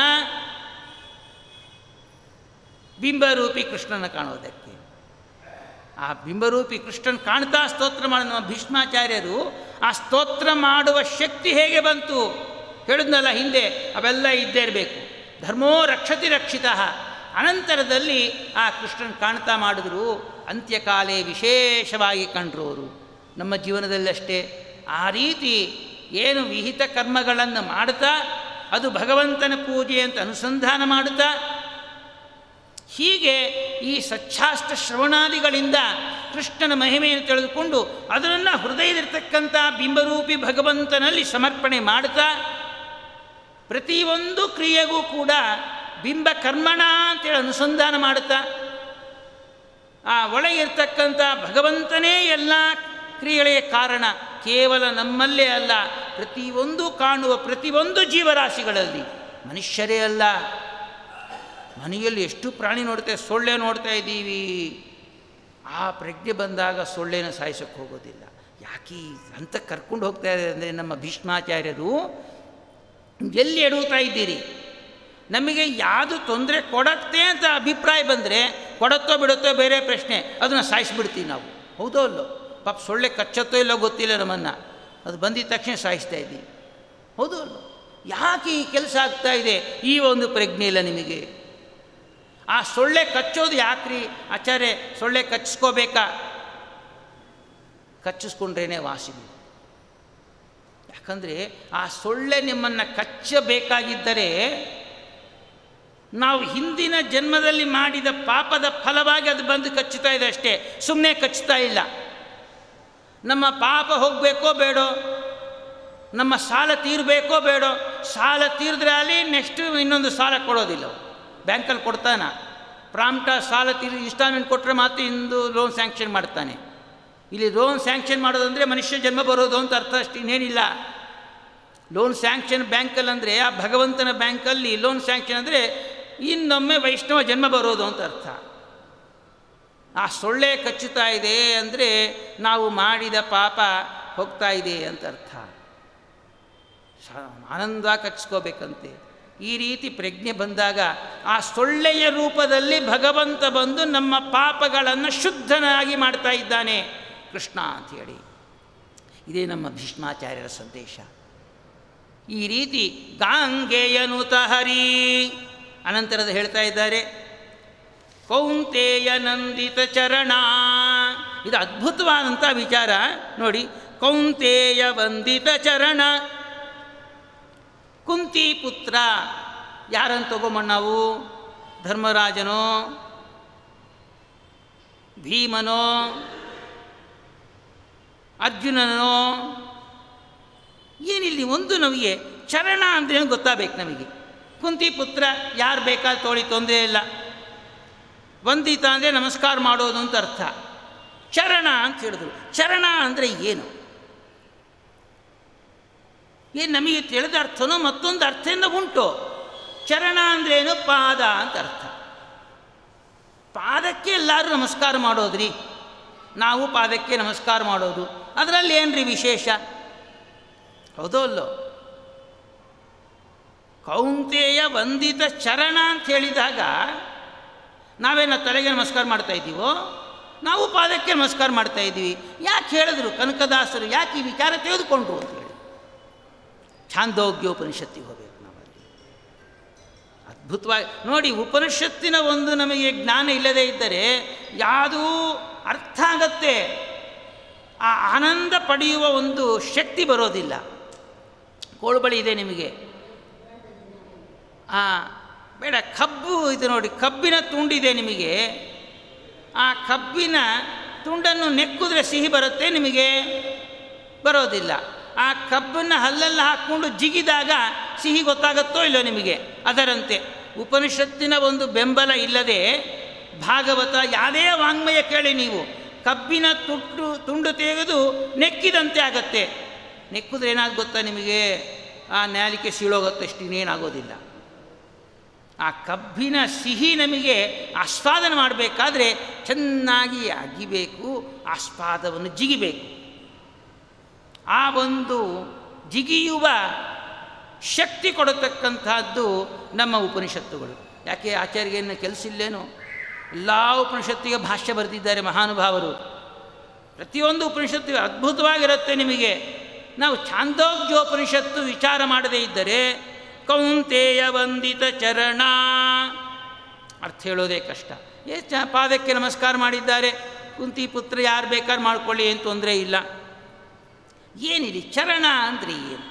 ಬಿಂಬರೂಪಿ ಕೃಷ್ಣನ ಕಾಣುವುದಕ್ಕೆ ಆ ಬಿಂಬರೂಪಿ ಕೃಷ್ಣನ್ ಕಾಣ್ತಾ ಸ್ತೋತ್ರ ಮಾಡ ನಮ್ಮ ಭೀಷ್ಮಾಚಾರ್ಯರು ಆ ಸ್ತೋತ್ರ ಮಾಡುವ ಶಕ್ತಿ ಹೇಗೆ ಬಂತು ಹೇಳಿದ್ನಲ್ಲ ಹಿಂದೆ ಅವೆಲ್ಲ ಇದ್ದೇ ಇರಬೇಕು ಧರ್ಮೋ ರಕ್ಷತಿ ರಕ್ಷಿತ ಅನಂತರದಲ್ಲಿ ಆ ಕೃಷ್ಣನ್ ಕಾಣ್ತಾ ಮಾಡಿದ್ರು ಅಂತ್ಯಕಾಲೇ ವಿಶೇಷವಾಗಿ ಕಂಡ್ರು ಅವರು ನಮ್ಮ ಜೀವನದಲ್ಲಷ್ಟೇ ಆ ರೀತಿ ಏನು ವಿಹಿತ ಕರ್ಮಗಳನ್ನು ಮಾಡ್ತಾ ಅದು ಭಗವಂತನ ಪೂಜೆ ಅಂತ ಅನುಸಂಧಾನ ಮಾಡುತ್ತಾ ಹೀಗೆ ಈ ಸಚ್ಛಾಸ್ತ್ರ ಶ್ರವಣಾದಿಗಳಿಂದ ಕೃಷ್ಣನ ಮಹಿಮೆಯನ್ನು ತಿಳಿದುಕೊಂಡು ಅದನ್ನು ಹೃದಯದಲ್ಲಿರ್ತಕ್ಕಂಥ ಬಿಂಬರೂಪಿ ಭಗವಂತನಲ್ಲಿ ಸಮರ್ಪಣೆ ಮಾಡ್ತಾ ಪ್ರತಿಯೊಂದು ಕ್ರಿಯೆಗೂ ಕೂಡ ಬಿಂಬ ಕರ್ಮಣ ಅಂತೇಳಿ ಅನುಸಂಧಾನ ಮಾಡುತ್ತಾ ಆ ಒಳಗಿರ್ತಕ್ಕಂಥ ಭಗವಂತನೇ ಎಲ್ಲ ಕ್ರಿಯೆಗಳಿಗೆ ಕಾರಣ ಕೇವಲ ನಮ್ಮಲ್ಲೇ ಅಲ್ಲ ಪ್ರತಿಯೊಂದು ಕಾಣುವ ಪ್ರತಿಯೊಂದು ಜೀವರಾಶಿಗಳಲ್ಲಿ ಮನುಷ್ಯರೇ ಅಲ್ಲ ಮನೆಯಲ್ಲಿ ಎಷ್ಟು ಪ್ರಾಣಿ ನೋಡ್ತೇವೆ ಸೊಳ್ಳೆ ನೋಡ್ತಾ ಇದ್ದೀವಿ ಆ ಪ್ರಜ್ಞೆ ಬಂದಾಗ ಸೊಳ್ಳೆನ ಸಾಯಿಸೋಕ್ಕೆ ಹೋಗೋದಿಲ್ಲ ಯಾಕೆ ಅಂತ ಕರ್ಕೊಂಡು ಹೋಗ್ತಾ ಇದೆ ಅಂದರೆ ನಮ್ಮ ಭೀಷ್ಮಾಚಾರ್ಯರು ಎಲ್ಲಿ ಎಡುತ್ತಾ ಇದ್ದೀರಿ ನಮಗೆ ಯಾವುದು ತೊಂದರೆ ಕೊಡತ್ತೆ ಅಂತ ಅಭಿಪ್ರಾಯ ಬಂದರೆ ಕೊಡತ್ತೋ ಬಿಡುತ್ತೋ ಬೇರೆ ಪ್ರಶ್ನೆ ಅದನ್ನು ಸಾಯಿಸಿಬಿಡ್ತೀವಿ ನಾವು ಹೌದೋ ಅಲ್ಲೋ ಪಾಪ ಸೊಳ್ಳೆ ಕಚ್ಚತ್ತೋ ಇಲ್ಲೋ ಗೊತ್ತಿಲ್ಲ ನಮ್ಮನ್ನು ಅದು ಬಂದಿದ ತಕ್ಷಣ ಸಾಯಿಸ್ತಾ ಇದ್ದೀವಿ ಹೌದು ಅಲ್ಲೋ ಯಾಕೆ ಈ ಕೆಲಸ ಆಗ್ತಾ ಇದೆ ಈ ಒಂದು ಪ್ರಜ್ಞೆ ಇಲ್ಲ ನಿಮಗೆ ಆ ಸೊಳ್ಳೆ ಕಚ್ಚೋದು ಯಾಕ್ರಿ ಆಚಾರ್ಯ ಸೊಳ್ಳೆ ಕಚ್ಚಿಸ್ಕೋಬೇಕಾ ಕಚ್ಚಿಸ್ಕೊಂಡ್ರೇನೆ ವಾಸಿ ಯಾಕಂದರೆ ಆ ಸೊಳ್ಳೆ ನಿಮ್ಮನ್ನು ಕಚ್ಚಬೇಕಾಗಿದ್ದರೆ ನಾವು ಹಿಂದಿನ ಜನ್ಮದಲ್ಲಿ ಮಾಡಿದ ಪಾಪದ ಫಲವಾಗಿ ಅದು ಬಂದು ಕಚ್ಚುತ್ತಾ ಇದೆ ಅಷ್ಟೇ ಸುಮ್ಮನೆ ಕಚ್ಚುತ್ತಾ ಇಲ್ಲ ನಮ್ಮ ಪಾಪ ಹೋಗಬೇಕೋ ಬೇಡೋ ನಮ್ಮ ಸಾಲ ತೀರಬೇಕೋ ಬೇಡೋ ಸಾಲ ತೀರಿದ್ರೆ ಅಲ್ಲಿ ನೆಕ್ಸ್ಟ್ ಇನ್ನೊಂದು ಸಾಲ ಕೊಡೋದಿಲ್ಲ ಅವು. ಬ್ಯಾಂಕಲ್ಲಿ ಕೊಡ್ತಾನ ಪ್ರಾಂಪ್ಟ ಸಾಲ ತೀರಿ ಇನ್ಸ್ಟಾಲ್ಮೆಂಟ್ ಕೊಟ್ಟರೆ ಮಾತ್ರ ಇಂದು ಲೋನ್ ಸ್ಯಾಂಕ್ಷನ್ ಮಾಡ್ತಾನೆ ಇಲ್ಲಿ ಲೋನ್ ಸ್ಯಾಂಕ್ಷನ್ ಮಾಡೋದಂದರೆ ಮನುಷ್ಯ ಜನ್ಮ ಬರೋದು ಅಂತ ಅರ್ಥ ಅಷ್ಟು ಇನ್ನೇನಿಲ್ಲ ಲೋನ್ ಸ್ಯಾಂಕ್ಷನ್ ಬ್ಯಾಂಕಲ್ಲಿ ಅಂದರೆ ಆ ಭಗವಂತನ ಬ್ಯಾಂಕಲ್ಲಿ ಲೋನ್ ಸ್ಯಾಂಕ್ಷನ್ ಅಂದರೆ ಇನ್ನೊಮ್ಮೆ ವೈಷ್ಣವ ಜನ್ಮ ಬರೋದು ಅಂತ ಅರ್ಥ ಆ ಸೊಳ್ಳೆ ಕಚ್ಚುತ್ತಾ ಇದೆ ಅಂದರೆ ನಾವು ಮಾಡಿದ ಪಾಪ ಹೋಗ್ತಾ ಇದೆ ಅಂತ ಅರ್ಥ ಸ- ಆನಂದ ಕಚ್ಕೋಬೇಕಂತೆ ಈ ರೀತಿ ಪ್ರಜ್ಞೆ ಬಂದಾಗ ಆ ಸೊಳ್ಳೆಯ ರೂಪದಲ್ಲಿ ಭಗವಂತ ಬಂದು ನಮ್ಮ ಪಾಪಗಳನ್ನು ಶುದ್ಧನಾಗಿ ಮಾಡ್ತಾ ಇದ್ದಾನೆ ಕೃಷ್ಣ ಅಂಥೇಳಿ ಇದೇ ನಮ್ಮ ಭೀಷ್ಮಾಚಾರ್ಯರ ಸಂದೇಶ ಈ ರೀತಿ ಗಾಂಗೆಯನುತ ಹರಿ ಅನಂತರದ ಹೇಳ್ತಾ ಇದ್ದಾರೆ ಕೌಂತೇಯ ನಂದಿತ ಚರಣ ಇದು ಅದ್ಭುತವಾದಂಥ ವಿಚಾರ ನೋಡಿ ಕೌಂತೇಯ ವಂದಿತ ಚರಣ ಕುಂತಿ ಪುತ್ರ ಯಾರನ್ನು ತಗೊಂಬ ನಾವು ಧರ್ಮರಾಜನೋ ಭೀಮನೋ ಅರ್ಜುನನೋ ಏನಿಲ್ಲಿ ಒಂದು ನಮಗೆ ಚರಣ ಅಂದರೆ ಗೊತ್ತಾಗಬೇಕು ನಮಗೆ ಕುಂತಿ ಪುತ್ರ ಯಾರು ಬೇಕಾದ್ರೆ ತೋಳಿ ತೊಂದರೆ ಇಲ್ಲ ವಂದಿತ ಅಂದರೆ ನಮಸ್ಕಾರ ಮಾಡೋದು ಅಂತ ಅರ್ಥ ಚರಣ ಅಂತ ಹೇಳಿದ್ರು ಚರಣ ಅಂದರೆ ಏನು ಏನು ನಮಗೆ ತಿಳಿದ ಅರ್ಥನೋ ಮತ್ತೊಂದು ಅರ್ಥದಿಂದ ಉಂಟು ಚರಣ ಅಂದ್ರೇನು ಪಾದ ಅಂತ ಅರ್ಥ ಪಾದಕ್ಕೆ ಎಲ್ಲರೂ ನಮಸ್ಕಾರ ಮಾಡೋದ್ರಿ ನಾವು ಪಾದಕ್ಕೆ ನಮಸ್ಕಾರ ಮಾಡೋದು ಅದರಲ್ಲಿ ಏನ್ರಿ ವಿಶೇಷ ಹೌದೋ ಅಲ್ಲೋ ಕೌಂತೆಯ ವಂದಿತ ಚರಣ ಅಂತ ಹೇಳಿದಾಗ ನಾವೇನ ತಲೆಗೆ ನಮಸ್ಕಾರ ಮಾಡ್ತಾ ಇದ್ದೀವೋ ನಾವು ಪಾದಕ್ಕೆ ನಮಸ್ಕಾರ ಮಾಡ್ತಾ ಇದ್ದೀವಿ ಯಾಕೆ ಹೇಳಿದ್ರು ಕನಕದಾಸರು ಯಾಕೆ ಈ ವಿಚಾರ ತೆಗೆದುಕೊಂಡ್ರು ಅಂತ ಹೇಳಿ ಛಾಂದೋಗ್ಯೋಪನಿಷತ್ತಿಗೆ ಹೋಗಬೇಕು ನಾವಲ್ಲಿ ಅದ್ಭುತವಾಗಿ ನೋಡಿ ಉಪನಿಷತ್ತಿನ ಒಂದು ನಮಗೆ ಜ್ಞಾನ ಇಲ್ಲದೇ ಇದ್ದರೆ ಯಾವುದೂ ಅರ್ಥ ಆಗತ್ತೆ ಆ ಆನಂದ ಪಡೆಯುವ ಒಂದು ಶಕ್ತಿ ಬರೋದಿಲ್ಲ ಕೋಳುಬಳಿ ಇದೆ ನಿಮಗೆ ಆ ಬೇಡ ಕಬ್ಬು ಇದು ನೋಡಿ ಕಬ್ಬಿನ ತುಂಡಿದೆ ನಿಮಗೆ ಆ ಕಬ್ಬಿನ ತುಂಡನ್ನು ನೆಕ್ಕಿದ್ರೆ ಸಿಹಿ ಬರುತ್ತೆ ನಿಮಗೆ ಬರೋದಿಲ್ಲ ಆ ಕಬ್ಬನ್ನು ಹಲ್ಲಲ್ಲಿ ಹಾಕ್ಕೊಂಡು ಜಿಗಿದಾಗ ಸಿಹಿ ಗೊತ್ತಾಗುತ್ತೋ ಇಲ್ಲೋ ನಿಮಗೆ ಅದರಂತೆ ಉಪನಿಷತ್ತಿನ ಒಂದು ಬೆಂಬಲ ಇಲ್ಲದೆ ಭಾಗವತ ಯಾವುದೇ ವಾಂಗ್ಮಯ ಕೇಳಿ ನೀವು ಕಬ್ಬಿನ ತುಂಡು ತುಂಡು ತೆಗೆದು ನೆಕ್ಕಿದಂತೆ ಆಗತ್ತೆ ನೆಕ್ಕಿದ್ರೆ ಏನಾದ್ರು ಗೊತ್ತಾ ನಿಮಗೆ ಆ ನ್ಯಾಲಿಕೆ ಸೀಳೋಗುತ್ತೆ ಅಷ್ಟು ಇನ್ನೇನಾಗೋದಿಲ್ಲ ಆ ಕಬ್ಬಿನ ಸಿಹಿ ನಮಗೆ ಆಸ್ವಾದನೆ ಮಾಡಬೇಕಾದ್ರೆ ಚೆನ್ನಾಗಿ ಅಗಿಬೇಕು ಆಸ್ವಾದವನ್ನು ಜಿಗಿಬೇಕು ಆ ಒಂದು ಜಿಗಿಯುವ ಶಕ್ತಿ ಕೊಡತಕ್ಕಂಥದ್ದು ನಮ್ಮ ಉಪನಿಷತ್ತುಗಳು ಯಾಕೆ ಆಚಾರ್ಯನ ಕೆಲಸ ಇಲ್ಲೇನು ಎಲ್ಲ ಉಪನಿಷತ್ತಿಗೆ ಭಾಷ್ಯ ಬರೆದಿದ್ದಾರೆ ಮಹಾನುಭಾವರು ಪ್ರತಿಯೊಂದು ಉಪನಿಷತ್ತು ಅದ್ಭುತವಾಗಿರುತ್ತೆ ನಿಮಗೆ ನಾವು ಛಾಂದೋಗ್ಯೋಪನಿಷತ್ತು ವಿಚಾರ ಮಾಡದೇ ಇದ್ದರೆ ಕೌಂತೆಯ ವಂದಿತ ಚರಣ ಅರ್ಥ ಹೇಳೋದೇ ಕಷ್ಟ ಏ ಚ ಪಾದಕ್ಕೆ ನಮಸ್ಕಾರ ಮಾಡಿದ್ದಾರೆ ಕುಂತಿ ಪುತ್ರ ಯಾರು ಬೇಕಾದ್ರೆ ಮಾಡ್ಕೊಳ್ಳಿ ಏನು ತೊಂದರೆ ಇಲ್ಲ ಏನಿದೆ ಚರಣ ಅಂದರೆ ಏನು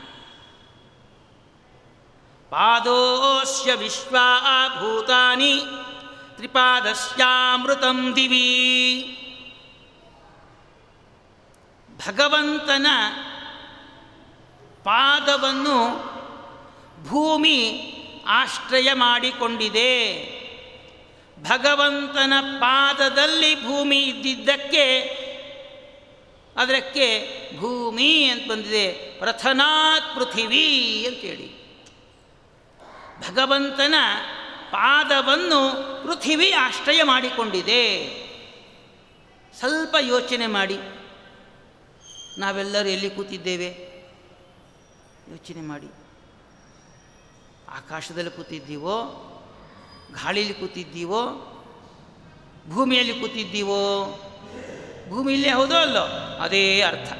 ಪಾದೋಸ್ಯ ವಿಶ್ವಾಭೂತಾನಿ ತ್ರಿಪಾದಸ್ಯಾಮೃತಂ ದಿವಿ ಭಗವಂತನ ಪಾದವನ್ನು ಭೂಮಿ ಆಶ್ರಯ ಮಾಡಿಕೊಂಡಿದೆ ಭಗವಂತನ ಪಾದದಲ್ಲಿ ಭೂಮಿ ಇದ್ದಿದ್ದಕ್ಕೆ ಅದಕ್ಕೆ ಭೂಮಿ ಅಂತ ಬಂದಿದೆ ಪ್ರಥನಾತ್ ಪೃಥಿವೀ ಅಂತೇಳಿ ಭಗವಂತನ ಪಾದವನ್ನು ಪೃಥಿವಿ ಆಶ್ರಯ ಮಾಡಿಕೊಂಡಿದೆ ಸ್ವಲ್ಪ ಯೋಚನೆ ಮಾಡಿ ನಾವೆಲ್ಲರೂ ಎಲ್ಲಿ ಕೂತಿದ್ದೇವೆ ಯೋಚನೆ ಮಾಡಿ ಆಕಾಶದಲ್ಲಿ ಕೂತಿದ್ದೀವೋ ಗಾಳಿಯಲ್ಲಿ ಕೂತಿದ್ದೀವೋ ಭೂಮಿಯಲ್ಲಿ ಕೂತಿದ್ದೀವೋ ಭೂಮಿಯಲ್ಲೇ ಹೌದೋ ಅಲ್ಲೋ ಅದೇ ಅರ್ಥ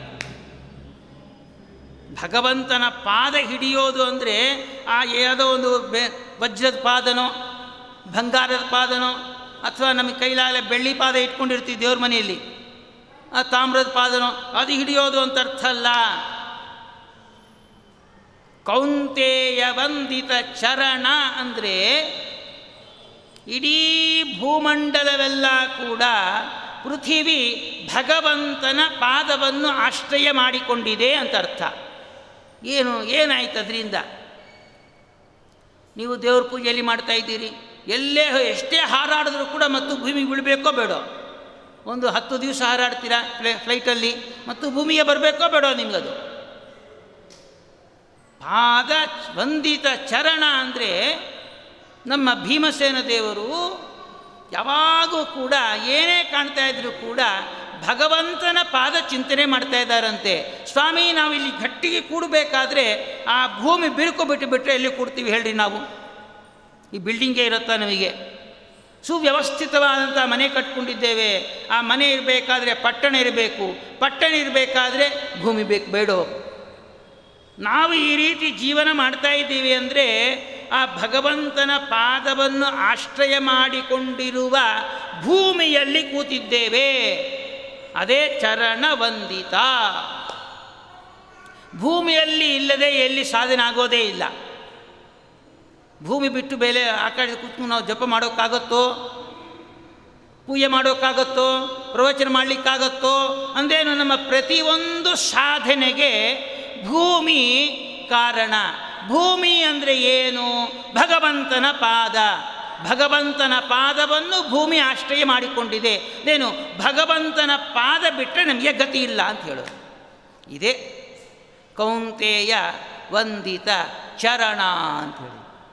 ಭಗವಂತನ ಪಾದ ಹಿಡಿಯೋದು ಅಂದರೆ ಆ ಯಾವುದೋ ಒಂದು ಬೆ ವಜ್ರದ ಪಾದನೋ ಬಂಗಾರದ ಪಾದನೋ ಅಥವಾ ನಮಗೆ ಕೈಲಾಲೆ ಬೆಳ್ಳಿ ಪಾದ ಇಟ್ಕೊಂಡಿರ್ತೀವಿ ದೇವ್ರ ಮನೆಯಲ್ಲಿ ಆ ತಾಮ್ರದ ಪಾದನೋ ಅದು ಹಿಡಿಯೋದು ಅಂತ ಅರ್ಥ ಅಲ್ಲ ಕೌಂತೆಯ ವಂದಿತ ಚರಣ ಅಂದರೆ ಇಡೀ ಭೂಮಂಡಲವೆಲ್ಲ ಕೂಡ ಪೃಥಿವಿ ಭಗವಂತನ ಪಾದವನ್ನು ಆಶ್ರಯ ಮಾಡಿಕೊಂಡಿದೆ ಅಂತ ಅರ್ಥ ಏನು ಏನಾಯ್ತು ಅದರಿಂದ ನೀವು ದೇವ್ರ ಪೂಜೆಯಲ್ಲಿ ಮಾಡ್ತಾ ಇದ್ದೀರಿ ಎಲ್ಲೇ ಎಷ್ಟೇ ಹಾರಾಡಿದ್ರೂ ಕೂಡ ಮತ್ತು ಭೂಮಿ ಬೀಳಬೇಕೋ ಬೇಡೋ ಒಂದು ಹತ್ತು ದಿವಸ ಹಾರಾಡ್ತೀರಾ ಫ್ಲೈ ಫ್ಲೈಟಲ್ಲಿ ಮತ್ತು ಭೂಮಿಗೆ ಬರಬೇಕೋ ಬೇಡೋ ನಿಮಗದು ಪಾದ ವಂದಿತ ಚರಣ ಅಂದರೆ ನಮ್ಮ ಭೀಮಸೇನ ದೇವರು ಯಾವಾಗೂ ಕೂಡ ಏನೇ ಕಾಣ್ತಾ ಇದ್ರೂ ಕೂಡ ಭಗವಂತನ ಪಾದ ಚಿಂತನೆ ಮಾಡ್ತಾ ಇದ್ದಾರಂತೆ ಸ್ವಾಮಿ ನಾವು ಇಲ್ಲಿ ಗಟ್ಟಿಗೆ ಕೂಡಬೇಕಾದ್ರೆ ಆ ಭೂಮಿ ಬಿರುಕು ಬಿಟ್ಟು ಬಿಟ್ಟರೆ ಎಲ್ಲಿ ಕೂಡ್ತೀವಿ ಹೇಳ್ರಿ ನಾವು ಈ ಬಿಲ್ಡಿಂಗೇ ಇರುತ್ತಾ ನಮಗೆ ಸುವ್ಯವಸ್ಥಿತವಾದಂಥ ಮನೆ ಕಟ್ಕೊಂಡಿದ್ದೇವೆ ಆ ಮನೆ ಇರಬೇಕಾದ್ರೆ ಪಟ್ಟಣ ಇರಬೇಕು ಪಟ್ಟಣ ಇರಬೇಕಾದ್ರೆ ಭೂಮಿ ಬೇಕು ಬೇಡೋ ನಾವು ಈ ರೀತಿ ಜೀವನ ಮಾಡ್ತಾ ಇದ್ದೀವಿ ಅಂದರೆ ಆ ಭಗವಂತನ ಪಾದವನ್ನು ಆಶ್ರಯ ಮಾಡಿಕೊಂಡಿರುವ ಭೂಮಿಯಲ್ಲಿ ಕೂತಿದ್ದೇವೆ ಅದೇ ಚರಣ ವಂದಿತ ಭೂಮಿಯಲ್ಲಿ ಇಲ್ಲದೆ ಎಲ್ಲಿ ಸಾಧನೆ ಆಗೋದೇ ಇಲ್ಲ ಭೂಮಿ ಬಿಟ್ಟು ಬೇಲೆ ಆ ಕಡೆ ಕೂತ್ಕೊಂಡು ನಾವು ಜಪ ಮಾಡೋಕ್ಕಾಗತ್ತೋ ಪೂಜೆ ಮಾಡೋಕ್ಕಾಗತ್ತೋ ಪ್ರವಚನ ಮಾಡಲಿಕ್ಕಾಗತ್ತೋ ಅಂದೇನು ನಮ್ಮ ಪ್ರತಿಯೊಂದು ಸಾಧನೆಗೆ ಭೂಮಿ ಕಾರಣ ಭೂಮಿ ಅಂದರೆ ಏನು ಭಗವಂತನ ಪಾದ ಭಗವಂತನ ಪಾದವನ್ನು ಭೂಮಿ ಆಶ್ರಯ ಮಾಡಿಕೊಂಡಿದೆ ಏನು ಭಗವಂತನ ಪಾದ ಬಿಟ್ಟರೆ ನಮಗೆ ಗತಿ ಇಲ್ಲ ಅಂತ ಹೇಳೋದು ಇದೇ ಕೌಂತೆಯ ವಂದಿತ ಚರಣ ಅಂಥೇಳಿ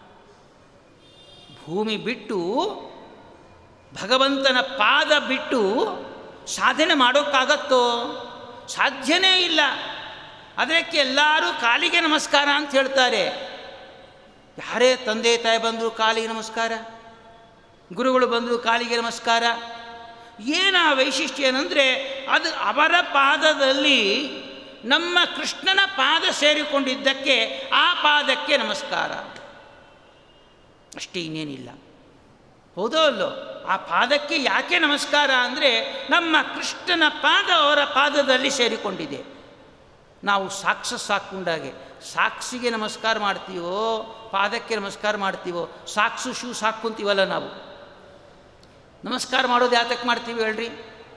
ಭೂಮಿ ಬಿಟ್ಟು ಭಗವಂತನ ಪಾದ ಬಿಟ್ಟು ಸಾಧನೆ ಮಾಡೋಕ್ಕಾಗತ್ತೋ ಸಾಧ್ಯನೇ ಇಲ್ಲ ಅದಕ್ಕೆ ಎಲ್ಲರೂ ಕಾಲಿಗೆ ನಮಸ್ಕಾರ ಅಂತ ಹೇಳ್ತಾರೆ ಯಾರೇ ತಂದೆ ತಾಯಿ ಬಂದರು ಕಾಲಿಗೆ ನಮಸ್ಕಾರ ಗುರುಗಳು ಬಂದರು ಕಾಲಿಗೆ ನಮಸ್ಕಾರ ಏನು ಆ ವೈಶಿಷ್ಟ್ಯ ಏನಂದರೆ ಅದು ಅವರ ಪಾದದಲ್ಲಿ ನಮ್ಮ ಕೃಷ್ಣನ ಪಾದ ಸೇರಿಕೊಂಡಿದ್ದಕ್ಕೆ ಆ ಪಾದಕ್ಕೆ ನಮಸ್ಕಾರ ಅಷ್ಟೇ ಇನ್ನೇನಿಲ್ಲ ಹೌದೋ ಅಲ್ಲೋ ಆ ಪಾದಕ್ಕೆ ಯಾಕೆ ನಮಸ್ಕಾರ ಅಂದರೆ ನಮ್ಮ ಕೃಷ್ಣನ ಪಾದ ಅವರ ಪಾದದಲ್ಲಿ ಸೇರಿಕೊಂಡಿದೆ ನಾವು ಸಾಕ್ಷ ಸಾಕೊಂಡಾಗೆ ಸಾಕ್ಷಿಗೆ ನಮಸ್ಕಾರ ಮಾಡ್ತೀವೋ ಪಾದಕ್ಕೆ ನಮಸ್ಕಾರ ಮಾಡ್ತೀವೋ ಸಾಕ್ಷು ಶೂ ಸಾಕ್ಕೊಂತೀವಲ್ಲ ನಾವು ನಮಸ್ಕಾರ ಮಾಡೋದು ಯಾತಕ್ಕೆ ಮಾಡ್ತೀವಿ ಹೇಳ್ರಿ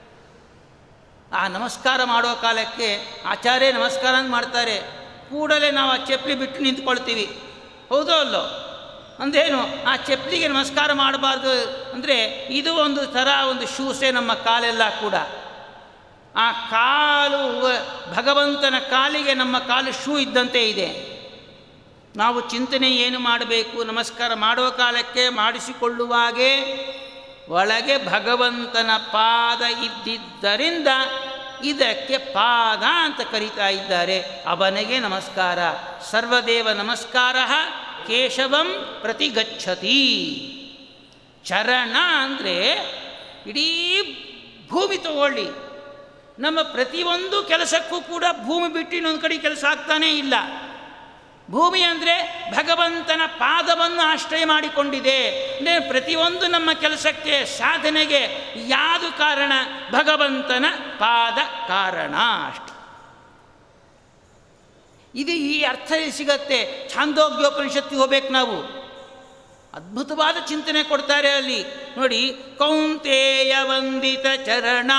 ಆ ನಮಸ್ಕಾರ ಮಾಡೋ ಕಾಲಕ್ಕೆ ಆಚಾರ್ಯ ನಮಸ್ಕಾರ ಅಂತ ಮಾಡ್ತಾರೆ ಕೂಡಲೇ ನಾವು ಆ ಚಪ್ಪಲಿ ಬಿಟ್ಟು ನಿಂತ್ಕೊಳ್ತೀವಿ ಹೌದೋ ಅಲ್ಲೋ ಅಂದೇನು ಆ ಚಪ್ಪಲಿಗೆ ನಮಸ್ಕಾರ ಮಾಡಬಾರ್ದು ಅಂದರೆ ಇದು ಒಂದು ಥರ ಒಂದು ಶೂಸೆ ನಮ್ಮ ಕಾಲೆಲ್ಲ ಕೂಡ ಆ ಕಾಲು ಭಗವಂತನ ಕಾಲಿಗೆ ನಮ್ಮ ಕಾಲು ಶೂ ಇದ್ದಂತೆ ಇದೆ ನಾವು ಚಿಂತನೆ ಏನು ಮಾಡಬೇಕು ನಮಸ್ಕಾರ ಮಾಡುವ ಕಾಲಕ್ಕೆ ಮಾಡಿಸಿಕೊಳ್ಳುವಾಗೆ ಒಳಗೆ ಭಗವಂತನ ಪಾದ ಇದ್ದಿದ್ದರಿಂದ ಇದಕ್ಕೆ ಪಾದ ಅಂತ ಕರೀತಾ ಇದ್ದಾರೆ ಅವನಿಗೆ ನಮಸ್ಕಾರ ಸರ್ವದೇವ ನಮಸ್ಕಾರ ಕೇಶವಂ ಪ್ರತಿಗಚ್ಚತಿ ಚರಣ ಅಂದರೆ ಇಡೀ ಭೂಮಿ ತಗೊಳ್ಳಿ ನಮ್ಮ ಪ್ರತಿಯೊಂದು ಕೆಲಸಕ್ಕೂ ಕೂಡ ಭೂಮಿ ಬಿಟ್ಟು ಇನ್ನೊಂದು ಕಡೆ ಕೆಲಸ ಆಗ್ತಾನೇ ಇಲ್ಲ ಭೂಮಿ ಅಂದರೆ ಭಗವಂತನ ಪಾದವನ್ನು ಆಶ್ರಯ ಮಾಡಿಕೊಂಡಿದೆ ಅಂದರೆ ಪ್ರತಿಯೊಂದು ನಮ್ಮ ಕೆಲಸಕ್ಕೆ ಸಾಧನೆಗೆ ಯಾವುದು ಕಾರಣ ಭಗವಂತನ ಪಾದ ಕಾರಣ ಅಷ್ಟೆ ಇದು ಈ ಅರ್ಥ ಎಲ್ಲಿ ಸಿಗತ್ತೆ ಛಾಂದೋಗ್ಯೋಪನಿಷತ್ತಿಗೆ ಹೋಗ್ಬೇಕು ನಾವು ಅದ್ಭುತವಾದ ಚಿಂತನೆ ಕೊಡ್ತಾರೆ ಅಲ್ಲಿ ನೋಡಿ ಕೌಂತೇಯ ವಂದಿತ ಚರಣ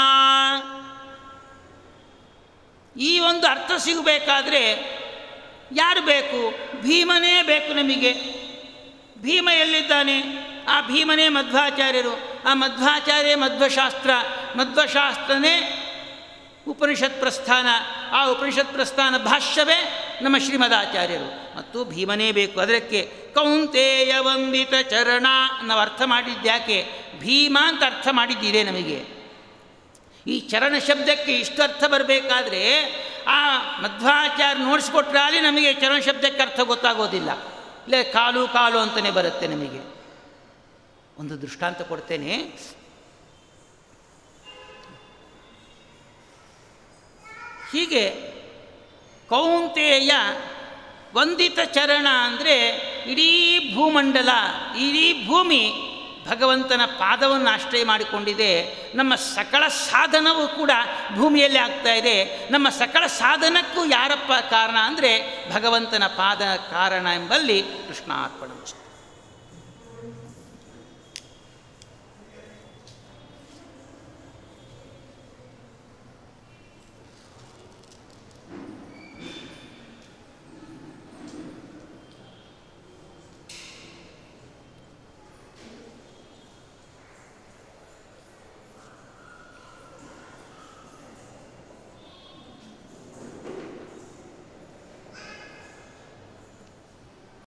ಈ ಒಂದು ಅರ್ಥ ಸಿಗಬೇಕಾದ್ರೆ ಯಾರು ಬೇಕು ಭೀಮನೇ ಬೇಕು ನಮಗೆ ಭೀಮ ಎಲ್ಲಿದ್ದಾನೆ ಆ ಭೀಮನೇ ಮಧ್ವಾಚಾರ್ಯರು ಆ ಮಧ್ವಾಚಾರ್ಯ ಮಧ್ವಶಾಸ್ತ್ರ ಮಧ್ವಶಾಸ್ತ್ರನೇ ಉಪನಿಷತ್ ಪ್ರಸ್ಥಾನ ಆ ಉಪನಿಷತ್ ಪ್ರಸ್ಥಾನ ಭಾಷ್ಯವೇ ನಮ್ಮ ಶ್ರೀಮದಾಚಾರ್ಯರು ಮತ್ತು ಭೀಮನೇ ಬೇಕು ಅದಕ್ಕೆ ಕೌಂತೇಯ ವಂದಿತ ಚರಣ ನಾವು ಅರ್ಥ ಮಾಡಿದ್ಯಾಕೆ ಭೀಮ ಅಂತ ಅರ್ಥ ಮಾಡಿದ್ದಿದೆ ನಮಗೆ ಈ ಚರಣ ಶಬ್ದಕ್ಕೆ ಇಷ್ಟು ಅರ್ಥ ಬರಬೇಕಾದ್ರೆ ಆ ಮಧ್ವಾಚಾರ್ಯ ನೋಡಿಸ್ಕೊಟ್ರೆ ಅಲ್ಲಿ ನಮಗೆ ಚರಣ ಶಬ್ದಕ್ಕೆ ಅರ್ಥ ಗೊತ್ತಾಗೋದಿಲ್ಲ ಇಲ್ಲ ಕಾಲು ಕಾಲು ಅಂತಲೇ ಬರುತ್ತೆ ನಮಗೆ ಒಂದು ದೃಷ್ಟಾಂತ ಕೊಡ್ತೇನೆ ಹೀಗೆ ಕೌಂತೆಯ ವಂದಿತ ಚರಣ ಅಂದರೆ ಇಡೀ ಭೂಮಂಡಲ ಇಡೀ ಭೂಮಿ ಭಗವಂತನ ಪಾದವನ್ನು ಆಶ್ರಯ ಮಾಡಿಕೊಂಡಿದೆ ನಮ್ಮ ಸಕಲ ಸಾಧನವೂ ಕೂಡ ಭೂಮಿಯಲ್ಲಿ ಆಗ್ತಾ ಇದೆ ನಮ್ಮ ಸಕಲ ಸಾಧನಕ್ಕೂ ಯಾರಪ್ಪ ಕಾರಣ ಅಂದರೆ ಭಗವಂತನ ಪಾದ ಕಾರಣ ಎಂಬಲ್ಲಿ ಕೃಷ್ಣಾರ್ಪಣ